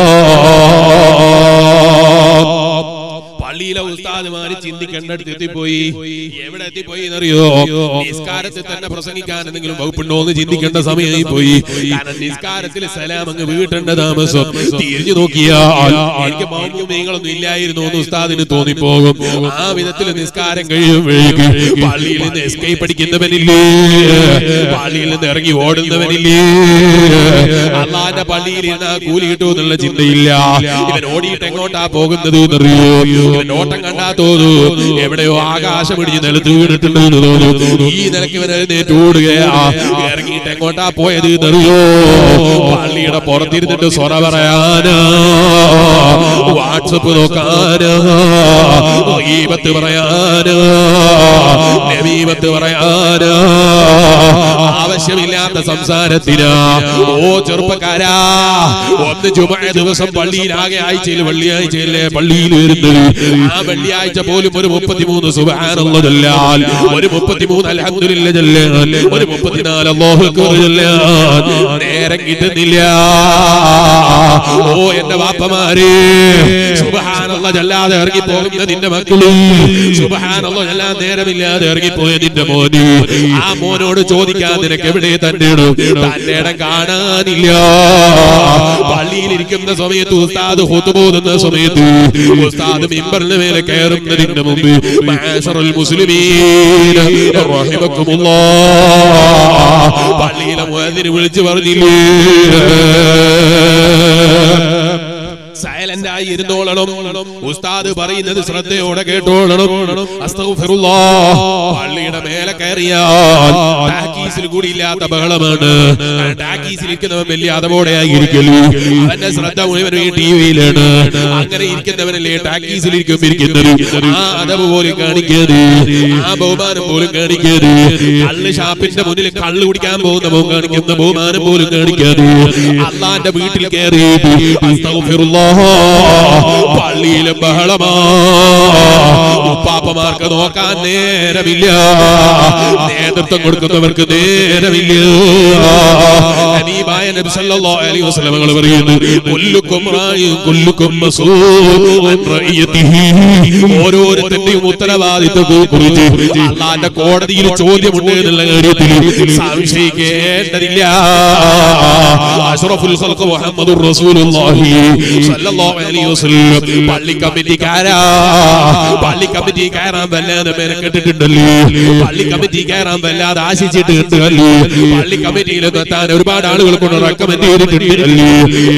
പള്ളിയിലെ ഉസ്താദുമാര് ചിന്തിക്കേണ്ടടുത്ത് എത്തിപ്പോയി എവിടെ എത്തിപ്പോയി എന്നറിയോ നിസ്കാരത്തിൽ തന്നെ പ്രസംഗിക്കാൻ എന്തെങ്കിലും വകുപ്പുണ്ടോ എന്ന് ചിന്തിക്കേണ്ട സമയമായി പോയി കാരണം നിസ്കാരത്തിൽ സലാം അങ്ങ് വീട്ടേണ്ട താമസം തിരിഞ്ഞു നോക്കിയാൽ എനിക്ക് മൗമ്യങ്ങളൊന്നും ഇല്ലായിരുന്നു എന്ന് ഉസ്താദിന് തോന്നിപ്പോകും ആ വിധത്തിൽ നിസ്കാരം കഴിയുമ്പോഴേക്ക് പള്ളിയിൽ നിന്ന് എസ്കേപ്പ് അടിക്കുന്നവനില്ലേ പള്ളിയിൽ നിന്ന് ഇറങ്ങി ഓടുന്നവനില്ലേ അള്ളാന്റെ പള്ളിയിൽ ഇരുന്ന് ആ കൂലി കിട്ടുമെന്നുള്ള ചിന്തയില്ല ഇവൻ ഓടിയിട്ട് എങ്ങോട്ടാ പോകുന്നത് എന്നറിയോ ഇവൻ ഓട്ടം കണ്ടാ തോന്നു എവിടെയോ ആകാശം പിടിച്ച് നിലത്ത് വീണിട്ടുണ്ട് എന്ന് തോന്നുന്നു ഈ നിലക്ക് ഇവൻ എഴുന്നേറ്റ് ഓടുകയാ ഇറങ്ങിയിട്ട് എങ്ങോട്ടാ പോയത് എന്നറിയോ പള്ളിയുടെ പുറത്തിരുന്നിട്ട് സ്വറ പറയാനാ വാട്സപ്പ് നോക്കാനാ ഈപത്ത് പറയാനാ നബീപത്ത് പറയാനാ ആവശ്യമില്ലാത്ത സംസാരത്തിനാ ഓ ചെറുപ്പക്കാരാ ഒന്ന് ചുമ ദിവസം പള്ളിയിലാകെ ആഴ്ചയിൽ വെള്ളിയാഴ്ചയിലെ പള്ളിയിൽ വരുന്നത് ആ വെള്ളിയാഴ്ച പോലും ഒരു മുപ്പത്തിമൂന്ന് സുബാനുള്ള ചൊല്ലാൻ ഒരു മുപ്പത്തിമൂന്ന് അലഹദില്ല ചൊല്ലാൻ ഒരു മുപ്പത്തിനാല് അല്ലാഹു അക്ബർ ചൊല്ലാൻ നേരം കിട്ടുന്നില്ല ഓ എന്റെ വാപ്പമാരെ സുബഹാനല്ല ചൊല്ലാതെ ഇറങ്ങി പോകുന്ന നിന്റെ മക്കളും സുബഹാനല്ല ചൊല്ലാൻ നേരമില്ലാതെ ഇറങ്ങിപ്പോയ നിന്റെ മോന് ആ മോനോട് ചോദിക്കാൻ നിനക്ക് എവിടെ തന്റെ ഇടം തന്റെ ഇടം കാണാനില്ല പള്ളിയിലിരിക്കുന്ന സമയത്ത് ഉസ്താദ് ഹുത്തുബോധുന്ന സമയത്ത് ഉസ്താദ് മിമ്പറിന് മേലെ കയറുന്നതിന് മുമ്പ് മാഷറുൽ മുസ്ലിമീൻ റഹിമക്കുമുല്ലാഹ് പള്ളിയിലെ മുഅദ്ദിന് വിളിച്ചു പറഞ്ഞില്ലേ സൈലന്റ് ആയി ഇരുന്നോളണം ഉസ്താദ് പറയുന്നത് ശ്രദ്ധയോടെ കേട്ടോളണം അസ്തഗ്ഫിറുല്ലാഹ്. പള്ളിയുടെ മേലെ കയറിയാൽ ടാക്കീസിൽ കൂടി ഇല്ലാത്ത ബഹളമാണ് ടാക്കീസിൽ ഇരിക്കുന്നവൻ വലിയ അതവോടെ ആയിരിക്കലു അവന്റെ ശ്രദ്ധ മുഴുവൻ ഈ ടിവിയിലാണ് അങ്ങനെ ഇരിക്കുന്നവനല്ലേ ടാക്കീസിൽ ഇരിക്കും ഇരിക്കുന്നത് ആ അതവ് പോലും കാണിക്കരുത് ആ ബഹുമാനം പോലും കരുത് കള്ള് ഷാപ്പിന്റെ മുന്നിൽ കള്ള് കുടിക്കാൻ പോകുന്ന മോൻ കാണിക്കുന്ന ബഹുമാനം പോലും കാണിക്കാതെ അള്ളാന്റെ വീട്ടിൽ കയറി പള്ളിയിലെ ബഹളമാ ഉപ്പാപ്പമാർക്ക് നോക്കാൻ നേരമില്ല നേതൃത്വം കൊടുക്കുന്നവർക്ക് നേരമില്ല ഹനീബായ നബി സല്ലല്ലാഹു അലൈഹി വസല്ലം തങ്ങൾ പറയുന്നു കുല്ലുക്കും റായിയും കുല്ലുക്കും മസ്ഊലും അൻ റഇയതിഹി ഓരോരുത്തരുടെയും ഉത്തരവാദിത്വത്തെ കുറിച്ച് അള്ളാന്റെ കോടതിയിൽ ചോദ്യമുണ്ട് എന്നുള്ള കാര്യത്തിൽ സംശയിക്കേണ്ടതില്ല അഷ്റഫുൽ ഖൽഖ് മുഹമ്മദുർ റസൂലുള്ളാഹി സല്ലല്ലാഹു അലൈഹി വസല്ലം പള്ളി കമ്മിറ്റിക്കാരാ പള്ളി കമ്മിറ്റി കയറാൻ വല്ലാതെ മെനക്കെട്ടിട്ടുണ്ടല്ലോ പള്ളി കമ്മിറ്റി കയറാൻ വല്ലാതെ ആശിച്ചിട്ട് ഉണ്ട് അല്ലേ പള്ളി കമ്മിറ്റിയിലൊക്കെ എത്താൻ ഒരുപാട് ആളുകൾ കൊണ്ട് റെക്കമെൻഡ് ചെയ്തിട്ടുണ്ട് അല്ലേ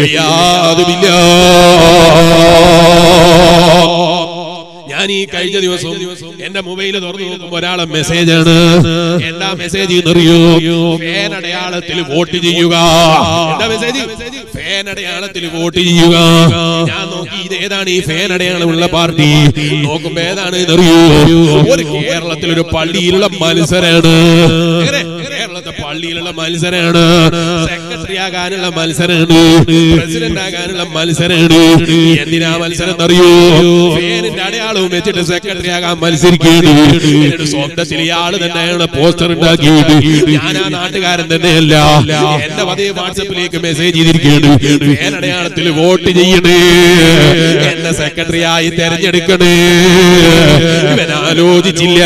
ഞാൻ ഈ കഴിഞ്ഞ ദിവസം എന്റെ മൊബൈൽ തുറന്നു നോക്കുമ്പോ ഒരാളെ മെസ്സേജ് ആണ് എന്താ മെസ്സേജ് എന്നറിയോ ഫാൻ അടയാളത്തിൽ വോട്ട് ചെയ്യുക എന്താ മെസ്സേജ് ഫാൻ അടയാളത്തിൽ വോട്ട് ചെയ്യുക ഞാൻ നോക്കി ഇത് ഏതാണ് ഈ ഫാൻ അടയാളമുള്ള പാർട്ടി നോക്കുമ്പോ ഏതാണ് എന്നറിയോ ഒരു കേരളത്തിൽ ഒരു പള്ളിയിലുള്ള മത്സരമാണ് എങ്ങനെ? കേരളത്തെ പള്ളിയിലുള്ള മത്സരമാണ് സെക്രട്ടറി ആകാനുള്ള മത്സരമാണ് പ്രസിഡന്റ് ആകാനുള്ള മത്സരമാണ് എന്തിനാ മത്സരം എന്നറിയോ ഫാനിന്റെ അടയാളവും വെച്ചിട്ട് സെക്രട്ടറി ആകാൻ മത്സരിക്കുകയാണ് എന്നിട്ട് സ്വന്തത്തിൽ ഇയാള് തന്നെയാണ് പോസ്റ്റർ ഉണ്ടാക്കിയത് ഞാൻ ആ നാട്ടുകാരൻ തന്നെയല്ല എന്റെ പതിയെ വാട്സപ്പിലേക്ക് മെസ്സേജ് ചെയ്തിരിക്കുകയാണ് ഫാൻ അടയാളത്തിൽ വോട്ട് ചെയ്യണേ എന്നെ സെക്രട്ടറി ആയി തെരഞ്ഞെടുക്കണേ ഇവൻ ആലോചിച്ചില്ല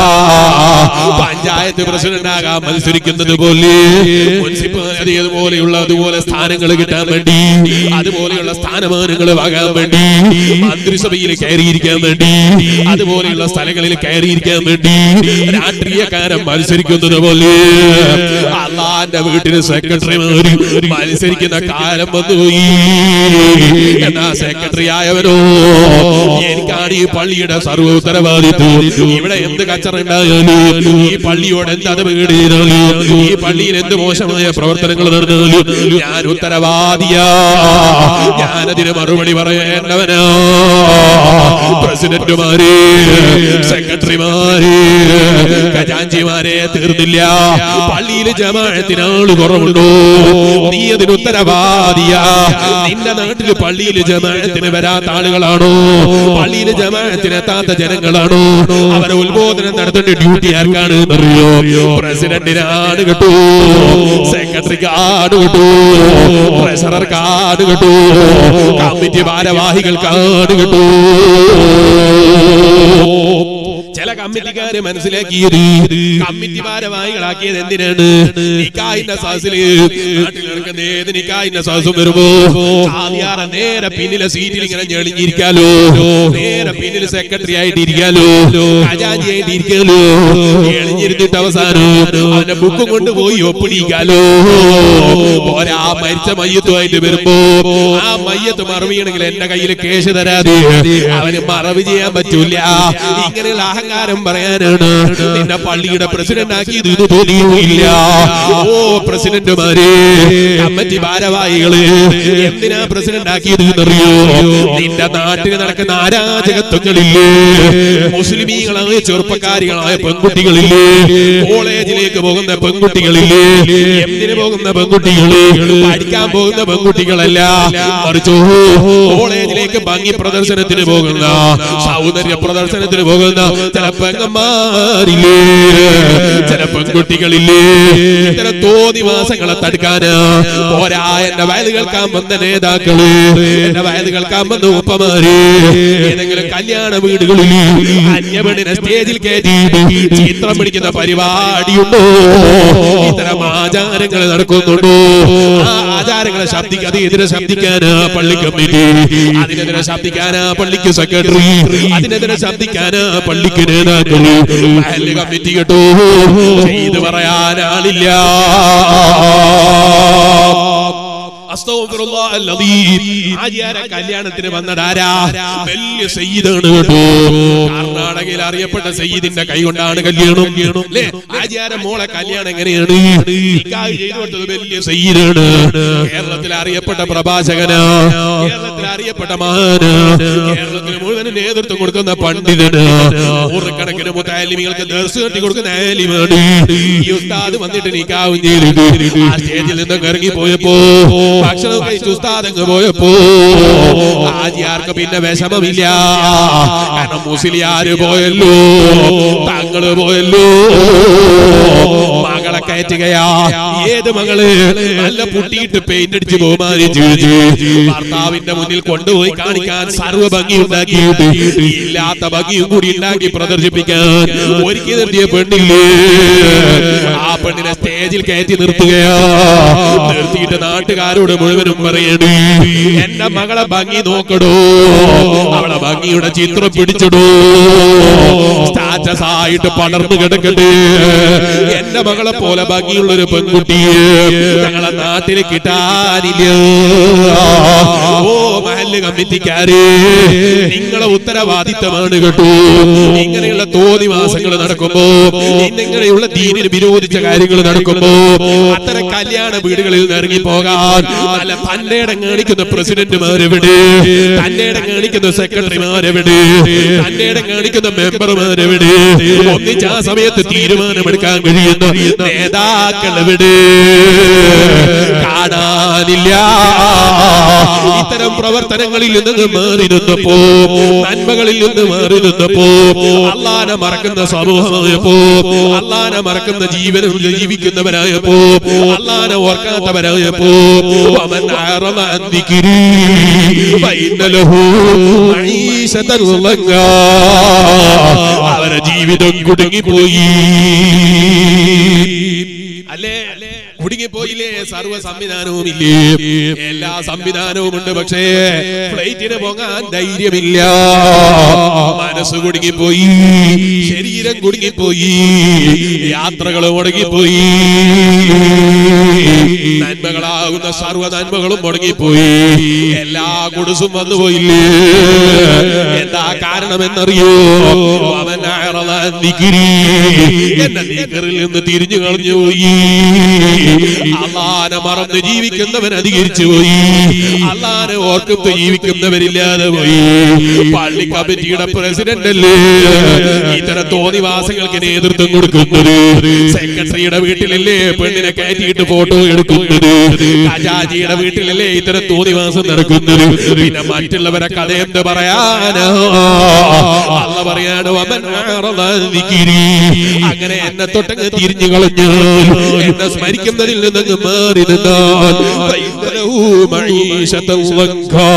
പഞ്ചായത്ത് പ്രസിഡന്റ് ആകാൻ മത്സരിക്കുന്നത് പോലെ മുനിസിപ്പാലിറ്റി അതുപോലെയുള്ള അതുപോലെ സ്ഥാനങ്ങൾ കിട്ടാൻ വേണ്ടി അതുപോലെയുള്ള സ്ഥാനമാനങ്ങൾ വാങ്ങാൻ വേണ്ടി മന്ത്രിസഭയിൽ കയറിയിരിക്കാൻ വേണ്ടി അതുപോലെയുള്ള സ്ഥലങ്ങളിൽ കയറിയിരിക്കാൻ വേണ്ടി രാഷ്ട്രീയക്കാരൻ മത്സരിക്കുന്നത് പോലെ അള്ളാന്റെ വീട്ടിന് സെക്രട്ടറിമാര് മത്സരിക്കുന്ന കാലം വന്നുപോയി എന്നാ സെക്രട്ടറി ആയവനോ എനിക്കാണ് ഈ പള്ളിയുടെ സർവ്വ ഉത്തരവാദിത്വം ഇവിടെ എന്ത് കച്ചറ ഉണ്ടായാലും ഈ പള്ളിയോട് എന്ത് അത് വീടിനാലും ഈ പള്ളിയിൽ എന്ത് മോശമായ പ്രവർത്തനങ്ങൾ നടന്നാലും ഞാൻ ഉത്തരവാദിയാ ഞാനതിന് മറുപടി പറയേണ്ടവനാ പ്രസിഡന്റുമാരെ സെക്രട്ടറിമാരെ ഖജാഞ്ചിമാരെ തീർന്നില്ല പള്ളിയിൽ ജമാഅത്തിന് ആള് കുറവുണ്ടോ നീ അതിന് ഉത്തരവാദിയാ നിന്റെ നാട്ടിൽ പള്ളിയിൽ ജമാഅത്തിന് വരാത്ത ആളുകളാണോ പള്ളിയിൽ ജമാഅത്തിന് എത്താത്ത ജനങ്ങളാണോ അവരെ ഉത്ബോധനം നടത്തേണ്ട ഡ്യൂട്ടി ആർക്കാണ് എന്നറിയോ പ്രസിഡന്റിനാണ് കേട്ടോ സെക്രട്ടറിക്ക് ആണ് കേട്ടോ ട്രഷറർക്ക് ആണ് കേട്ടോ കമ്മിറ്റി ഭാരവാഹികൾക്കാണ് കേട്ടോ ചില കമ്മിറ്റിക്കാര് മനസ്സിലാക്കിയത് കമ്മിറ്റി ഭാരവാഹികളാക്കിയത് എന്തിനാണ് നിക്കായിന്റെ സാസില് നാട്ടിൽ നടക്കുന്ന ഏത് നിക്കായിന്റെ സാസും വരുമ്പോ ആദ്യാറ നേരെ പിന്നിലെ സീറ്റിൽ ഇങ്ങനെ ഞെളിഞ്ഞിരിക്കാലോ നേരെ പിന്നിൽ സെക്രട്ടറി ആയിട്ട് ഇരിക്കാലോ ഖജാഞ്ചി ആയിട്ട് ഇരിക്കാലോ എളിഞ്ഞിരുന്നിട്ട് അവസാനം അവന്റെ ബുക്കും കൊണ്ട് പോയി ഒപ്പിടിക്കാലോ പോരാ ആ മരിച്ച മയ്യത്തുമായിട്ട് വരുമ്പോ ആ മയ്യത്ത് മറവിയാണെങ്കിൽ എന്റെ കയ്യിൽ കേസ് തരാതെ അവന് മറവ് ചെയ്യാൻ പറ്റൂല ഇങ്ങനെയുള്ള അഹങ്കാരം പറയാനാണ് നിന്നെ പള്ളിയുടെ പ്രസിഡന്റ് ആക്കിയത് ഇത് തോന്നിയില്ല ഓ പ്രസിഡന്റുമാരെ കമ്മിറ്റി ഭാരവാഹികള് എന്തിനാ പ്രസിഡന്റ് ആക്കിയത് എന്നറിയോ നിന്റെ നാട്ടിൽ നടക്കുന്ന അരാജകത്വങ്ങളില്ലേ മുസ്ലിമീങ്ങളായ ചെറുപ്പക്കാരികളായ പെൺകുട്ടികളില്ലേ കോളേജിലേക്ക് പോകുന്ന പെൺകുട്ടികളില്ലേ എന്തിനു പോകുന്ന പെൺകുട്ടികള് പഠിക്കാൻ പോകുന്ന പെൺകുട്ടികളല്ല മറിച്ചോ കോളേജിലേക്ക് ഭംഗി പ്രദർശനത്തിന് പോകുന്ന സൗന്ദര്യ പ്രദർശനത്തിന് പോകുന്ന ചില പെങ്ങന്മാരില്ലേ ചില പെൺകുട്ടികളില്ലേ ഇത്തരം തോന്നിവാസങ്ങളെ തടുക്കാന് പോരാ എന്റെ വയത് കേൾക്കാൻ വന്ന നേതാക്കള് എന്റെ വയത് കേൾക്കാൻ വന്ന ഉപ്പമാര് ഏതെങ്കിലും കല്യാണ വീടുകളിൽ അന്യപെണ്ണിനെ സ്റ്റേജിൽ കയറ്റി ചിത്രം പിടിക്കുന്ന പരിപാടിയുണ്ടോ ഇത്തരം ആചാരങ്ങൾ നടക്കുന്നുണ്ടോ ആ ആചാരങ്ങളെ ശബ്ദിക്കാതെ എതിരെ ശബ്ദിക്കാനാ പള്ളി കമ്മിറ്റി അതിനെതിരെ ശബ്ദിക്കാനാ പള്ളിക്ക് സെക്രട്ടറി അതിനെതിരെ ശബ്ദിക്കാനാ പള്ളിക്ക് നേതാക്കള് പള്ളി കമ്മിറ്റി കേട്ടോ ചെയ്ത് പറയാൻ ആളില്ല അസ്തഗ്ഫിറുല്ലാഹ് അൽ-അദീം. ആര്യാരെ കല്യാണത്തിന് വന്നതാരാ വലിയ സയ്യിദാണ് കേട്ടോ കർണാടകയിൽ അറിയപ്പെട്ട സയ്യിദിന്റെ കൈ കൊണ്ടാണ് കല്യാണം അല്ലേ ആര്യാരെ മോളെ കല്യാണം എങ്ങനെയാണ് നിക്കാഹ് ചെയ്തു കൊടുത്തത് വലിയ സയ്യിദാണ് കേരളത്തിൽ അറിയപ്പെട്ട പ്രഭാഷകനാ കേരളത്തിൽ അറിയപ്പെട്ട മഹാന് കേരളത്തിൽ മുഴുവൻ നേതൃത്വം കൊടുക്കുന്ന പണ്ഡിതന് നൂറുകണക്കിന് മുത്താലിമികൾക്ക് ദർശ കെട്ടി കൊടുക്കുന്ന ആലിമാണ് ഈ ഉസ്താദ് വന്നിട്ട് നിക്കാവും ചെയ്തിട്ട് ആ സ്റ്റേജിൽ നിന്നൊക്കെ ഇറങ്ങി പോയപ്പോ ഭക്ഷണം കഴിച്ച് ഉസ്താദങ്ങ് പോയപ്പോ ആദ്യാർക്ക് പിന്നെ വിഷമമില്ല കാരണം മുസ്ലിയാര് പോയല്ലോ തങ്ങള് പോയല്ലോ മകളെ കയറ്റുകയാ ഏത് മകള് നല്ല പുട്ടിയിട്ട് പെയിന്റ് അടിച്ച് ബഹുമാനിച്ചു ഭർത്താവിന്റെ മുന്നിൽ കൊണ്ടുപോയി കാണിക്കാൻ സർവ്വ ഭംഗി ഉണ്ടാക്കിയിട്ട് ഇല്ലാത്ത ഭംഗിയും കൂടി ഉണ്ടാക്കി പ്രദർശിപ്പിക്കാൻ ഒരുക്കി നിർത്തിയ പെണ്ണില്ലേ ആ പെണ്ണിനെ സ്റ്റേജിൽ കയറ്റി നിർത്തുകയാ നിർത്തിയിട്ട് നാട്ടുകാരോട് മുഴുവനും പറയണേ എന്റെ മകളെ ഭംഗി നോക്കടോ അവളെ ഭംഗിയുടെ ചിത്രം പിടിച്ചിടൂ സ്റ്റാറ്റസ് ആയിട്ട് പടർന്നു കിടക്കട്ടെ എന്റെ മകളെ പോലെ ഭംഗിയുള്ള ഒരു പെൺകുട്ടിയെ ഞങ്ങളെ നാട്ടിൽ കിട്ടാനില്ല ഓ മഹല്ല് കമ്മിറ്റിക്കാര് നിങ്ങളെ ഉത്തരവാദിത്തമാണ് കേട്ടോ ഇങ്ങനെയുള്ള തോന്നിവാസങ്ങൾ നടക്കുമ്പോ ഇങ്ങനെയുള്ള ദീനിന് വിരോധിച്ച കാര്യങ്ങൾ നടക്കുമ്പോ അത്തരം കല്യാണ വീടുകളിൽ നിന്ന് ഇറങ്ങി പോകാൻ നല്ല തന്റെ ഇടം കാണിക്കുന്ന പ്രസിഡന്റുമാരെവിടെ തന്റെ ഇടം കാണിക്കുന്ന സെക്രട്ടറിമാരെവിടെ തന്റെ ഇടം കാണിക്കുന്ന മെമ്പർമാരെവിടെ ഒന്നിച്ച് ആ സമയത്ത് തീരുമാനമെടുക്കാൻ കഴിയുന്ന നേതാക്കൾ എവിടെ കാണാനില്ല ഇത്തരം പ്രവർത്തനങ്ങളിൽ നിന്ന് മാറി നിന്നപ്പോ നന്മകളിൽ നിന്ന് മാറി നിന്നപ്പോ അള്ളാനെ മറക്കുന്ന സമൂഹമായപ്പോ അള്ളാനെ മറക്കുന്ന ജീവനും ജീവിക്കുന്നവരായപ്പോ അള്ളാനെ ഓർക്കാത്തവരായപ്പോ അവൻ അറമ അന്തിക്കിരി ഫൈനലഹു മഈശതൻ ളങ്കാ. അവരെ ജീവിതം കുടുങ്ങിപ്പോയി അല്ലേ കുടുങ്ങിപ്പോയില്ലേ സർവ്വ സംവിധാനവും ഇല്ലേ എല്ലാ സംവിധാനവും ഉണ്ട് പക്ഷേ ഫ്ലൈറ്റിന് പോകാൻ ധൈര്യമില്ല മനസ്സ് കുടുങ്ങിപ്പോയി ശരീരം കുടുങ്ങിപ്പോയി യാത്രകൾ മുടങ്ങിപ്പോയി നന്മകളാകുന്ന സർവ്വ നന്മകളും മുടങ്ങിപ്പോയി എല്ലാ കുടുസും വന്നുപോയില്ലേ എന്താ കാരണമെന്നറിയോ അവൻ അയറള ദിക്രി. എന്നെ ദിക്റിൽ നിന്ന് തിരിഞ്ഞു കളഞ്ഞു പോയി അള്ളാനെ മറന്ന് ജീവിക്കുന്നവൻ അധികരിച്ചു പോയി അള്ളാനെ ഓർക്കത്ത് ജീവിക്കുന്നവരില്ലാതെ പോയി പള്ളി കമ്മിറ്റിയുടെ പ്രസിഡന്റ് അല്ലേ ഇത്തരം തോന്നിവാസങ്ങൾക്ക് നേതൃത്വം കൊടുക്കുന്നത് സെക്രട്ടറിയുടെ വീട്ടിലല്ലേ പെണ്ണിനെ കയറ്റിയിട്ട് ഫോട്ടോ എടുക്കുന്നത് ഖജാജിയുടെ വീട്ടിലല്ലേ ഇത്തരം തോന്നിവാസം നടക്കുന്നത് പിന്നെ മറ്റുള്ളവരെ കഥ എന്ത് പറയാനോ അല്ല പറയാണ് വമൻ അഅറദ അൻ ദിക്രി. അങ്ങനെ എന്നെ തൊട്ടങ്ങ് തിരിഞ്ഞു കളഞ്ഞു എന്നെ സ്മരിക്കുന്നതിൽ നിന്നങ്ങ് മാറി നിന്നാൽ ഫൈനലഹു മഈശതൻ വങ്കാ.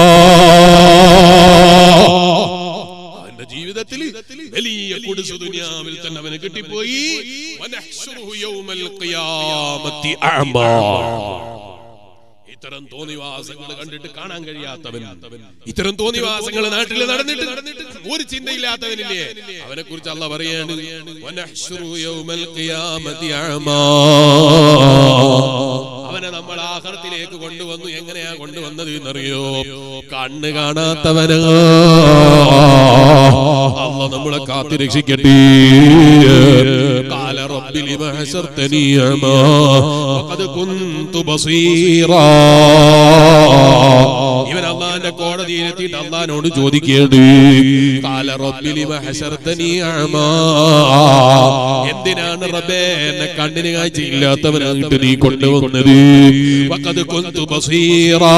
അവന്റെ ജീവിതത്തിൽ വലിയ കുടിസ് ദുനിയാവിൽ തന്നെ അവന് കിട്ടിപ്പോയി വനഹ്ശുറുഹു യൗമൽ ഖിയാമത്തി അഅമാ. ഇത്തരം തോന്നിവാസങ്ങൾ കണ്ടിട്ട് കാണാൻ കഴിയാത്തവൻ ഇത്തരം തോന്നിവാസങ്ങൾ നാട്ടിൽ നടന്നിട്ട് ഒരു ചിന്തയില്ലാത്തവനില്ലേ അവനെ കുറിച്ച് അല്ല പറയാണ് വനഹ്ശുറു യൗമൽ ഖിയാമത്തി അഅമാ. അവനെ നമ്മൾ ആഹ്റത്തിലേക്ക് കൊണ്ടുവന്നു എങ്ങനെയാ കൊണ്ടുവന്നത് എന്നറിയോ കണ്ണ് കാണാത്തവനാ അല്ല നമ്മളെ കാത്തു രക്ഷിക്കട്ടെ കാല റബ്ബി ലിമ ഹസർതനി അമാ വഖദ് കുന്തു ബസീറാ ഇവൻ അള്ളാന്റെ കോടതിയിൽ എത്തിയിട്ട് അള്ളഹാനോട് ചോദിക്കേണ്ടി കാല റബ്ബി ലിമ ഹസർതനി അമാ എന്തിനാണ് റബ്ബേ എന്നെ കണ്ണിന് കാഴ്ച ഇല്ലാത്തവനായിട്ട് നീ കൊണ്ടുവന്നത് വഖദ് കുന്തു ബസീറാ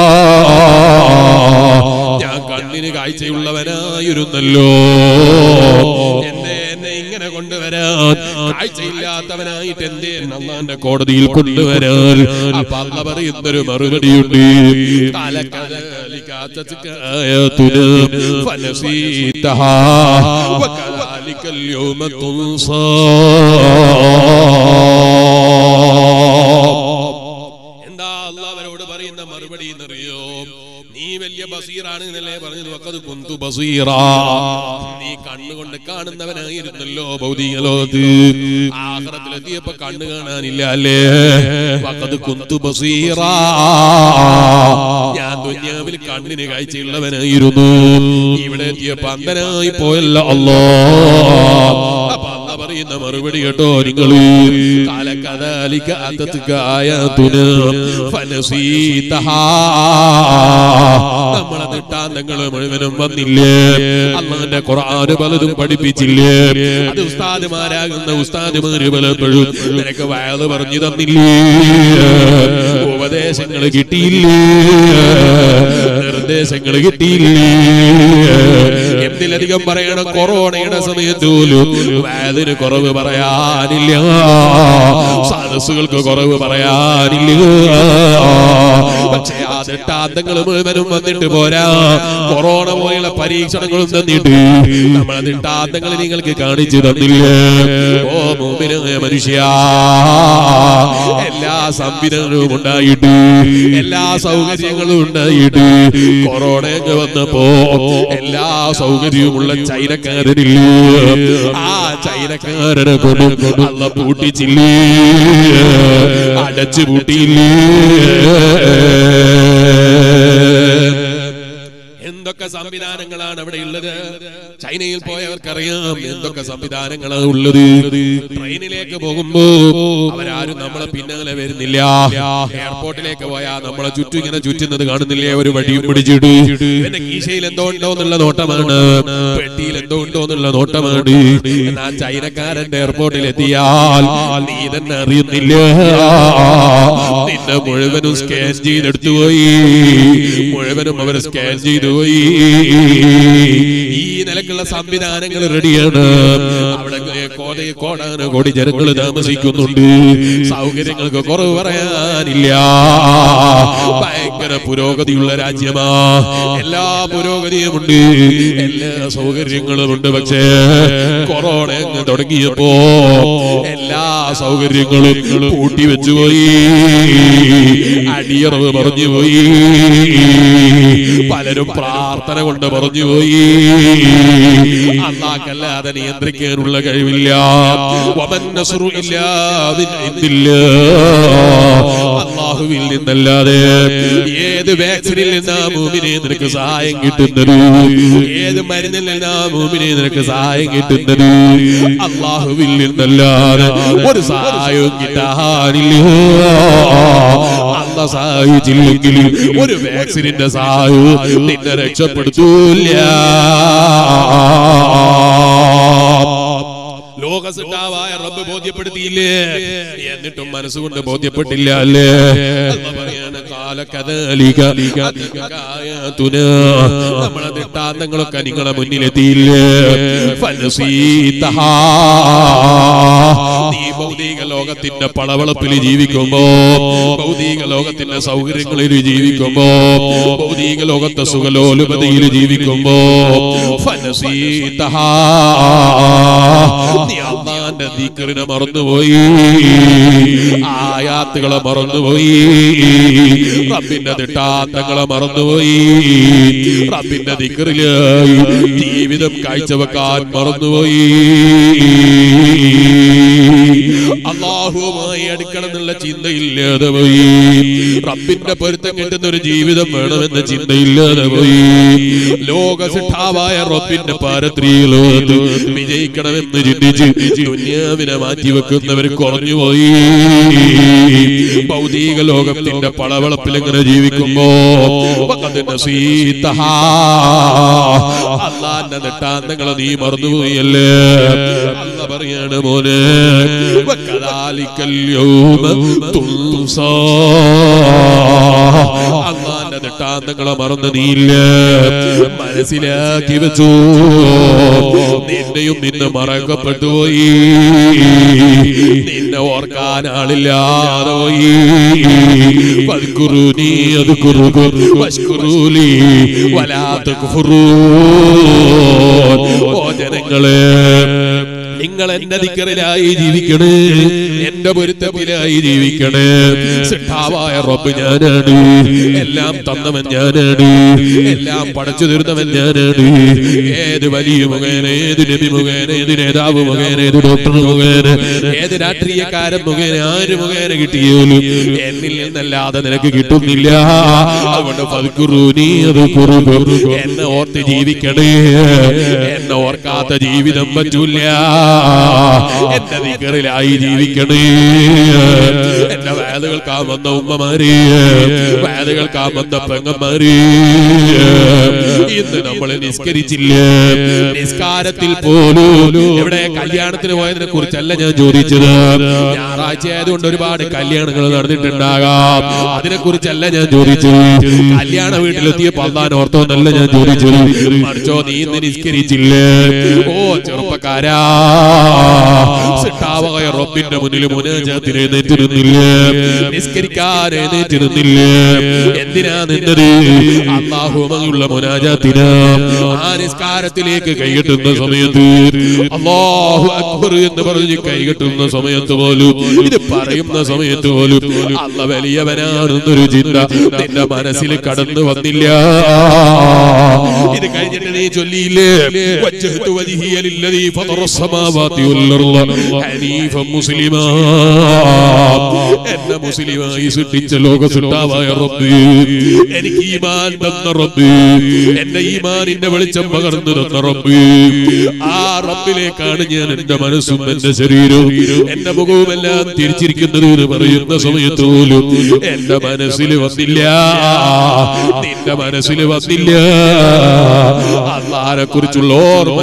ഞാൻ കണ്ണിന് കാഴ്ചയുള്ളവനായിരുന്നല്ലോ എന്നെ എന്നെ ഇങ്ങനെ കൊണ്ടുവരാൻ കാഴ്ചയില്ലാത്തവനായിട്ട് എന്തേ അള്ളാന്റെ കോടതിയിൽ കൊണ്ടുവരാൻ അപ്പൊ അള്ള പറയുന്നൊരു മറുപടിയുണ്ട് കാലക്കാലിക ആയതുന ഫനസീതഹാ വകദാലിക اليوم تنصى എന്താ അള്ളാഹ് അവരോട് പറയുന്ന മറുപടി എന്നറിയോ നീ വലിയ ബസീറാണ് എന്നല്ലേ പറഞ്ഞത് വക്കത് കുന്തു ബസീറാ നീ കണ്ണുകൊണ്ട് കാണുന്നവനായിരുന്നല്ലോ ഭൗതിക ലോകത്ത് ആഹ്റത്തിലെത്തിയപ്പോ കണ്ണ് കാണാനില്ല അല്ലേ വക്കത് കുന്തു ബസീറാ ഞാൻ ദുന്യാവിൽ കണ്ണിന് കാഴ്ചയുള്ളവനായിരുന്നു ഇവിടെ എത്തിയപ്പോ അന്ധനായി പോയല്ലോ അല്ലോ അപ്പൊ അല്ല പറയുന്ന മറുപടി കേട്ടോ നിങ്ങൾ കാലക്കഥാലിക്ക ആയതുന ഫനസീതഹാ നമ്മളെ നിട്ടാന്തങ്ങൾ മുഴുവനും വന്നില്ലേ അള്ളാന്റെ ഖുർആന് പലതും പഠിപ്പിച്ചില്ലേ അത് ഉസ്താദുമാരാകുന്ന ഉസ്താദുമാര് പലപ്പോഴും നിനക്ക് വയത് പറഞ്ഞു തന്നില്ലേ ഉപദേശങ്ങൾ കിട്ടിയില്ലേ നിർദ്ദേശങ്ങൾ കിട്ടിയില്ലേ എന്തിലധികം പറയണം കൊറോണയുടെ സമയത്ത് പോലും വയതിന് കുറവ് പറയാനില്ല സദസ്സുകൾക്ക് കുറവ് പറയാനില്ല പക്ഷേ ആ ദൃഷ്ടാന്തങ്ങൾ മുഴുവനും വന്നിട്ട് പോരാ കൊറോണ പോലെയുള്ള പരീക്ഷണങ്ങളും തന്നിട്ട് നമ്മളെ ദൃഷ്ടാന്തങ്ങൾ നിങ്ങൾക്ക് കാണിച്ചു തന്നില്ല ഓ മോമിനായ മനുഷ്യ എല്ലാ സംവിധാനവും ഉണ്ടായിട്ട് എല്ലാ സൗകര്യങ്ങളും ഉണ്ടായിട്ട് കൊറോണ അങ്ങ് വന്നപ്പോ എല്ലാ സൗകര്യവുമുള്ള ചൈനക്കാരനില്ല ആ ചൈനക്കാരനെ കൊണ്ട് അല്ല പൂട്ടിച്ചില്ലേ അടച്ചു പൂട്ടിയില്ലേ എന്തൊക്കെ സംവിധാനങ്ങളാണ് അവിടെ ഉള്ളത് ചൈനയിൽ പോയവർക്കറിയാം എന്തൊക്കെ സംവിധാനങ്ങളാണ് ഉള്ളത് ട്രെയിനിലേക്ക് പോകുമ്പോ അവരാരും നമ്മളെ പിന്നാലെ വരുന്നില്ല എയർപോർട്ടിലേക്ക് പോയാൽ നമ്മളെ ചുറ്റും ഇങ്ങനെ ചുറ്റുന്നത് കാണുന്നില്ലേ ഒരു വടിയും പിടിച്ചിട്ട് എന്റെ കീശയിൽ എന്തോ ഉണ്ടോ എന്നുള്ള നോട്ടമാണ് പെട്ടിയിൽ എന്തോ ഉണ്ടോ എന്നുള്ള നോട്ടമാണ് എന്നാ ചൈനക്കാരന്റെ എയർപോർട്ടിൽ എത്തിയാൽ നീ തന്നെ അറിയുന്നില്ല നിന്നെ മുഴുവനും സ്കാൻ ചെയ്തെടുത്തു പോയി മുഴുവനും അവർ സ്കാൻ ചെയ്തു പോയി ഈ നിലക്കുള്ള സംവിധാനങ്ങൾ റെഡിയാണ് അവിടെ കോടി കോടാന കോടി ജനങ്ങൾ താമസിക്കുന്നുണ്ട് സൗകര്യങ്ങൾക്ക് കുറവ് പറയാനില്ല ഭയങ്കര പുരോഗതിയുള്ള രാജ്യമാ എല്ലാ പുരോഗതിയുമുണ്ട് എല്ലാ സൗകര്യങ്ങളുമുണ്ട് പക്ഷേ കൊറോണ അങ്ങ് തുടങ്ങിയപ്പോ എല്ലാ സൗകര്യങ്ങളും പൂട്ടി വെച്ചുപോയി അടിയറവ് പറഞ്ഞു പോയി പലരും പ്രാർത്ഥന കൊണ്ട് പറഞ്ഞു പോയി അള്ളാഹ്ക്കല്ലാതെ നിയന്ത്രിക്കാനുള്ള കഴിവില്ല വമൻ നസ്റു ഇല്ലാ മിൻ ഇൻദില്ലാഹ്. അള്ളാഹുവിൽ നിന്നല്ലാതെ ഏത് വാക്സിനിൽ നിന്നാ മൂമിനെ നിനക്ക് സഹായം കിട്ടുന്നത് ഏത് മരുന്നിൽ നിന്നാ മൂമിനെ നിനക്ക് സഹായം കിട്ടുന്നത് അള്ളാഹുവിൽ നിന്നല്ലാതെ ഒരു സഹായവും കിട്ടാനില്ല അല്ല സഹായിച്ചില്ലെങ്കിൽ ഒരു വാക്സിനിന്റെ സഹായവും നിന്നെ രക്ഷപ്പെടുത്തൂല്ല ലോകസിട്ടാവായ റബ്ബ് ബോധ്യപ്പെടുത്തിയില്ലേ എന്നിട്ടും മനസ്സുകൊണ്ട് ബോധ്യപ്പെട്ടില്ല അല്ലേ അല്ല പറയാണ് കാലക്കഥലിക ആയാതുനാ. നമ്മളെ ദൃഷ്ടാന്തങ്ങളൊക്കെ നിങ്ങളെ മുന്നിലെത്തിയില്ലേ ഫനസീതഹാ. നീ ഭൗതിക ലോകത്തിന്റെ പളവളപ്പിൽ ജീവിക്കുമ്പോ ഭൗതിക ലോകത്തിന്റെ സൗകര്യങ്ങളിൽ ജീവിക്കുമ്പോ ഭൗതിക ലോകത്തെ സുഖലോലുപതയിൽ ജീവിക്കുമ്പോ ഫനസീതഹാ. നീ അള്ളാന്റെ ദിക്റിനെ മറന്നുപോയി ആയാത്തുകളെ മറന്നുപോയി റബ്ബിന്റെ ദിട്ടാന്തങ്ങളെ മറന്നുപോയി റബ്ബിന്റെ ദിക്റിലായി ജീവിതം കാഴ്ചവെക്കാൻ മറന്നുപോയി അള്ളാഹുവുമായി അടുക്കണം എന്നുള്ള ചിന്തയില്ലാതെ പോയി റബ്ബിന്റെ പൊരുത്തം കിട്ടുന്ന ഒരു ജീവിതം വേണമെന്ന ചിന്തയില്ലാതെ പോയി ലോകസിട്ടാവായ റബ്ബിന്റെ പാരത്രിയിലോത്ത് വിജയിക്കണമെന്ന് ചിന്തിച്ച് ദുന്യാവിനെ മാറ്റിവെക്കുന്നവർ കുറഞ്ഞുപോയി ഭൗതിക ലോകത്തിന്റെ പളവളപ്പിൽ എങ്ങനെ ജീവിക്കുമ്പോ വഖദിന്റെ സീതഹാ. അള്ളാന്റെ നെട്ടാന്തങ്ങളെ നീ മറന്നുപോയല്ലേ അല്ല പറയാണ് മോനെ വക്കദാലിക്കൽ യൗമ തുൻസാ. അള്ളാന്റെ നെട്ടാന്തങ്ങളെ മറന്ന് നീയില്ല മനസ്സിലാക്കി വെച്ചു നിന്നെയും നിന്നെ മറക്കപ്പെട്ടു പോയി നിന്നെ ഓർക്കാൻ ആളില്ലാതെ പോയി ഫദ്കുറൂനി അദ്കുറുകും വഷ്കുറൂലി വലാ തക്ഫുറൂൻ. ഓ ജനങ്ങളെ നിങ്ങൾ എന്റെ ദിക്കറിലായി ജീവിക്കണേ എന്റെ പൊരുത്തത്തിലായി ജീവിക്കണേ സിട്ടാവായ റബ്ബ് ഞാനാണ് എല്ലാം തന്നവൻ ഞാനാണ് എല്ലാം പടച്ചു തീർന്നവൻ ഞാനാണ് ഏത് വലിയ മുഖേന ഏത് നബി മുഖേന ഏത് നേതാവ് മുഖേന ഏത് ഡോക്ടർ മുഖേന ഏത് രാഷ്ട്രീയക്കാരൻ മുഖേന ആര് മുഖേന കിട്ടിയാലും എന്നിൽ നിന്നല്ലാതെ നിനക്ക് കിട്ടുന്നില്ല അതുകൊണ്ട് ഫദ്കുറൂനി അത് കുറുകും എന്നെ ഓർത്ത് ജീവിക്കണേ എന്നെ ഓർക്കാത്ത ജീവിതം പറ്റൂല എന്റെ ദിക്കറിലായി ജീവിക്കണേ എന്റെ വേദകൾക്കാ വന്ന ഉമ്മമാരെ വേദകൾക്കാ വന്ന പെങ്ങന്മാരെ ഇന്ന് നമ്മൾ നിസ്കരിച്ചില്ല നിസ്കാരത്തിൽ പോലും ഇവിടെ കല്യാണത്തിന് പോയതിനെ കുറിച്ചല്ല ഞാൻ ചോദിച്ചത് ഞായറാഴ്ച ആയതുകൊണ്ട് ഒരുപാട് കല്യാണങ്ങൾ നടന്നിട്ടുണ്ടാകാം അതിനെ കുറിച്ചല്ല ഞാൻ ചോദിച്ചത് കല്യാണ വീട്ടിലെത്തിയപ്പോൾ അള്ളാൻ ഓർത്തോന്നല്ല ഞാൻ ചോദിച്ചത് മറിച്ചോ നീ ഇന്ന് നിസ്കരിച്ചില്ല ഓ ചെറുപ്പക്കാരാ സിട്ടാവായ റബ്ബിന്റെ മുന്നിൽ മുനാജാത്തിന് എഴുന്നേറ്റിരുന്നില്ല നിസ്കരിക്കാൻ എഴുന്നേറ്റിരുന്നില്ല എന്തിനാ നിന്നത് അള്ളാഹുമയുള്ള മുനാജാത്തിന് ആ നിസ്കാരത്തിലേക്ക് കൈകെട്ടുന്ന സമയത്ത് അള്ളാഹു അക്ബർ എന്ന് പറഞ്ഞ് കൈകെട്ടുന്ന സമയത്ത് പോലും ഇത് പറയുന്ന സമയത്ത് പോലും അല്ല വലിയവനാണെന്നൊരു ചിന്ത നിന്റെ മനസ്സിൽ കടന്നു വന്നില്ല ഇത് കഴിഞ്ഞിട്ട് നീ ചൊല്ലിയില്ലേ വജ്ജഹ്തു വജ്ഹിയ ലില്ലദീ ഫതറ السماوات والأرض ഹനീഫൻ മുസ്ലിമാ എന്നെ മുസ്ലിമായി സൃഷ്ടിച്ച ലോക സൃഷ്ടാവായ റബ്ബ് എനിക്ക് ഈമാൻ തന്ന റബ്ബ് എന്റെ ഈമാനിന്റെ വെളിച്ചം പകർന്നു തന്ന റബ്ബ് ആ റബ്ബിലേക്കാണ് ഞാൻ എന്റെ മനസ്സും എന്റെ ശരീരവും എന്റെ മുഖവും എല്ലാം തിരിച്ചിരിക്കുന്നത് എന്ന് പറയുന്ന സമയത്ത് പോലും എന്റെ മനസ്സിൽ വന്നില്ല നിന്റെ മനസ്സിൽ വന്നില്ല അള്ളാരെ കുറിച്ചുള്ള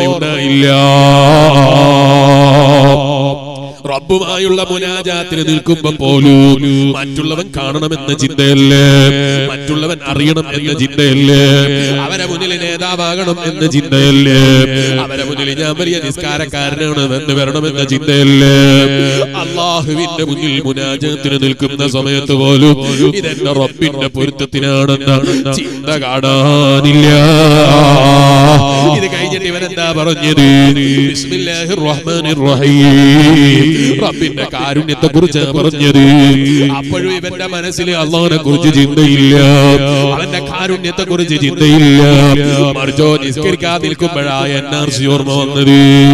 ഓർമ്മയുണ്ടായില്ല റബ്ബുമായുള്ള മുനാജാത്തിന് നിൽക്കുമ്പോ പോലും മറ്റുള്ളവൻ കാണണമെന്ന ചിന്തയല്ലേ മറ്റുള്ളവൻ അറിയണം എന്ന ചിന്തയല്ലേ അവരെ മുന്നിൽ നേതാവാകണം എന്ന ചിന്തയല്ലേ അവരെ മുന്നിൽ ഞാൻ വലിയ നിസ്കാരക്കാരനാണ് എന്ന് വരണമെന്ന ചിന്തയല്ലേ അള്ളാഹുവിന്റെ മുന്നിൽ മുനാജാത്തിന് നിൽക്കുന്ന സമയത്ത് പോലും ഇതെന്റെ റബ്ബിന്റെ പൊരുത്തത്തിനാണെന്ന ചിന്ത കാണാനില്ല ഇത് കഴിഞ്ഞിട്ട് ഇവനെന്താ പറഞ്ഞത് ബിസ്മില്ലാഹിർ റഹ്മാനിർ റഹീം റബ്ബിന്റെ കാരുണ്യത്തെ കുറിച്ച് പറഞ്ഞത് അപ്പോഴും ഇവന്റെ മനസ്സിൽ അള്ളാഹിനെ കുറിച്ച് ചിന്തയില്ല അവന്റെ കാരുണ്യത്തെ കുറിച്ച് ചിന്തയില്ല മറിച്ചോ നിസ്കരിക്കാൻ നിൽക്കുമ്പോഴായ എൻ ആർ സി ഓർമ്മ വന്നത്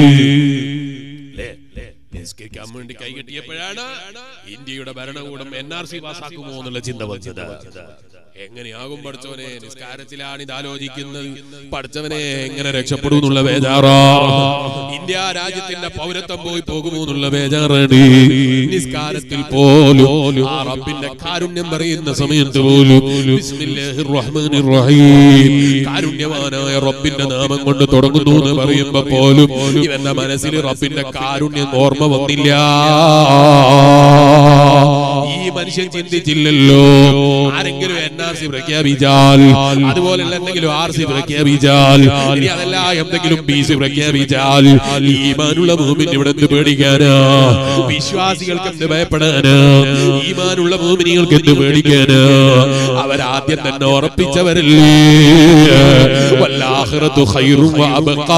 നിസ്കരിക്കാൻ വേണ്ടി കൈകെട്ടിയപ്പോഴാണ് ഇന്ത്യയുടെ ഭരണകൂടം എൻ ആർ സി പാസ്സാക്കുമോ എന്നുള്ള ചിന്ത വന്നത് എങ്ങനെയാകും പഠിച്ചവനെ നിസ്കാരത്തിലാണ് ഇത് ആലോചിക്കുന്നത് പഠിച്ചവനെ എങ്ങനെ രക്ഷപ്പെടും എന്നുള്ള ബേജാറാ ഇന്ത്യ രാജ്യത്തിന്റെ പൗരത്വം പോയി പോകുമോ എന്നുള്ള ബേജാറാണ് നിസ്കാരത്തിൽ പോലും ആ റബ്ബിന്റെ കാരുണ്യം പറയുന്ന സമയത്ത് പോലും ബിസ്മില്ലാഹിർ റഹ്മാനിർ റഹീം കാരുണ്യവാനായ റബ്ബിന്റെ നാമം കൊണ്ട് തുടങ്ങുന്നു എന്ന് പറയുമ്പോ പോലും ഇവന്റെ മനസ്സിൽ റബ്ബിന്റെ കാരുണ്യം ഓർമ്മ വന്നില്ല ഈ മനുഷ്യൻ ചിന്തിച്ചില്ലല്ലോ ആരെങ്കിലും എൻ ആർ സി പ്രഖ്യാപിച്ചാൽ അതുപോലുള്ള എന്തെങ്കിലും ആർ സി പ്രഖ്യാപിച്ചാൽ ഇനി അതല്ല എന്തെങ്കിലും ബി സി പ്രഖ്യാപിച്ചാൽ ഈമാനുള്ള ഭൂമിന് ഇവിടെ എന്ത് പേടിക്കാനാ വിശ്വാസികൾക്ക് എന്ത് ഭയപ്പെടാനാ ഈമാനുള്ള ഭൂമിനികൾക്ക് എന്ത് പേടിക്കാനാ അവരാദ്യം തന്നെ ഉറപ്പിച്ചവരല്ലേ വല്ലാഹിറത്തു ഖൈറും വഅബ്ഖാ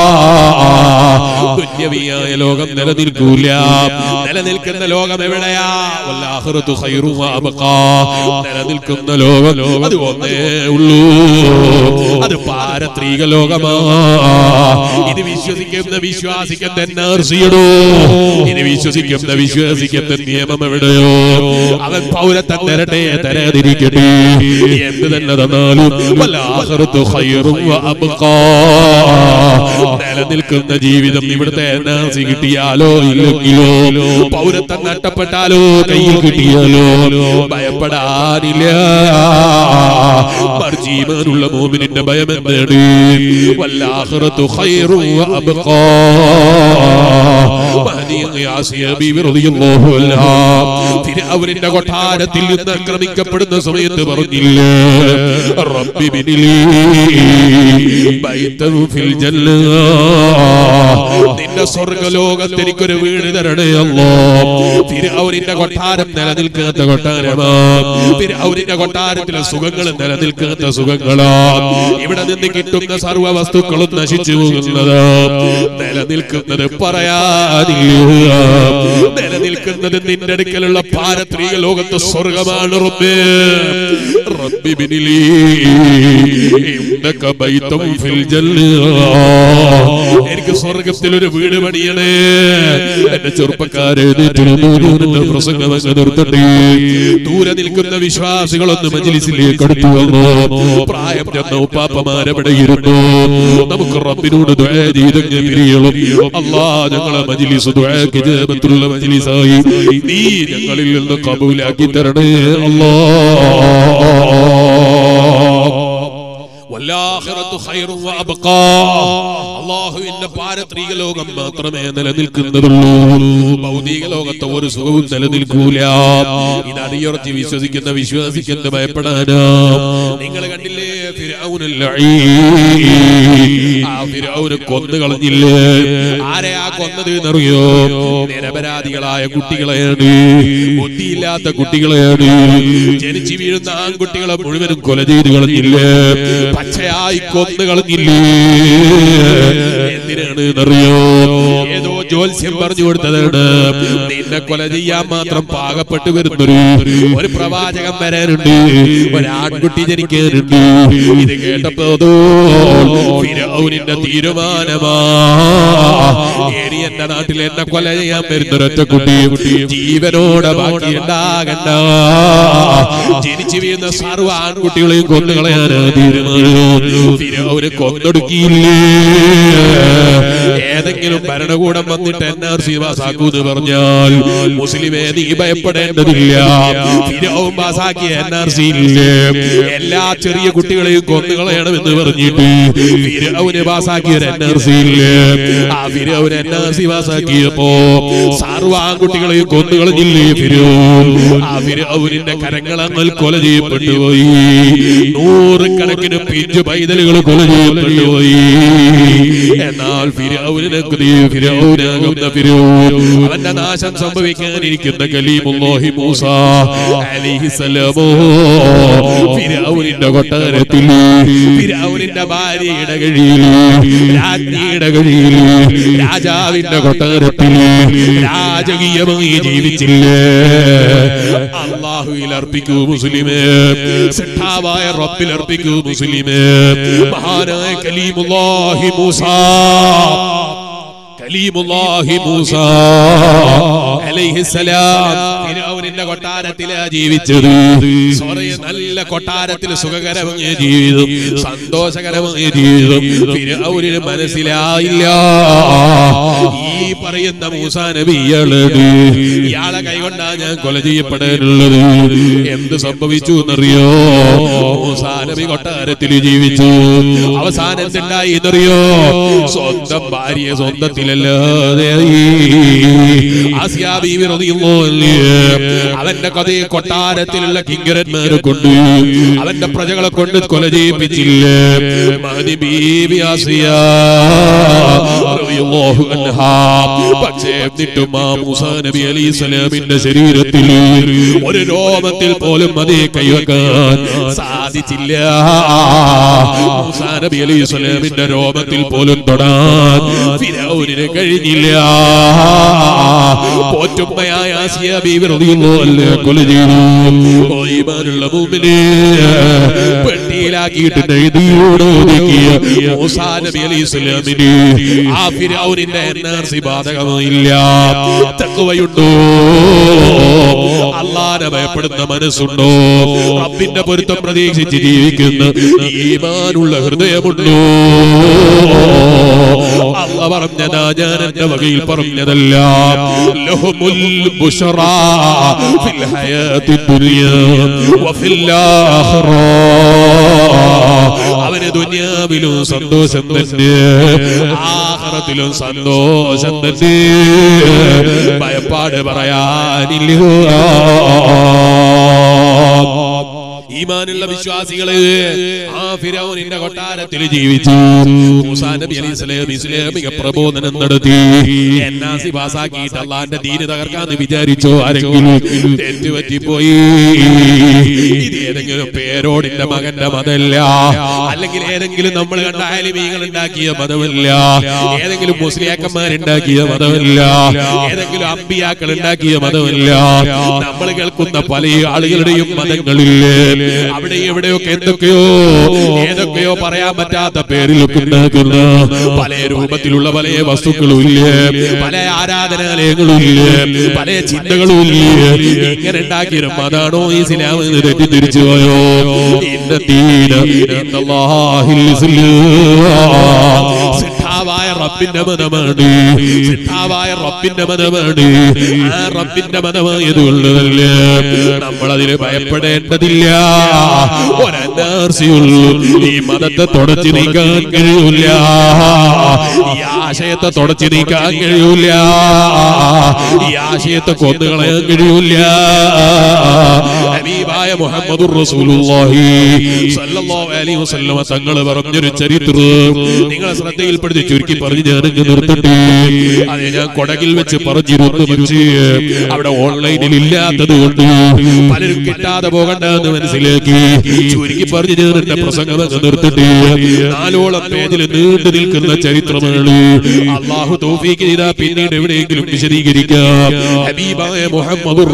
ദുന്യവിയായ ലോകം നിലനിൽക്കൂല നിലനിൽക്കുന്ന ലോകം എവിടെയാ വല്ലാഹിറത്തു ഖൈറും വഅബ്ഖാ നിലനിൽക്കുന്ന ലോകം അത് ഒന്നേ ഉള്ളൂ അത് പാരത്രിക ലോകമാ ഇത് വിശ്വസിക്കുന്ന വിശ്വാസിക്കുന്ന എൻആർസിയടോ ഇത് വിശ്വസിക്കുന്ന വിശ്വാസിക്കുന്ന നിയമം എവിടെയോ അവൻ പൗരത്വം തരട്ടെ തരാതിരിക്കട്ടെ എന്ത് തന്നെ തന്നാലും വല്ലാഹിറത്തു ഖൈറും വഅബ്ഖാ നിലനിൽക്കുന്ന ജീവിതം ഇവിടുത്തെ എൻആർസി കിട്ടിയാലോ ഇല്ലെങ്കിലോ പൗരത്വം നഷ്ടപ്പെട്ടാലോ കയ്യിൽ കിട്ടിയാലോ ഭയപ്പെടാനില്ല മർജീമാനുള്ള മോമിനിന്റെ ഭയം എന്താണ് വല്ലാഹിറത്തു ഖൈറും വഅബ്ഖാ മഹദിയായ ആസിയ ബീവി റളിയല്ലാഹു അൻഹാ ഫിർഔനിന്റെ കൊട്ടാരത്തിൽ നിന്ന് ആക്രമിക്കപ്പെടുന്ന സമയത്ത് പറഞ്ഞില്ലേ റബ്ബി ബിനിലി ബൈതൻ ഫിൽ ജന്ന നിന്റെ സ്വർഗ്ഗലോകത്ത് എനിക്കൊരു വീട് തരണേ അല്ലോ ഫിർഔനിന്റെ കൊട്ടാരം നിലനിൽക്കാത്ത കൊട്ടാരമാ ഫിർഔനിന്റെ കൊട്ടാരത്തിലെ സുഖങ്ങൾ നിലനിൽക്കാത്ത സുഖങ്ങളാ ഇവിടെ നിന്ന് കിട്ടുന്ന സർവ്വ വസ്തുക്കളും നശിച്ചു പോകുന്നത് നിലനിൽക്കുന്നത് പറയാനില്ല നിലനിൽക്കുന്നത് നിന്റെ അടുക്കലുള്ള പാരത്രിക ലോകത്ത് സ്വർഗമാണ് റബ്ബേ റബ്ബി ബിനിലി ഇന്നക ബൈതം ഫിൽ ജന്ന എനിക്ക് സ്വർഗത്തിൽ ഒരു വീട് പണിയണേ എന്റെ ചെറുപ്പക്കാരെ എഴുന്നേറ്റിരുന്നു പ്രസംഗം അങ്ങ് നിർത്തട്ടെ ദൂരെ നിൽക്കുന്ന വിശ്വാസികളൊന്ന് മജിലിസിലേക്ക് അടുത്തു വന്നു പ്രായം ചെന്ന ഉപ്പാപ്പമാരെവിടെ ഇരുന്നു നമുക്ക് റബ്ബിനോട് ദുആ ചെയ്തങ്ങ് പിരിയണം അല്ലാ ഞങ്ങളെ മജിലിസ് ദുആക്ക് ജാബത്തുള്ള മജിലിസായി നീ ഞങ്ങളിൽ നിന്ന് കബൂലാക്കി തരണേ അല്ലാ വല്ലാഖിറത്തു ഖൈറും വഅബ്ഖാ അല്ലാഹുവിന്റെ പാരത്രിക ലോകം മാത്രമേ നിലനിൽക്കുന്നതുള്ളൂ ഭൗതിക ലോകത്തെ ഒരു സുഖവും നിലനിൽക്കൂല ഇത് അടിയുറച്ച് വിശ്വസിക്കുന്ന വിശ്വാസിക്കുന്ന ഭയപ്പെടാനാ നിങ്ങൾ കണ്ടില്ലേ ഫിർഔനുൽ ലഈൻ. ആ ഫിർഔന് കൊന്നു കളഞ്ഞില്ലേ ആരെയാ കൊന്നത് എന്നറിയോ നിരപരാധികളായ കുട്ടികളെയാണ് ബുദ്ധിയില്ലാത്ത കുട്ടികളെയാണ് ജനിച്ചു വീഴുന്ന ആൺകുട്ടികളെ മുഴുവനും കൊല ചെയ്ത് കളഞ്ഞില്ലേ പച്ചയായി കൊന്നു കളഞ്ഞില്ലേ എന്തിനാണ് എന്നറിയോ ഏതോ ജോത്സ്യം പറഞ്ഞു കൊടുത്തതാണ് നിന്നെ കൊല ചെയ്യാൻ മാത്രം പാകപ്പെട്ടു വരുന്നൊരു ഒരു പ്രവാചകൻ വരാനുണ്ട് ഒരാൺകുട്ടി ജനിക്കാനുണ്ട് ഇത് കേട്ടപ്പോതോ ഫിരൗനിന്റെ തീരുമാനമാ ഏറി എന്റെ നാട്ടിൽ എന്നെ കൊല ചെയ്യാൻ വരുന്നൊരൊറ്റ കുട്ടി ജീവനോടെ ബാക്കി ഉണ്ടാകണ്ട ജനിച്ചു വീഴുന്ന സർവ്വ ആൺകുട്ടികളെയും കൊന്നുകളയാനാ തീരുമാനം ഫിരൗന് കൊന്നൊടുക്കിയില്ലേ ഏതെങ്കിലും ഭരണകൂടം വന്നിട്ട് എൻ ആർ സി പാസാക്കൂന്ന് പറഞ്ഞാൽ മുസ്ലിമേ നീ ഭയപ്പെടേണ്ടതില്ല ഫിരൗൻ പാസാക്കിയ എൻ ആർ സി ഇല്ലേ എല്ലാ ചെറിയ കുട്ടികളെയും കൊന്നുകളയണമെന്ന് പറഞ്ഞിട്ട് ഫിരൗന് പാസാക്കിയ ഒരു എൻ ആർ സി ഇല്ലേ ആ ഫിരൗൻ എൻ ആർ സി പാസാക്കിയപ്പോ സർവ്വ ആൺകുട്ടികളെയും കൊന്നുകളഞ്ഞില്ലേ ഫിരൗൻ ആ ഫിരൗനിന്റെ കരങ്ങളങ്ങൾ കൊല ചെയ്യപ്പെട്ടു പോയി നൂറുകണക്കിന് പിഞ്ചു പൈതലുകൾ കൊല ചെയ്യപ്പെട്ടു പോയി എന്നാൽ ഫിരൗനിനെ ഫിരൗനാകുന്ന ഫിരൗൻ അവന്റെ നാശം സംഭവിക്കാനിരിക്കുന്ന കലീമുല്ലാഹി മൂസ അലൈഹിസ്സലാമോ ഫിരൗനിന്റെ കൊട്ടാരത്തിൽ ഫിരൗനിന്റെ ഭാര്യയുടെ കഴിയിൽ രാജ്ഞിയുടെ കഴിയിൽ രാജാവിന്റെ കൊട്ടാരത്തിൽ രാജകീയമായി ജീവിച്ചില്ലേ അള്ളാഹുവിൽ അർപ്പിക്കൂ മുസ്ലിമേ സിട്ടാവായ റബ്ബിൽ അർപ്പിക്കൂ മുസ്ലിമേ മഹാനായ കലീമുല്ലാഹി മൂസ കലീമുല്ലാഹി മൂസ അലൈഹിസ്സലാം ഫിരൗനിന്റെ കൊട്ടാരത്തിലാ ജീവിച്ചത് സോറിയ നല്ല കൊട്ടാരത്തിൽ സുഖകരമായ ജീവിതം സന്തോഷകരമായ ജീവിതം ഫിരൗനിന് മനസ്സിലായില്ല ഈ പറയുന്ന മൂസ നബി ഇയാളാണ് ഇയാളെ കൈകൊണ്ടാ ഞാൻ കൊല ചെയ്യപ്പെടാനുള്ളത് എന്ത് സംഭവിച്ചു എന്നറിയോ മൂസാ നബി കൊട്ടാരത്തിൽ ജീവിച്ചു അവസാനം എന്തുണ്ടായി എന്നറിയോ സ്വന്തം ഭാര്യയെ സ്വന്തത്തിലല്ലാതെ ആസിയാ ബീവി റളിയല്ലാഹു അൻഹ അവന്റെ കഥയെ കൊട്ടാരത്തിലുള്ള കിങ്കരന്മാരെ കൊണ്ട് അവന്റെ പ്രജകളെ കൊണ്ട് കൊല ചെയ്യിപ്പിച്ചില്ലേ മഹദി ബീവി ആസിയ റളിയല്ലാഹു അൻഹാ പക്ഷേ എന്നിട്ടും ആ മൂസാ നബി അലൈഹി സ്വലാമിന്റെ ശരീരത്തിൽ ഒരു രോമത്തിൽ പോലും അതേ കൈവക്കാൻ സാധിച്ചില്ല മൂസാ നബി അലൈഹി സ്വലാമിന്റെ രോമത്തിൽ പോലും തൊടാൻ ഫിരൗനിന് കഴിഞ്ഞില്ല പോറ്റുമ്മയായ ആസിയ ബീവി റളിയല്ലാഹു അൻഹ കൊല ചെയ്തു ഓ ഈമാനുള്ള മുഅ്മിനേ പെട്ടിയിലാക്കിയിട്ട് എഴുതിയോട് ഒതുക്കിയ മൂസാ നബി അലൈഹി സ്വലാമിന് ആ ഫിരൗനിന്റെ എൻആർസി ബാധകമില്ല തക്കുവയുണ്ടോ അള്ളാനെ ഭയപ്പെടുന്ന മനസ്സുണ്ടോ റബ്ബിന്റെ പൊരുത്തം പ്രതീക്ഷിച്ച് ജീവിക്കുന്ന ഈമാനുള്ള ഹൃദയമുണ്ടോ അല്ല പറഞ്ഞതാ ഞാൻ എന്റെ വകയിൽ പറഞ്ഞതല്ല ലഹുമുൽ ബുഷറാ ഫിൽ ഹയാത്തി ദുനിയാ വഫിൽ ആഖിറ അവന് ദുനിയാവിലും സന്തോഷം തന്നെ ആഖിറത്തിലും സന്തോഷം തന്നെ ഭയപ്പാട് പറയാനില്ല ഈമാനുള്ള വിശ്വാസികള് ആ ഫിരൗനിന്റെ കൊട്ടാരത്തിൽ ജീവിച്ചു മൂസാ നബി അലൈഹി സ്വലാം ഇസ്ലാമിക പ്രബോധനം നടത്തി എന്നാസി പാസാക്കിയിട്ട് അള്ളാന്റെ ദീന് തകർക്കാന്ന് വിചാരിച്ചോ ആരെങ്കിലും തെറ്റുപറ്റിപ്പോയി ഇത് ഏതെങ്കിലും പേരോടിന്റെ മകന്റെ മതമല്ല അല്ലെങ്കിൽ ഏതെങ്കിലും നമ്മൾ കണ്ട ആലിമീങ്ങൾ ഉണ്ടാക്കിയ മതമല്ല ഏതെങ്കിലും മുസ്ലിയാക്കന്മാരുണ്ടാക്കിയ മതമല്ല ഏതെങ്കിലും അമ്പിയാക്കൾ ഉണ്ടാക്കിയ മതമല്ല നമ്മൾ കേൾക്കുന്ന പല ആളുകളുടെയും മതങ്ങളില്ലേ അവിടെ എവിടെയൊക്കെ എന്തൊക്കെയോ ഏതൊക്കെയോ പറയാൻ പറ്റാത്ത പേരിലൊക്കെ ഉണ്ടാക്കുന്ന പല രൂപത്തിലുള്ള പല വസ്തുക്കളും ഇല്ലേ പല ആരാധനാലയങ്ങളും ഇല്ലേ പല ചിന്തകളും ഇല്ലേ ഇങ്ങനെ ഉണ്ടാക്കിയ മതാണോ ഇസ്ലാം എന്ന് തെറ്റിദ്ധരിച്ചു പോയോ ഇന്ന ദീന ഇന്നല്ലാഹിൽ ഇസ്ലാം. സിദ്ധാ സിട്ടാവായ റബ്ബിന്റെ മതമാണ് സിട്ടാവായ റബ്ബിന്റെ മതമാണ് ആ റബ്ബിന്റെ മതമായതുകൊണ്ടതല്ല നമ്മളതിന് ഭയപ്പെടേണ്ടതില്ല ഒരനാർസിയുള്ളൂ ഈ മതത്തെ തുടച്ചു നീക്കാൻ കഴിയൂല ഈ ആശയത്തെ തുടച്ചു നീക്കാൻ കഴിയൂല ഈ ആശയത്തെ കൊന്നുകളയാൻ കഴിയൂല ഹബീബായ മുഹമ്മദുർ റസൂലുള്ളാഹി സല്ലല്ലാഹു അലൈഹി വസല്ലമ തങ്ങൾ പറഞ്ഞൊരു ചരിത്രം നിങ്ങളെ ശ്രദ്ധയിൽപ്പെടുത്തി ചുരുക്കി പറഞ്ഞ് ഞാൻ അങ്ങ് നിർത്തട്ടെ അതെ ഞാൻ കൊടകിൽ വെച്ച് പറഞ്ഞിരുന്നു പക്ഷേ അവിടെ ഓൺലൈനിൽ ഇല്ലാത്തത് കൊണ്ട് പലരും കിട്ടാതെ പോകണ്ട എന്ന് മനസ്സിലാക്കി ചുരുക്കി പറഞ്ഞ് ഞാൻ എന്റെ പ്രസംഗം അങ്ങ് നിർത്തട്ടെ നാലോളം പേജിൽ നീണ്ടു നിൽക്കുന്ന ചരിത്രമാണ് അള്ളാഹു തൗഫീക്ക് ചെയ്താ പിന്നീട് എവിടെയെങ്കിലും വിശദീകരിക്കാം ഹബീബായ മുഹമ്മദുർ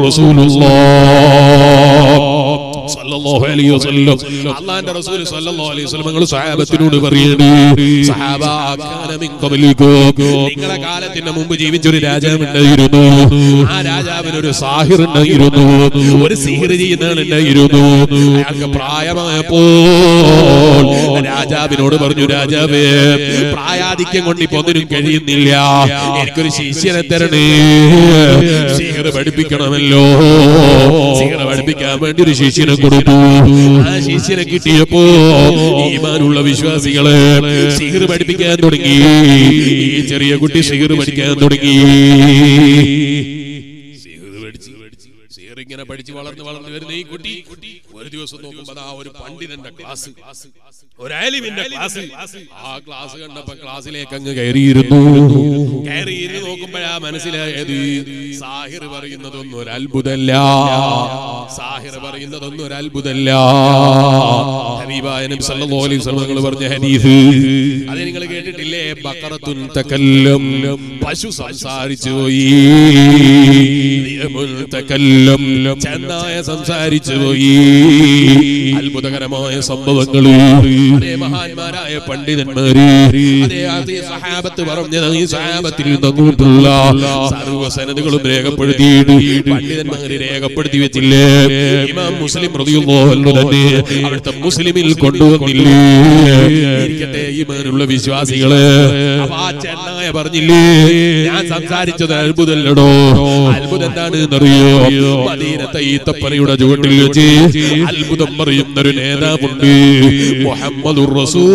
റസൂലുള്ളാഹ് സല്ലല്ലാഹു അലൈഹി വസല്ലം അല്ലാഹുവിന്റെ റസൂൽ സല്ലല്ലാഹു അലൈഹി വസല്ലം നിങ്ങൾ സഹാബത്തിനോട് പറയണേ സഹാബ കാന മിൻ ഖബലിക്കും നിങ്ങളുടെ കാലത്തിന് മുമ്പ് ജീവിച്ച ഒരു രാജാവ് ഉണ്ടായിരുന്നു ആ രാജാവിന് ഒരു സാഹിർ ഉണ്ടായിരുന്നു ഒരു സിഹിർ ചെയ്യുന്ന ആൾ ഉണ്ടായിരുന്നു അയാൾക്ക് പ്രായമായപ്പോൾ രാജാവിനോട് പറഞ്ഞു രാജാവേ പ്രായാധിക്യം കൊണ്ട് ഇപ്പൊ ഒന്നിനും കഴിയുന്നില്ല എനിക്കൊരു ശിഷ്യനെ തരണേ സിഹിർ പഠിപ്പിക്കണമല്ലോ സിഹിർ പഠിപ്പിക്കാൻ വേണ്ടി ഒരു ശിഷ്യനെ കൊടുത്തു ആ ശിഷ്യനെ കിട്ടിയപ്പോ ഈമാനുള്ള വിശ്വാസികള് സിഹിർ പഠിപ്പിക്കാൻ തുടങ്ങി ഈ ചെറിയ കുട്ടി സിഹിർ പഠിക്കാൻ തുടങ്ങി സിഹിർ പഠിച്ച് സിഹിർ ഇങ്ങനെ പഠിച്ച് വളർന്ന് വളർന്ന് വരുന്ന ഈ കുട്ടി ഒരു ദിവസം നോക്കുമ്പോ അതാ ഒരു പണ്ഡിതന്റെ ക്ലാസ് ഒരു അയലിമിന്റെ ക്ലാസ് ആ ക്ലാസ് കണ്ടപ്പോ ക്ലാസ്സിലേക്ക് അങ്ങ് കയറിയിരുന്നു കയറിയിരുന്ന് നോക്കുമ്പോഴാ മനസ്സിലായത് സാഹിർ പറയുന്നതൊന്നും ഒരു അത്ഭുതമല്ല സാഹിർ പറയുന്നതൊന്നും ഒരു അത്ഭുതമല്ല ഹബീബായ നബി സല്ലല്ലാഹു അലൈഹി വസല്ലം നിങ്ങൾ പറഞ്ഞ ഹദീസ് അത് നിങ്ങൾ കേട്ടിട്ടില്ലേ ബഖറത്തുൻ തകല്ലം പശു സംസാരിച്ചു പോയി ലിയമുൽ തകല്ലം ചെന്നായ സംസാരിച്ചു പോയി അത്ഭുതകരമായ സംഭവങ്ങൾ അതേ മഹാന്മാരായ പണ്ഡിതന്മാര് അതേ അതേ സഹാബത്ത് പറഞ്ഞത് ഈ സഹാബത്തിൽ നിന്നങ്ങോട്ടുള്ള സർവ്വസനതകളും രേഖപ്പെടുത്തിയിട്ട് പണ്ഡിതന്മാര് രേഖപ്പെടുത്തി വെച്ചില്ലേ ഇമാം മുസ്ലിം റളിയല്ലാഹു അൻഹു തന്നെ അവിടുത്തെ മുസ്ലിമിൽ കൊണ്ടുവന്നില്ലേ ഇരിക്കട്ടെ ഈമാനുള്ള വിശ്വാസികള് അപ്പൊ ആ ചെന്നായ പറഞ്ഞില്ലേ ഞാൻ സംസാരിച്ചത് അത്ഭുതല്ലടോ അത്ഭുതം എന്താണ് എന്നറിയോ മദീനത്തെ ഈത്തപ്പനയുടെ ചുവട്ടിൽ വെച്ച് അത്ഭുതം പറയുന്ന ഒരു നേതാവുണ്ട് മുഹമ്മദുർ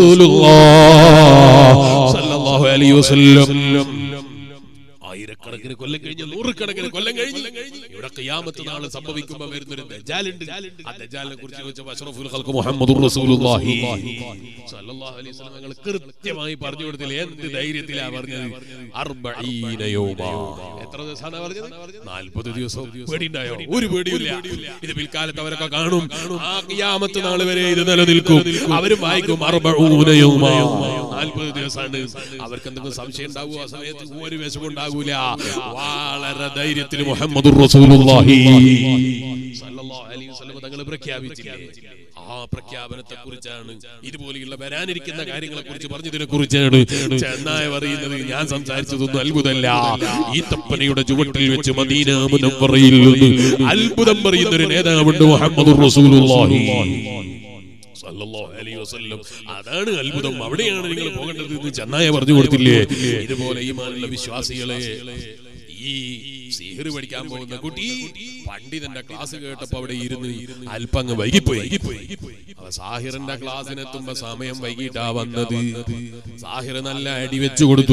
റസൂലുള്ളാഹ് സല്ലല്ലാഹു അലൈഹി വസല്ലം ആയിരക്കണക്കിന് കൊല്ലം കഴിഞ്ഞ് നൂറുകണക്കിന് കൊല്ലം കഴിഞ്ഞ് ഇവിടെ ഖിയാമത്ത് നാൾ സംഭവിക്കുമ്പോൾ വരുന്ന ഒരു ദജ്ജാലുണ്ട് ആ ദജ്ജാലിനെ കുറിച്ച് ചോദിച്ചപ്പോൾ അഷ്റഫുൽ ഖൽഖ് മുഹമ്മദുർ റസൂലുള്ളാഹി സല്ലല്ലാഹു അലൈഹി വസല്ലം ഞങ്ങൾ കൃത്യമായി പറഞ്ഞു കൊടുത്തില്ല എന്ത് ധൈര്യത്തിലാ പറഞ്ഞത് അർബഈന യൗമ എത്ര ദിവസമാണ് പറഞ്ഞത് 40 ദിവസം പേടിയുണ്ടായോ ഒരു പേടിയില്ല ഇത് പിൽക്കാലത്ത് അവരൊക്കെ കാണും ആ ഖിയാമത്ത് നാൾ വരെ ഇത് നിലനിൽക്കും അവരും വായിക്കും അർബഊന യൗമ 40 ദിവസമാണ് അവർക്ക് എന്തെങ്കിലും സംശയം ഉണ്ടാവുമോ ആ സമയത്ത് ഒരു വിഷമം ഉണ്ടാകൂല വളരെ ധൈര്യത്തിൽ മുഹമ്മദുർ റസൂലുള്ളാഹി സല്ലല്ലാഹു അലൈഹി വസല്ലം തങ്ങൾ പ്രഖ്യാപിച്ചില്ലേ ആ പ്രഖ്യാപനത്തെ കുറിച്ചാണ് ഇതുപോലെയുള്ള വരാനിരിക്കുന്ന കാര്യങ്ങളെ കുറിച്ച് പറഞ്ഞതിനെ കുറിച്ചാണ് ചെന്നായ പറയുന്നത് ഞാൻ സംസാരിച്ചതൊന്നും അത്ഭുതമല്ല ഈ തപ്പനയുടെ ചുവട്ടിൽ വെച്ച് മദീന മുനവ്വറയിൽ നിന്ന് അത്ഭുതം പറയുന്ന ഒരു നേതാവുണ്ട് മുഹമ്മദുർ റസൂലുള്ളാഹി സല്ലല്ലാഹു അലൈഹി വസല്ലം അതാണ് അത്ഭുതം അവിടെയാണ് നിങ്ങൾ പോകേണ്ടത് എന്ന് ചെന്നായ പറഞ്ഞു കൊടുത്തില്ലേ ഇതുപോലെ ഈമാനുള്ള വിശ്വാസികളെ ഈ സിഹിർ പഠിക്കാൻ പോകുന്ന കുട്ടി പണ്ഡിതന്റെ ക്ലാസ് കേട്ടപ്പോ അവിടെ ഇരുന്ന് അല്പം അങ്ങ് വൈകിപ്പോയി അപ്പൊ സാഹിറിന്റെ ക്ലാസ്സിനെത്തുമ്പോ സമയം വൈകിട്ടാ വന്നത് സാഹിർ നല്ല അടി വെച്ചു കൊടുത്തു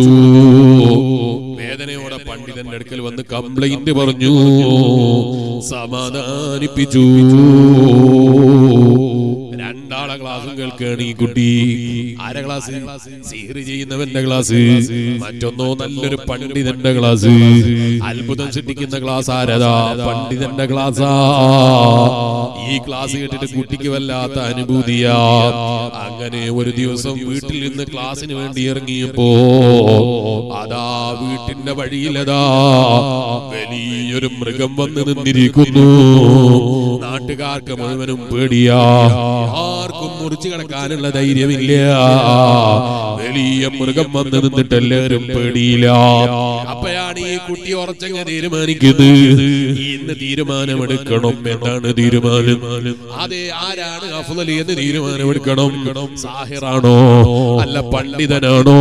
വേദനയോടെ പണ്ഡിതന്റെ അടുക്കൽ വന്ന് കംപ്ലൈന്റ് പറഞ്ഞു സമാധാനിപ്പിച്ചു രണ്ടാളെ ക്ലാസ്സും കേൾക്കുകയാണ് ഈ കുട്ടി ആരെ ക്ലാസ് സിഹിർ ചെയ്യുന്നവന്റെ ക്ലാസ് മറ്റൊന്നോ നല്ലൊരു പണ്ഡിതന്റെ ക്ലാസ് അത്ഭുതം സൃഷ്ടിക്കുന്ന ക്ലാസ് ആരതാ പണ്ഡിതന്റെ ക്ലാസ്സാ ഈ ക്ലാസ് കേട്ടിട്ട് കുട്ടിക്ക് വല്ലാത്ത അനുഭൂതിയാ അങ്ങനെ ഒരു ദിവസം വീട്ടിൽ നിന്ന് ക്ലാസ്സിന് വേണ്ടി ഇറങ്ങിയപ്പോ അതാ വീട്ടിന്റെ വഴിയിലതാ വലിയൊരു മൃഗം വന്ന് നിന്നിരിക്കുന്നു നാട്ടുകാർക്ക് മുഴുവനും പേടിയാ ആർക്കും മുറിച്ചു കിടക്കാനുള്ള ധൈര്യമില്ല വലിയ മൃഗം വന്ന് നിന്നിട്ട് എല്ലാവരും പേടിയില്ല അപ്പയാ അപ്പോഴാണ് ഈ കുട്ടി ഉറച്ചങ്ങ് തീരുമാനിക്കുന്നത് ഇന്ന് തീരുമാനമെടുക്കണം എന്താണ് തീരുമാനം അതെ ആരാണ് അഫ്ലൽ എന്ന് തീരുമാനമെടുക്കണം സാഹിറാണോ അല്ല പണ്ഡിതനാണോ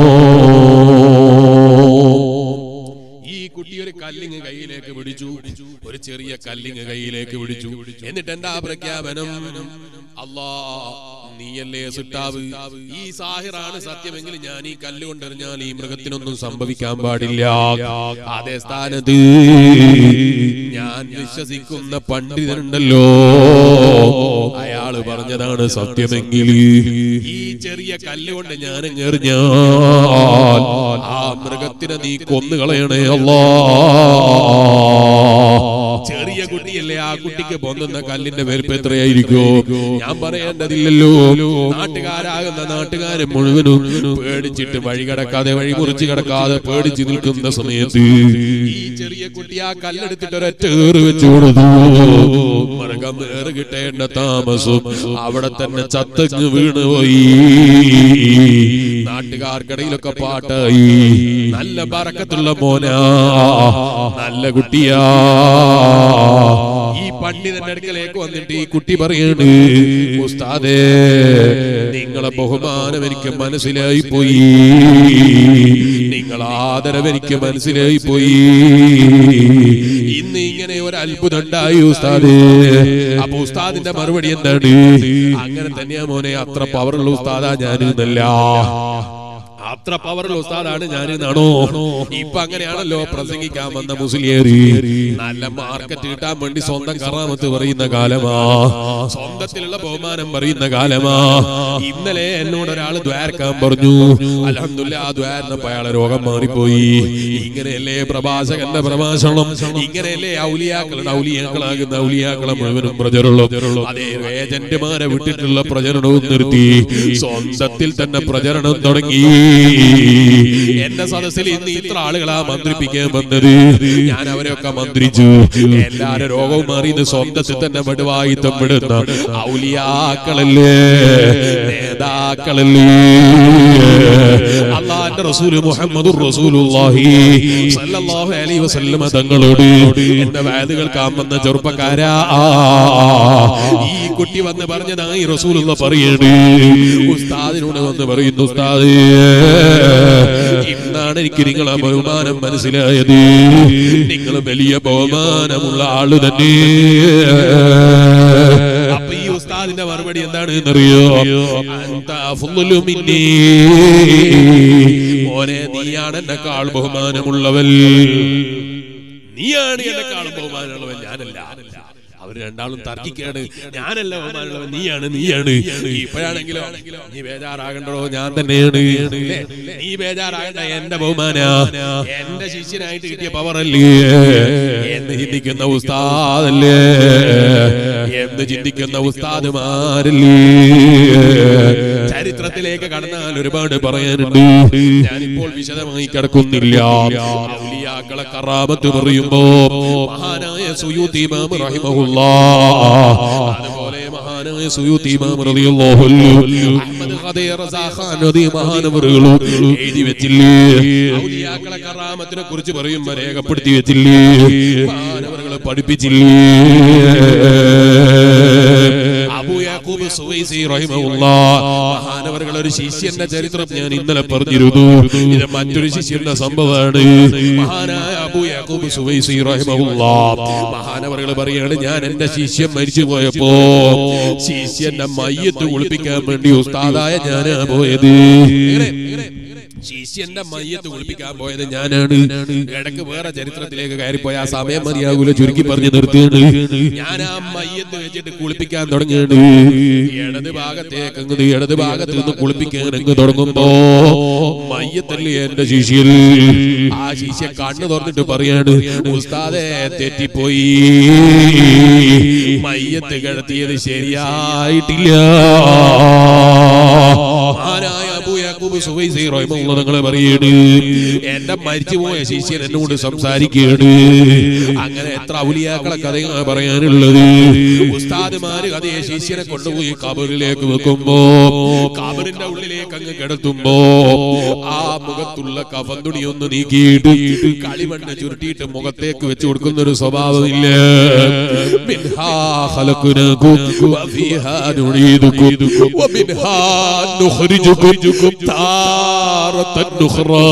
ഈ കുട്ടി ഒരു കല്ലിങ് കയ്യിലേക്ക് പിടിച്ചു ഒരു ചെറിയ കല്ലിങ് കയ്യിലേക്ക് പിടിച്ചു എന്നിട്ട് എന്താ പ്രഖ്യാപനം അല്ലാ നീയല്ലേ സിട്ടാവ് ഈ സാഹിറാണ് സത്യമെങ്കിൽ ഞാൻ ഈ കല്ല് കൊണ്ടെറിഞ്ഞാൽ ഈ മൃഗത്തിനൊന്നും സംഭവിക്കാൻ പാടില്ല അതേ സ്ഥാനത്ത് ഞാൻ വിശ്വസിക്കുന്ന പണ്ഡിതനുണ്ടല്ലോ അയാള് പറഞ്ഞതാണ് സത്യമെങ്കിൽ ഈ ചെറിയ കല്ല് കൊണ്ട് ഞാൻ എറിഞ്ഞാൽ ആ മൃഗത്തിനെ നീ കൊന്നുകളയണേ അല്ലാ ചെറിയ കുട്ടിയല്ലേ ആ കുട്ടിക്ക് പൊന്തുന്ന കല്ലിന്റെ വലുപ്പം എത്രയായിരിക്കോ ഞാൻ പറയേണ്ടതില്ലല്ലോ നാട്ടുകാരാകുന്ന നാട്ടുകാരെ മുഴുവനും പേടിച്ചിട്ട് വഴി കടക്കാതെ വഴി മുറിച്ച് കിടക്കാതെ പേടിച്ച് നിൽക്കുന്ന സമയത്ത് ഈ ചെറിയ കുട്ടി ആ കല്ലെടുത്തിട്ട് ഒരൊറ്റ ഏറ് വെച്ചു കൊടുത്തു മൃഗം ഏറ് കിട്ടേണ്ട താമസം അവിടെ തന്നെ ചത്തങ്ങ് വീണുപോയി നാട്ടുകാർക്കിടയിലൊക്കെ പാട്ടായി നല്ല പറക്കത്തുള്ള മോനാ നല്ല കുട്ടിയാ ഈ പണ്ഡിതന്റെ അടുക്കലേക്ക് വന്നിട്ട് ഈ കുട്ടി പറയാണ് ഉസ്താദേ നിങ്ങളെ ബഹുമാനം എനിക്ക് മനസ്സിലായി പോയി നിങ്ങൾ ആദരവ് എനിക്ക് മനസ്സിലായി പോയി ഇന്ന് ഇങ്ങനെ ഒരു അത്ഭുതം ഉണ്ടായി ഉസ്താദേ അപ്പൊ ഉസ്താദിന്റെ മറുപടി എന്താണ് അങ്ങനെ തന്നെയാ മോനെ അത്ര പവറുള്ള ഉസ്താദാ ഞാനെന്നല്ല അത്ര പവറുള്ള ഉസ്താദാണ് ഞാൻ എന്നാണോ ഇപ്പൊ അങ്ങനെയാണല്ലോ പ്രസംഗിക്കാൻ വന്ന മുസ്ലിയേറി നല്ല മാർക്കറ്റ് കിട്ടാൻ വേണ്ടി സ്വന്തം കറാമത്ത് പറയുന്ന കാലമാ സ്വന്തത്തിലുള്ള ബഹുമാനം പറയുന്ന കാലമാ ഇന്നലെ എന്നോട് ഒരാൾ ദ്വാരക്കാൻ പറഞ്ഞു അലഹമില്ല ആ ദ്വാരനപ്പോ അയാളെ രോഗം മാറിപ്പോയി ഇങ്ങനെയല്ലേ പ്രഭാഷകന്റെ പ്രഭാഷണം ഇങ്ങനെയല്ലേ ഔലിയാക്കളുടെ ഔലിയാക്കളാകുന്ന ഔലിയാക്കളെ മുഴുവനും പ്രചരണം അതേ ഏജന്റുമാരെ വിട്ടിട്ടുള്ള പ്രചരണവും നിർത്തി സ്വന്തത്തിൽ തന്നെ പ്രചരണം തുടങ്ങി എന്റെ സദസ്സിൽ ഇന്ന് ഇത്ര ആളുകളാ മന്ത്രിപ്പിക്കാൻ വന്നത് ഞാൻ അവരെയൊക്കെ മന്ത്രിച്ചു എല്ലാരും രോഗവും മാറിയത് സ്വന്തത്തിൽ തന്നെ വെടുവായിത്തം വിടുന്ന ഔലിയാക്കളല്ലേ നേതാക്കളല്ലേ അള്ളാന്റെ റസൂല് മുഹമ്മദ് റസൂലുള്ളാഹി സല്ലല്ലാഹു അലൈഹി വസല്ലമ തങ്ങളോട് എന്റെ വേദകൾ കാമെന്ന ചെറുപ്പക്കാരാ ഈ കുട്ടി വന്ന് പറഞ്ഞതായി റസൂലുള്ള പറയണേ ഉസ്താദിനോട് വന്ന് പറയുന്നു ഉസ്താദ് ഇന്നാണ് എനിക്ക് നിങ്ങളെ ബഹുമാനം മനസ്സിലായത് നിങ്ങൾ വലിയ ബഹുമാനമുള്ള ആള് തന്നെ അപ്പൊ ഈ ഉസ്താദിന്റെ മറുപടി എന്താണ് എന്നറിയോ അന്ത അഫ്ളലു മിന്നീ. മോനെ നീയാണ് എന്നെക്കാൾ ബഹുമാനമുള്ളവൻ നീയാണ് എന്നെക്കാൾ ബഹുമാനമുള്ളവൻ ഞാനല്ല അവർ രണ്ടാളും തർക്കിക്കാണ് ഞാനല്ല ബഹുമാനമുള്ളവൻ നീയാണ് നീയാണ് ഇപ്പോഴാണെങ്കിലോ നീ ബേജാറാകണ്ടോ ഞാൻ തന്നെയാണ് ല്ലേ? നീ ബേജാറാകണ്ട എന്റെ ബഹുമാന എന്റെ ശിഷ്യനായിട്ട് കിട്ടിയ പവറല്ലേ എന്ന് ചിന്തിക്കുന്ന ഉസ്താദല്ലേ എന്ന് ചിന്തിക്കുന്ന ഉസ്താദുമാരല്ലേ ചരിത്രത്തിലേക്ക് കടന്നാൽ ഒരുപാട് പറയാനുണ്ട് ഞാനിപ്പോൾ വിശദമായി കിടക്കുന്നില്ല ഔലിയാക്കളെ കറാമത്ത് പറയുമ്പോ മഹാനായ സുയൂത്തി ഇമാം റഹിമഹുല്ലാ അതുപോലെ മഹാനായ സുയൂത്തി ഇമാം റളിയല്ലാഹു അൻഹു അഹ്മദ് ഖദീർ റസാഖാൻ റളി മഹാനവറുകളും എഴുതി വെച്ചില്ലേ ഔലിയാക്കളെ കറാമത്തിനെ കുറിച്ച് പറയുമ്പോൾ രേഖപ്പെടുത്തി വെച്ചില്ലേ മഹാനവറുകളെ പഠിപ്പിച്ചില്ലേ അബൂ യാക്കൂബ് സുവൈസി റഹിമഹുല്ലാ മഹാനവറുകൾ ഒരു ശിഷ്യന്റെ ചരിത്രം ഞാൻ ഇന്നലെ പറഞ്ഞിരുന്നു ഇത് മറ്റൊരു ശിഷ്യന്റെ സംഭവമാണ് മഹാനായ അബൂ യാക്കൂബ് സുവൈസി റഹിമഹുല്ലാ മഹാനവറുകൾ പറയാണ് ഞാൻ എന്റെ ശിഷ്യൻ മരിച്ചു പോയപ്പോ ശിഷ്യന്റെ മയ്യത്ത് കുളിപ്പിക്കാൻ വേണ്ടി ഉസ്താദായ ഞാനാ പോയത് ശിഷ്യന്റെ മയ്യത്ത് കുളിപ്പിക്കാൻ പോയത് ഞാനാണ് ഇടക്ക് വേറെ ചരിത്രത്തിലേക്ക് കയറിപ്പോയ ആ സമയം മതിയാകൂല ചുരുക്കി പറഞ്ഞു നിർത്തിയാണ് ഞാൻ ആ മയ്യത്ത് വെച്ചിട്ട് കുളിപ്പിക്കാൻ തുടങ്ങിയാണ് ഇടത് ഭാഗത്തേക്ക് അങ്ങ് ഇടത് ഭാഗത്ത് നിന്ന് കുളിപ്പിക്കാൻ അങ്ങ് തുടങ്ങുമ്പോ മയ്യത്തല്ലേ എന്റെ ശിഷ്യൻ ആ ശിഷ്യ കണ്ണു തുറന്നിട്ട് പറയാണ് ഉസ്താദെ തെറ്റിപ്പോയി മയ്യത്ത് കിടത്തിയത് ശരിയായിട്ടില്ല ആരായ അബൂയ യാക്കൂബ് സുവൈസി റഹിമഹുള്ള നിങ്ങൾ പറയാണ് എന്റെ മരിച്ചുപോയ ശിഷ്യൻ എന്നോട് സംസാരിക്കുകയാണ് അങ്ങനെ എത്ര ഔലിയാക്കളെ കഥയാണ് പറയാനുള്ളത് ഉസ്താദുമാര് അതേ ശിഷ്യനെ കൊണ്ടുപോയി കബറിലേക്ക് വെക്കുമ്പോ കബറിന്റെ ഉള്ളിലേക്ക് അങ്ങ് കിടത്തുമ്പോ ആ മുഖത്തുള്ള കഫന്തുണി ഒന്ന് നീക്കിയിട്ട് കളിമണ്ണ് ചുരുട്ടിയിട്ട് മുഖത്തേക്ക് വെച്ച് കൊടുക്കുന്ന ഒരു സ്വഭാവമില്ല മിൻഹാ ഖലഖനാകും വഫീഹാ നുഈദുകും വമിൻഹാ നുഖ്രിജുകും താറത്തൻ നുഖ്റാ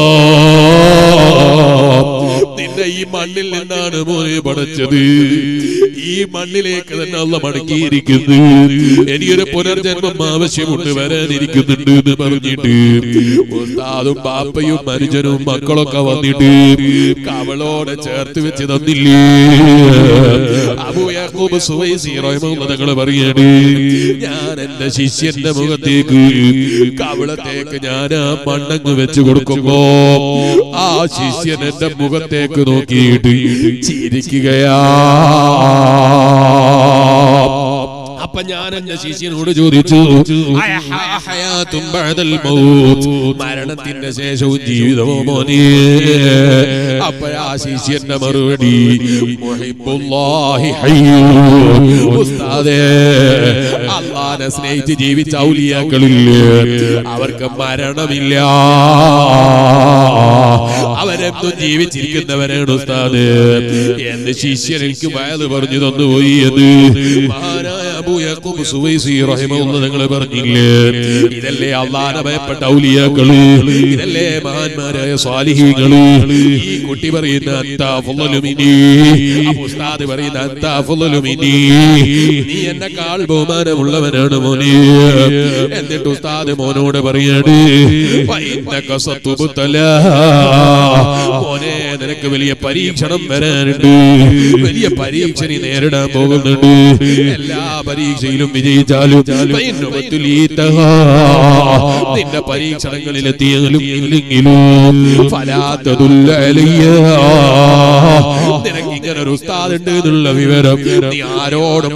നിന്നെ ഈ മണ്ണിൽ നിന്നാണ് മോനെ പടച്ചത് ഈ മണ്ണിലേക്ക് തന്നെ അല്ല മടക്കിയിരിക്കുന്നു എനിക്കൊരു പുനർജന്മം ആവശ്യമുണ്ട് വരാനിരിക്കുന്നുണ്ട് എന്ന് പറഞ്ഞിട്ട് ഉസ്താദും ബാപ്പയും മനുജനും മക്കളൊക്കെ വന്നിട്ട് കവളോടെ ചേർത്ത് വെച്ച് തന്നില്ലേ അബൂ യാക്കൂബ് സുവൈസി റഹിമഹുള്ള തങ്ങൾ പറയാണ് ഞാൻ എന്റെ ശിഷ്യന്റെ മുഖത്തേക്ക് കവളത്തേക്ക് ഞാൻ ആ മണ്ണങ്ങ് വെച്ച് കൊടുക്കുമ്പോ ആ ശിഷ്യൻ എന്റെ മുഖത്തേക്ക് നോക്കിയിട്ട് ചിരിക്കുകയാ അപ്പൊ ഞാൻ എന്റെ ശിഷ്യനോട് ചോദിച്ചു "അയഹ- ഹയാത്തും ബഅദൽ മൗത്ത്?" മരണത്തിന്റെ ശേഷവും ജീവിതമോ മോനെ അപ്പൊ ആ ശിഷ്യന്റെ മറുപടി മുഹിബ്ബുല്ലാഹി ഹയ്യു. ഉസ്താദേ അള്ളാനെ സ്നേഹിച്ച് ജീവിച്ച ഔലിയാക്കളില്ലേ അവർക്ക് മരണമില്ല അവരെന്നും ജീവിച്ചിരിക്കുന്നവരാണ് ഉസ്താദ് എന്റെ ശിഷ്യൻ എനിക്ക് വയത് പറഞ്ഞു തന്നുപോയി എന്ന് മഹാനായ അബൂ യാക്കൂബ് സുവൈസി റഹിമഹുള്ള നിങ്ങൾ പറഞ്ഞില്ലേ ഇതല്ലേ അള്ളാനെ ഭയപ്പെട്ട ഔലിയാക്കള് ഇതല്ലേ മഹാന്മാരായ സ്വാലിഹീകള് ഈ കുട്ടി പറയുന്ന അന്താ അഫ്ളലു മിനി. അപ്പൊ ഉസ്താദ് പറയുന്ന അന്താ അഫ്ളലു മിനി. നീ എന്നെക്കാൾ ബഹുമാനമുള്ളവനാണ് മോനെ എന്നിട്ട് ഉസ്താദ് മോനോട് പറയാണ് "ഫഇന്നക സതുബ്തലാ." മോനെ നിനക്ക് വലിയ പരീക്ഷണം വരാനുണ്ട് വലിയ പരീക്ഷ നീ നേരിടാൻ പോകുന്നുണ്ട് എല്ലാ പരീക്ഷയിലും വിജയിച്ചാലും ഫൈനുബത്തുലീതഹാ. നിന്റെ പരീക്ഷണങ്ങളിൽ എത്തിയാലും ഇല്ലെങ്കിലും ഫലാത്തതുല്ല അലയ്യാ. നിനക്ക് ഇങ്ങനെ ഒരു ഉസ്താദ് ഉണ്ട് എന്നുള്ള വിവരം നീ ആരോടും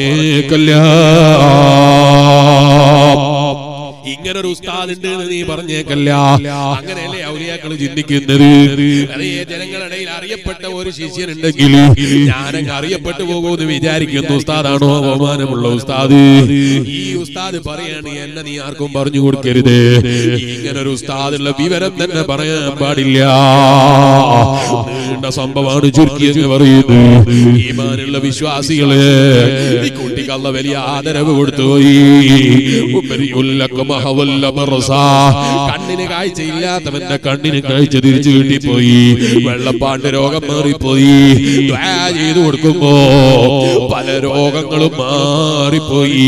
പറഞ്ഞേക്കല്ല ഇങ്ങനെ ഒരു ഉസ്താദ് ഉണ്ട് എന്ന് നീ പറഞ്ഞേക്കല്ല അങ്ങനെയല്ലേ ഔലിയാക്കൾ ചിന്തിക്കുന്നത് അതേ ജനങ്ങളിടയിൽ അറിയപ്പെട്ട ഒരു ശിഷ്യനുണ്ടെങ്കിൽ ഞാനങ്ങ് അറിയപ്പെട്ടു പോകുമെന്ന് വിചാരിക്കുന്നു ഉസ്താദാണോ ബഹുമാനമുള്ള ഉസ്താദ് ഈ ഉസ്താദ് പറയാണ് എന്നെ നീ ആർക്കും പറഞ്ഞു കൊടുക്കരുത് ഇങ്ങനെ ഒരു ഉസ്താദുള്ള വിവരം തന്നെ പറയാൻ പാടില്ല നീണ്ട സംഭവമാണ് ചുരുക്കി എന്ന് പറയുന്നു ഈമാനുള്ള വിശ്വാസികള് ഈ കുട്ടിക്കല്ല വലിയ ആദരവ് കൊടുത്തുപോയി ഉപരിയുല്ലക്കും അഹവല്ല മറസ. കണ്ണിന് കാഴ്ചയില്ലാത്തവന്റെ കണ്ണിന് കാഴ്ച തിരിച്ചു കിട്ടിപ്പോയി വെള്ളപ്പാണ്ട് രോഗം മാറിപ്പോയി ദ്വാ ചെയ്തു കൊടുക്കുമ്പോ പല രോഗങ്ങളും മാറിപ്പോയി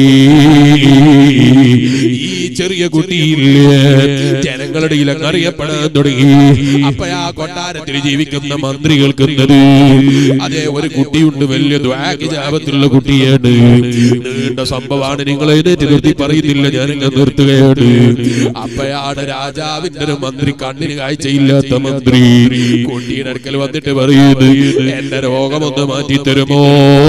ഈ ചെറിയ കുട്ടിയില്ലേ ജനങ്ങളുടെ ഇടയിൽ അങ്ങ് അറിയപ്പെടാൻ തുടങ്ങി അപ്പഴാ കൊട്ടാരത്തിൽ ജീവിക്കുന്ന മന്ത്രി കേൾക്കുന്നത് അതേ ഒരു കുട്ടിയുണ്ട് വലിയ ദ്വാഗിജാപത്തിലുള്ള കുട്ടിയാണ് നീണ്ട സംഭവമാണ് നിങ്ങൾ എഴുന്നേറ്റ് നിർത്തി പറയുന്നില്ല ഞാൻ ഇങ്ങനെ നിർത്തുകയാണ് അപ്പഴാണ് രാജാവിന്റെ ഒരു മന്ത്രി കണ്ണിന് കാഴ്ചയില്ലാത്ത മന്ത്രി കുട്ടിയുടെ അടുക്കൽ വന്നിട്ട് പറയുന്നു എന്റെ രോഗമൊന്ന് മാറ്റി തരുമോ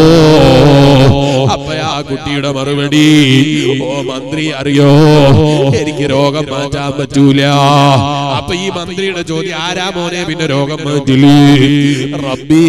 അപ്പഴാ കുട്ടിയുടെ മറുപടി ഓ മന്ത്രി അറിയോ എനിക്ക് രോഗം മാറ്റാൻ പറ്റൂല അപ്പൊ ഈ മന്ത്രിയുടെ ചോദ്യം ആരാ മോനെ പിന്നെ രോഗം മാറ്റില്ലേ റബ്ബി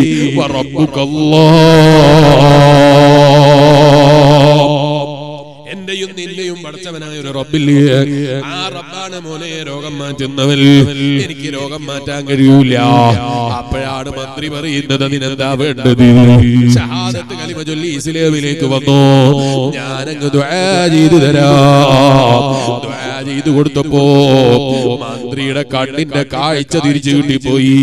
എന്റെയും നിന്റെയും പഠിച്ചവനായ ഒരു റബ്ബില്ലേ ആ റബ്ബാണ് മോനെ രോഗം മാറ്റുന്നവൻ എനിക്ക് രോഗം മാറ്റാൻ കഴിയൂല അപ്പോഴാണ് മന്ത്രി പറയുന്നത് അതിനെന്താ വേണ്ടത് ഷഹാദത്ത് കലിമ ചൊല്ലി ഇസ്ലാമിലേക്ക് വന്നോ ഞാനങ്ങ് ദ്വാ ചെയ്തു തരാം ദ്വാ ചെയ്തു കൊടുത്തപ്പോ മന്ത്രിയുടെ കണ്ണിന്റെ കാഴ്ച തിരിച്ചു കിട്ടിപ്പോയി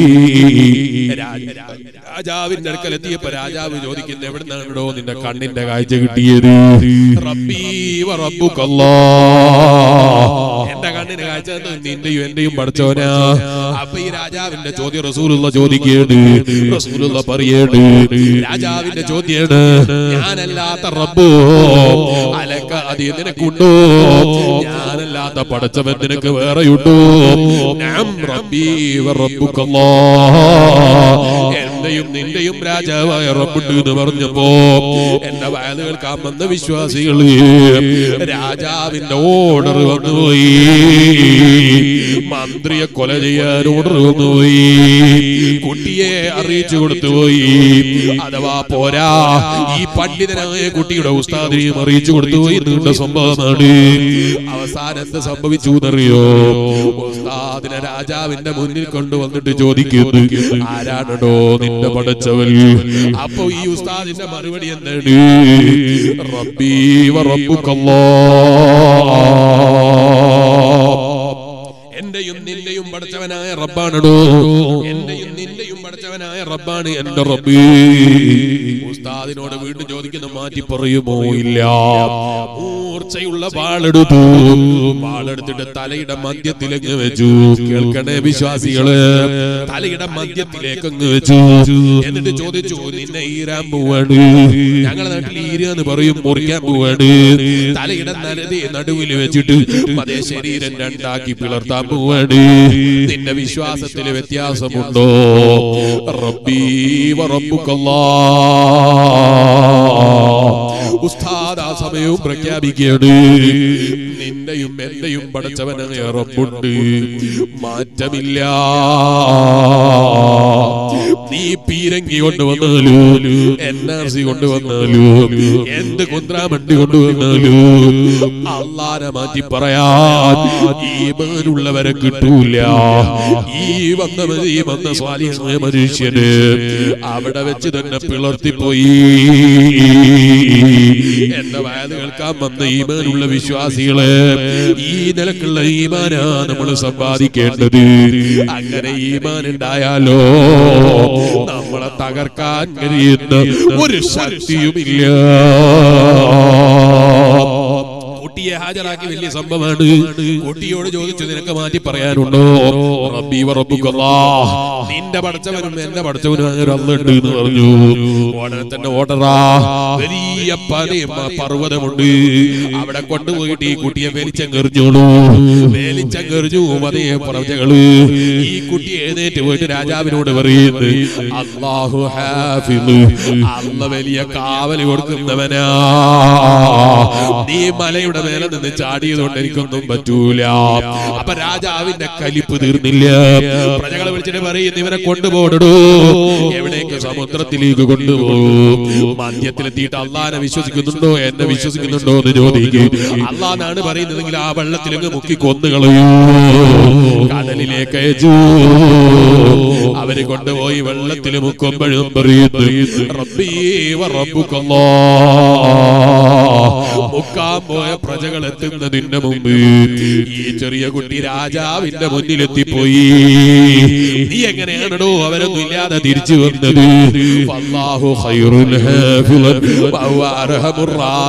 രാജ- രാജാവിന്റെ അടുക്കൽ എത്തിയപ്പോ രാജാവ് ചോദിക്കുന്ന എവിടുന്നാണോ നിന്റെ കണ്ണിന്റെ കാഴ്ച കിട്ടിയത് റബ്ബീ വ റബ്ബുക്കല്ലാ. എന്റെ കണ്ണിന് കാഴ്ച തന്നത് നിന്റെയും എന്റെയും പഠിച്ചോനാ അപ്പൊ ഈ രാജാവിന്റെ ചോദ്യം റസൂലുള്ള ചോദിക്കേണ് റസൂലുള്ള പറയേണ് രാജാവിന്റെ ചോദ്യാണ് ഞാനല്ലാത്ത റബ്ബോ അലക്ക അത് നിനക്കുണ്ടോ ഞാനല്ലാത്ത പടച്ചവൻ നിനക്ക് വേറെയുണ്ടോ നാം റബ്ബീ വ റബ്ബുക്കല്ലാ. എന്റെ എന്റെയും നിന്റെയും രാജാവായ റബ്ബുണ്ട് എന്ന് പറഞ്ഞപ്പോ എന്റെ വയത് കേൾക്കാൻ വന്ന വിശ്വാസികള് രാജാവിന്റെ ഓർഡർ വന്നുപോയി മന്ത്രിയെ കൊല ചെയ്യാൻ ഓർഡർ വന്നുപോയി കുട്ടിയെ അറിയിച്ചു കൊടുത്തുപോയി അഥവാ പോരാ ഈ പണ്ഡിതനായ കുട്ടിയുടെ ഉസ്താദിനെയും അറിയിച്ചു കൊടുത്തുപോയി നീണ്ട സംഭവമാണ് അവസാനം എന്ത് സംഭവിച്ചു എന്നറിയോ ഉസ്താദിനെ രാജാവിന്റെ മുന്നിൽ കൊണ്ടുവന്നിട്ട് ചോദിക്കുന്നു ആരാണോ നിന്റെ പടച്ചവൻ അപ്പൊ ഈ ഉസ്താദിന്റെ മറുപടി എന്താണ് റബ്ബീ വറബ്ബുക്കല്ലാ എന്റെയും നിന്റെയും പഠിച്ചവനായ റബ്ബാണടോ എന്റെയും നിന്റെയും പഠിച്ചവനായ റബ്ബാണ് എന്റെ റബ്ബ് ഉസ്താദിനോട് വീണ്ടും ചോദിക്കുന്ന മാറ്റി പറയുമോ ഇല്ല മൂർച്ചയുള്ള വാളെടുത്തു വാളെടുത്തിട്ട് തലയുടെ മധ്യത്തിലേക്ക് വെച്ചു കേൾക്കണേ വിശ്വാസികള് തലയുടെ മധ്യത്തിലേക്ക് അങ്ങ് വെച്ചു എന്നിട്ട് ചോദിച്ചു നിന്നെ ഈരാൻ പോവാണ് ഞങ്ങളുടെ നാട്ടിൽ ഈരുക എന്ന് പറയും മുറിക്കാൻ പോവാണ് തലയുടെ നരതി നടുവിൽ വെച്ചിട്ട് അതേ ശരീരം രണ്ടാക്കി പിളർത്താൻ പോവാണ് നിന്റെ വിശ്വാസത്തിൽ വ്യത്യാസമുണ്ടോ റബ്ബീ വറബ്ബുക്കല്ലാ ഉസ്താദ് ആ സമയവും പ്രഖ്യാപിക്കുകയാണ് നിന്റെയും എന്റെയും പഠിച്ചവനായ റബ്ബുണ്ട് മാറ്റമില്ല നീ പീരങ്കി കൊണ്ടുവന്നാലോ എൻ ആർ സി കൊണ്ടുവന്നാലോ എന്ത് കുന്ത്രാമണ്ടി കൊണ്ടുവന്നാലോ അള്ളാനെ മാറ്റി പറയാൻ ഈമാനുള്ളവരെ കിട്ടൂല ഈ വന്ന ഈ വന്ന സ്വാലിഹായ മനുഷ്യന് അവിടെ വെച്ച് തന്നെ പിളർത്തിപ്പോയി എന്റെ വയത് കേൾക്കാൻ വന്ന ഈമാനുള്ള വിശ്വാസികള് ഈ നിലക്കുള്ള ഈമാനാ നമ്മൾ സമ്പാദിക്കേണ്ടത് അങ്ങനെ ഈമാൻ ഉണ്ടായാലോ നമ്മളെ തകർക്കാൻ കഴിയുന്ന ഒരു ശക്തിയുമില്ല കുട്ടിയെ ഹാജരാക്കി വലിയ സംഭവമാണ് കുട്ടിയോട് ചോദിച്ചു നിനക്ക് മാറ്റി പറയാനുണ്ടോ റബ്ബി വറബ്ബുക്കല്ലാ നിന്റെ പഠിച്ചവനും എന്റെ പഠിച്ചവനും അങ്ങനെ അല്ലുണ്ട് എന്ന് പറഞ്ഞു ഉടനെ തന്നെ ഓടറാ വലിയ പനയും ആ പർവ്വതമുണ്ട് അവിടെ കൊണ്ടുപോയിട്ട് ഈ കുട്ടിയെ വെലിച്ചെറിഞ്ഞോളൂ വെലിച്ചെറിഞ്ഞു അതേ പ്രജകള് ഈ കുട്ടി എഴുന്നേറ്റ് പോയിട്ട് രാജാവിനോട് പറയുന്നു അള്ളാഹു ഹാഫിദ് അല്ല വലിയ കാവല് കൊടുക്കുന്നവനാ നീ മലയുടെ മേലെ നിന്ന് ചാടിയതുകൊണ്ട് എനിക്കൊന്നും പറ്റൂല അപ്പൊ രാജാവിന്റെ കലിപ്പ് തീർന്നില്ല പ്രജകളെ വിളിച്ചിട്ട് പറയുന്നു ഇവരെ കൊണ്ടുപോടൂ എവിടേക്ക് സമുദ്രത്തിലേക്ക് കൊണ്ടുപോകും മദ്യത്തിലെത്തിയിട്ട് അള്ളാനെ വിശ്വസിക്കുന്നുണ്ടോ എന്നെ വിശ്വസിക്കുന്നുണ്ടോ എന്ന് ചോദിക്കും അള്ളാന്നാണ് പറയുന്നതെങ്കിൽ ആ വെള്ളത്തിലങ്ങ് മുക്കി കൊന്നുകളയൂ കടലിലേക്ക് അയച്ചു അവര് കൊണ്ടുപോയി വെള്ളത്തിൽ മുക്കുമ്പോഴും പറയുന്നു റബ്ബീ വ റബ്ബുക്കല്ലാ മുക്കാൻ പോയ പ്രജകൾ എത്തുന്നതിന്റെ മുമ്പ് ഈ ചെറിയ കുട്ടി രാജാവിന്റെ മുന്നിലെത്തിപ്പോയി നീ എങ്ങനെയാണോ അവരൊന്നും ഇല്ലാതെ തിരിച്ചു വന്നത് വല്ലാഹു ഖൈറുൽ ഹാഫിളൻ വഹുവ അർഹമുർ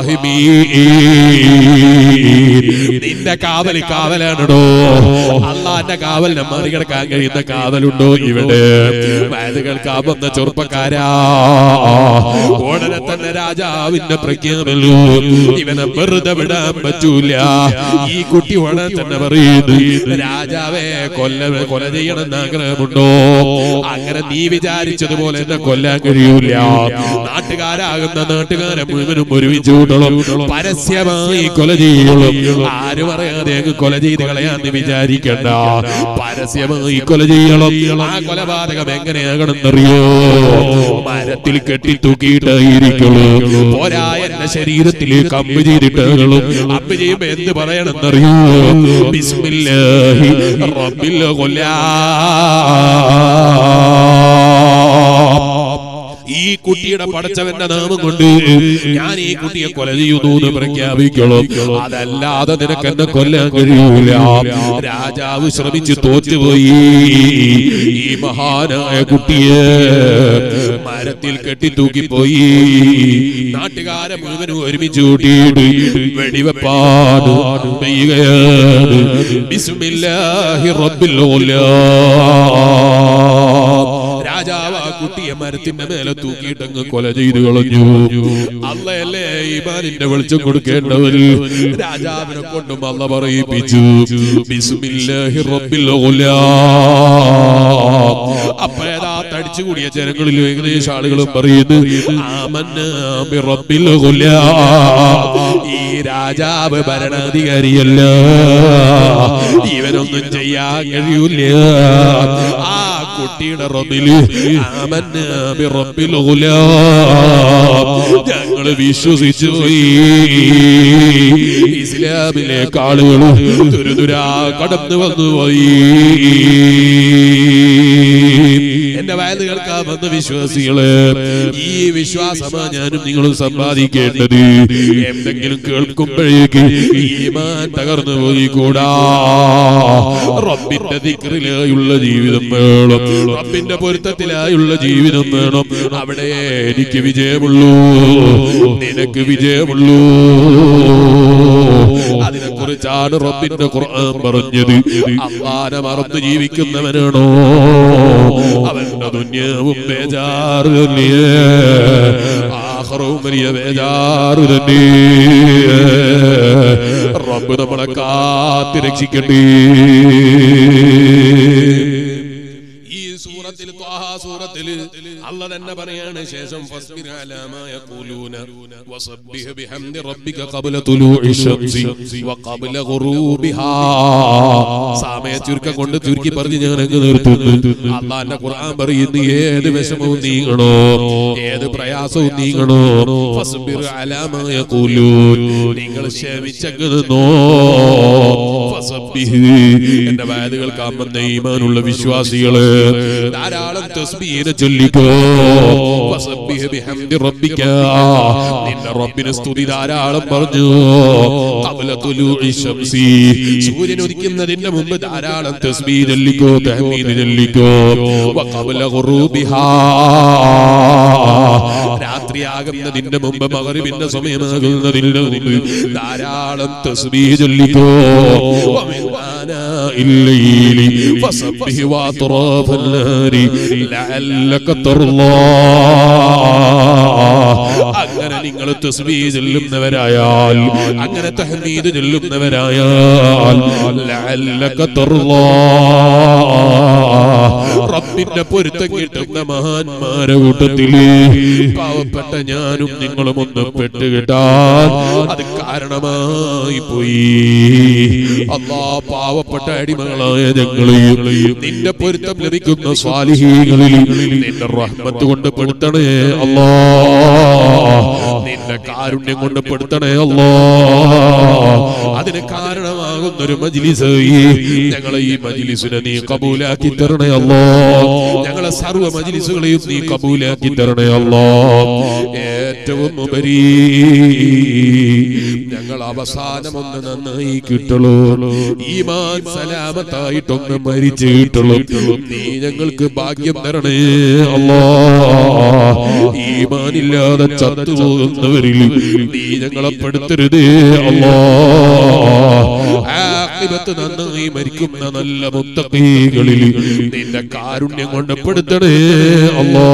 റാഹിമീൻ നിന്റെ കാവൽ കാവലാണോ അള്ളാന്റെ കാവലിനെ മറികടക്കാൻ കഴിയുന്ന കാവലുണ്ടോ ഇവിടെ വയത് കേൾക്കാൻ വന്ന ചെറുപ്പക്കാരാ ഉടനെ തന്നെ രാജാവിന്റെ പ്രഖ്യാപനു ഇവനെ വെറുതെ വിടാൻ പറ്റൂല ഈ കുട്ടി ഉടനെ തന്നെ പറയുന്നു രാജാവേ കൊല്ല കൊല ചെയ്യണമെന്ന് ആഗ്രഹമുണ്ടോ അങ്ങനെ നീ വിചാരിച്ചതുപോലെ എന്നെ കൊല്ലാൻ കഴിയൂല നാട്ടുകാരാകുന്ന നാട്ടുകാരെ മുഴുവനും ഒരുമിച്ച് കൂട്ടണം പരസ്യമായി കൊല ചെയ്യണം ആരും അറിയാതെ അങ്ങ് കൊല ചെയ്ത് കളയാന്ന് വിചാരിക്കണ്ട പരസ്യമായി കൊല ചെയ്യണം ആ കൊലപാതകം എങ്ങനെയാകണമെന്നറിയോ മരത്തിൽ കെട്ടി തൂക്കിയിട്ടായിരിക്കുള്ളൂ പോരാ എന്റെ ശരീരത്തിലേക്ക് അമ്പ് ചെയ്തിട്ടുകളും അമ്പ് ചെയ്യുമ്പോ എന്ത് പറയണമെന്നറിയോ ബിസ്മില്ലാഹി റബ്ബിൽ കൊല്ലാ ഈ കുട്ടിയുടെ പടച്ചവന്റെ നാമം കൊണ്ട് ഞാൻ ഈ കുട്ടിയെ കൊല ചെയ്യുന്നു എന്ന് പ്രഖ്യാപിക്കണം അതല്ലാതെ നിനക്ക് എന്നെ കൊല്ലാൻ കഴിയൂല രാജാവ് ശ്രമിച്ച് തോറ്റുപോയി ഈ മഹാനായ കുട്ടിയെ മരത്തിൽ കെട്ടി തൂക്കിപ്പോയി നാട്ടുകാരെ മുഴുവനും ഒരുമിച്ച് കൂട്ടിയിട്ട് വെടിവെപ്പാട് പെയ്യുകയാണ് ബിസ്മില്ലാഹി റബ്ബിൽ രാജാവ് ആ കുട്ടിയെ മരത്തിന്റെ മേലെ തൂക്കിയിട്ട് അങ്ങ് കൊല ചെയ്തു കളഞ്ഞു അല്ലയല്ലേ ഈമാനിന്റെ വെളിച്ചം കൊടുക്കേണ്ടവർ രാജാവിനെ കൊണ്ടും അല്ല പറയിപ്പിച്ചു ബിസ്മില്ലാഹി റബ്ബിൽ ഗുലാം. അപ്പൊ യഥാർത്ഥ തടിച്ചുകൂടിയ ജനങ്ങളിൽ ഏകദേശം ആളുകളും പറയുന്നു ആമന്നാ ബിറബ്ബിൽ ഗുലാം. ഈ രാജാവ് ഭരണാധികാരിയല്ല ഇവനൊന്നും ചെയ്യാൻ കഴിയൂല ആ കുട്ടിയുടെ റബ്ബില് ആമന്നാ ബിറബ്ബിൽ ഗുലാം. ഞങ്ങള് വിശ്വസിച്ചു പോയി ഇസ്ലാമിലേക്ക് ആളുകൾ ദുരിതുരാ കടന്നു വന്നു പോയി എന്റെ വയത് കേൾക്കാൻ വന്ന വിശ്വാസികള് ഈ വിശ്വാസമാ ഞാനും നിങ്ങളും സമ്പാദിക്കേണ്ടത് എന്തെങ്കിലും കേൾക്കുമ്പോഴേക്ക് ഈമാൻ തകർന്നു പോയി കൂടാ റബ്ബിന്റെ ദിക്റിലായുള്ള ജീവിതം വേണം റബ്ബിന്റെ പൊരുത്തത്തിലായുള്ള ജീവിതം വേണം അവിടെ എനിക്ക് വിജയമുള്ളൂ നിനക്ക് വിജയമുള്ളൂ അതിനെ കുറിച്ചാണ് റബ്ബിന്റെ ഖുർആൻ പറഞ്ഞത് അള്ളാനെ മറന്ന് ജീവിക്കുന്നവനാണോ അവന്റെ ദുന്യാവും ബേജാറ് തന്നെ ആഹ്റവും വലിയ ബേജാറ് തന്നെ റബ്ബ് നമ്മളെ കാത്തി രക്ഷിക്കട്ടെ ഈ സൂറത്തിൽ ത്വാഹ സൂറത്തിൽ അല്ല തന്നെ പറയാണ് ശേഷം ഫസ്ബിർ അലാ മാ യഖൂലൂന വസബ്ബിഹ് ബിഹംദി റബ്ബിക ഖബ്ല തുലൂഇ ശംസി വഖബ്ല ഗുറൂബിഹാ സമയ ചുരുക്കം കൊണ്ട് ചുരുക്കി പറഞ്ഞ് ഞാൻ അങ്ങ് നിർത്തുന്നു അള്ളാന്റെ ഖുർആൻ പറയുന്നു ഏത് വിഷമവും നീങ്ങണോ ഏത് പ്രയാസവും നീങ്ങണോ ഫസ്ബിർ അലാ മാ യഖൂലൂൻ നിങ്ങൾ ക്ഷമിച്ചങ്ങ് നിന്നോ ഫസബ്ബിഹ് എന്റെ വാതുകൾ കാമ്പന്ന ഈമാനുള്ള വിശ്വാസികള് ധാരാളം തസ്ബീഹിനെ ചൊല്ലിക്കോ ഫസബ്ബിഹ് ബിഹംദി റബ്ബിക നിന്റെ റബ്ബിനെ സ്തുതി ധാരാളം പറഞ്ഞു ഖബ്ല തുലൂഇ ശംസി സൂര്യൻ ഉദിക്കുന്നതിന്റെ മുമ്പ് ധാരാളം തസ്ബീഹ് ചൊല്ലിക്കോ തഹ്മീദ് ചൊല്ലിക്കോ വഖബ്ല ഖുറൂബിഹാ രാത്രിയാകുന്നതിന്റെ മുമ്പ് മഗ്രിബിന്റെ സമയമാകുന്നതിന്റെ മുമ്പ് ധാരാളം തസ്ബീഹ് ചൊല്ലിക്കോ ومن آناء الليل فسبح وأطراف النهار لعلك ترضى അങ്ങനെ നിങ്ങൾ തസ്ബീഹ് ചൊല്ലുന്നവരായാൽ അങ്ങനെ തഹ്മീദ് ചൊല്ലുന്നവരായാൽ ലഅല്ലക തർളാ റബ്ബിന്റെ പൊരുത്തം കിട്ടുന്ന മഹാന്മാരെ കൂട്ടത്തില് പാവപ്പെട്ട ഞാനും നിങ്ങളും ഒന്ന് പെട്ടുകിട്ടാൻ അത് കാരണമായി പോയി അള്ളാ പാവപ്പെട്ട അടിമകളായ ഞങ്ങളെയും നിന്റെ പൊരുത്തം ലഭിക്കുന്ന സ്വാലിഹീകളിൽ നിന്റെ റഹ്മത്ത് കൊണ്ട് പെടുത്തണേ അല്ലാ നിന്റെ കാരുണ്യം കൊണ്ട് പെടുത്തണേ അല്ലാ അതിന് കാരണമാകുന്ന ഒരു മജ്ലിസ് ഞങ്ങളെ ഈ മജ്ലിസിനെ നീ കബൂലാക്കി തരണേ അല്ലോ ഞങ്ങളെ സർവ്വ മജ്ലിസുകളെയും നീ കബൂലാക്കി തരണേ അല്ലോ ഏറ്റവും ഉപരി ഞങ്ങൾ അവസാനം ഒന്ന് നന്നായി കിട്ടുള്ളൂ ഈമാൻ സലാമത്തായിട്ടൊന്ന് മരിച്ചു കിട്ടുള്ളൂ നീ ഞങ്ങൾക്ക് ഭാഗ്യം തരണേ അല്ലോ ഈമാനില്ലാതെ ചത്തുപോകുന്നവരിൽ നീ ഞങ്ങളെ പെടുത്തരുതേ അല്ലോ ആഖിബത്ത് നന്നായി മരിക്കുന്ന നല്ല മുത്തഖീകളിൽ നിന്റെ കാരുണ്യം കൊണ്ട് പെടുത്തണേ അല്ലോ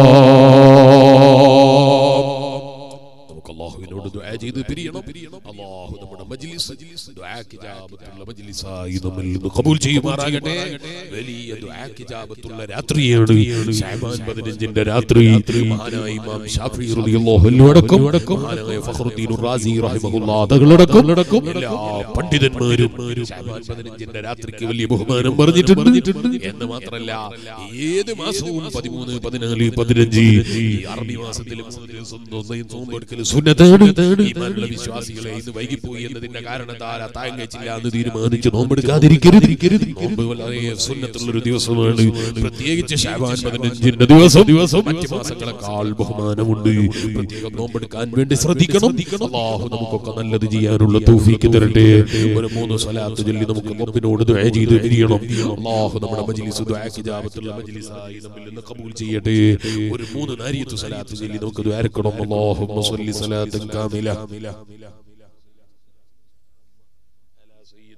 നമുക്ക് അല്ലാഹുവിനോട് ദുആ ചെയ്ത് പിരിയണം അല്ലാഹു നമ്മുടെ മജ്ലിസ് ദുആക്ക് ഇജാബത്തുള്ള മജ്ലിസായി നമ്മിൽ നിന്ന് കബൂൽ ചെയ്യുമാറാകട്ടെ വലിയ ദുആക്ക് ഇജാബത്തുള്ള രാത്രിയാണ് ശഅബാൻ 15ന്റെ രാത്രി മഹാനായ ഇമാം ശാഫി റളിയല്ലാഹു അൻഹു അടക്കം മഹാനായ ഫഖറുദ്ദീൻ റാസി റഹിമഹുല്ലാഹ് തങ്ങളടക്കം എല്ലാ പണ്ഡിതന്മാരും ശഅബാൻ 15ന്റെ രാത്രിക്ക് വലിയ ബഹുമാനം പറഞ്ഞിട്ടുണ്ട് എന്ന് മാത്രമല്ല ഏത് മാസവും 13 14 15 ഈ അറബി മാസത്തിൽ മൂന്ന് ദിവസം നോമ്പ് നോമ്പെടുക്കൽ സുന്നത്താണ് ഈമാനുള്ള വിശ്വാസികളെ ഇന്ന് വൈകിപ്പോയി എന്നതിന്റെ കാരണത്താൽ അത്തായം കഴിച്ചില്ല എന്ന് തീരുമാനിച്ച് നോമ്പെടുക്കാതിരിക്കരുത് നോമ്പ് വളരെ സുന്നത്തുള്ള ഒരു ദിവസമാണ് പ്രത്യേകിച്ച് ഷാബാൻ പതിനഞ്ചിന്റെ ദിവസം ദിവസം മറ്റു മാസങ്ങളെക്കാൾ ബഹുമാനമുണ്ട് പ്രത്യേകം നോമ്പെടുക്കാൻ വേണ്ടി ശ്രദ്ധിക്കണം അള്ളാഹു നമുക്കൊക്കെ നല്ലത് ചെയ്യാനുള്ള തൗഫീക്ക് തരട്ടെ ഒരു മൂന്ന് സ്വലാത്ത് ചൊല്ലി നമുക്ക് റബ്ബിനോട് ദുആ ചെയ്ത് പിരിയണം അള്ളാഹു നമ്മുടെ മജ്ലിസ് ദുആക്ക് ഇജാബത്തുള്ള മജ്ലിസായി നമ്മിൽ നിന്ന് കബൂൽ ചെയ്യട്ടെ ഒരു മൂന്ന് നാരിയത്ത് സ്വലാത്ത് ചൊല്ലി നമുക്ക് ദ്വാരക്കണം അല്ലാഹുമ്മ സ്വല്ലി സ്വലാത്തൻ കാമില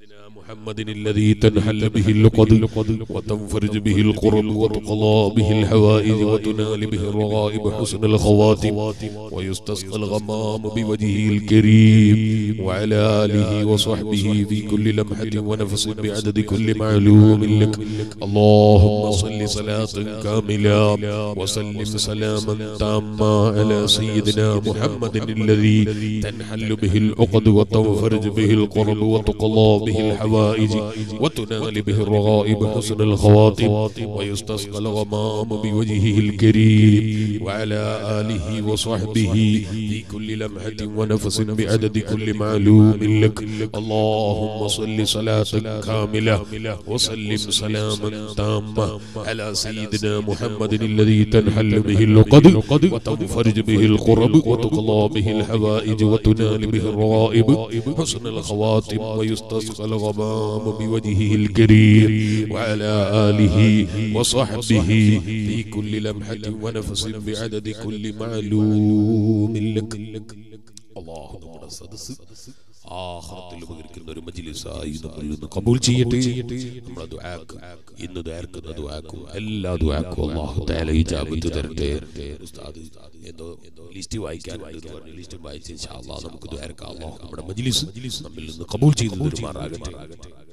محمد الذي تنحل به اللقد وتنفرج به القرب وتقضى به الحوائج وتنال به الرغائب حسن الخواتم ويستسقى الغمام بوجهه الكريم وعلى آله وصحبه في كل لمحة ونفس بعدد كل معلوم لك اللهم صل صلاة كاملة وسلم سلاما تاما على سيدنا محمد الذي تنحل به العقد وتنفرج به القرب وتقضى به الحوائج وتنال به الرغائب حسن الخواطم ويستسقى الغمام بوجهه الكريم وعلى آله وصحبه في كل لمحة ونفس بعدد كل معلوم لك اللهم صل صلاة كاملة وسلم سلاما تاما على سيدنا محمد الذي تنحل به اللقد وتنفرج به القرب وتقضى به الحوائج وتنال به الرغائب حسن الخواتم ويستسقى الغمام بوجهه الكريم وعلى آله وصحبه في كل لمحة ونفس بعدد كل معلوم لك الله നമ്മുടെ സദസ്സ് ആഖിറത്തിൽ ഉപകരിക്കുന്ന ഒരു മജ്ലിസായി നമ്മളിൽ നിന്ന് കബൂൽ ചെയ്യട്ടെ നമ്മുടെ ദുആക്ക് ഇന്ന് ദുആക്കുന്ന ദുആക്കും എല്ലാ ദുആക്കും അല്ലാഹു തആല ഇജാബത്ത് തരട്ടെ ഉസ്താദ് എന്തോ ലിസ്റ്റ് വായിക്കാൻ ലിസ്റ്റ് വായിച്ച് ഇൻഷാ അല്ലാഹ് നമുക്ക് ദുആക്കാം അല്ലാഹു നമ്മുടെ മജ്ലിസ് നമ്മിൽ നിന്ന് കബൂൽ ചെയ്തു തരുമാറാകട്ടെ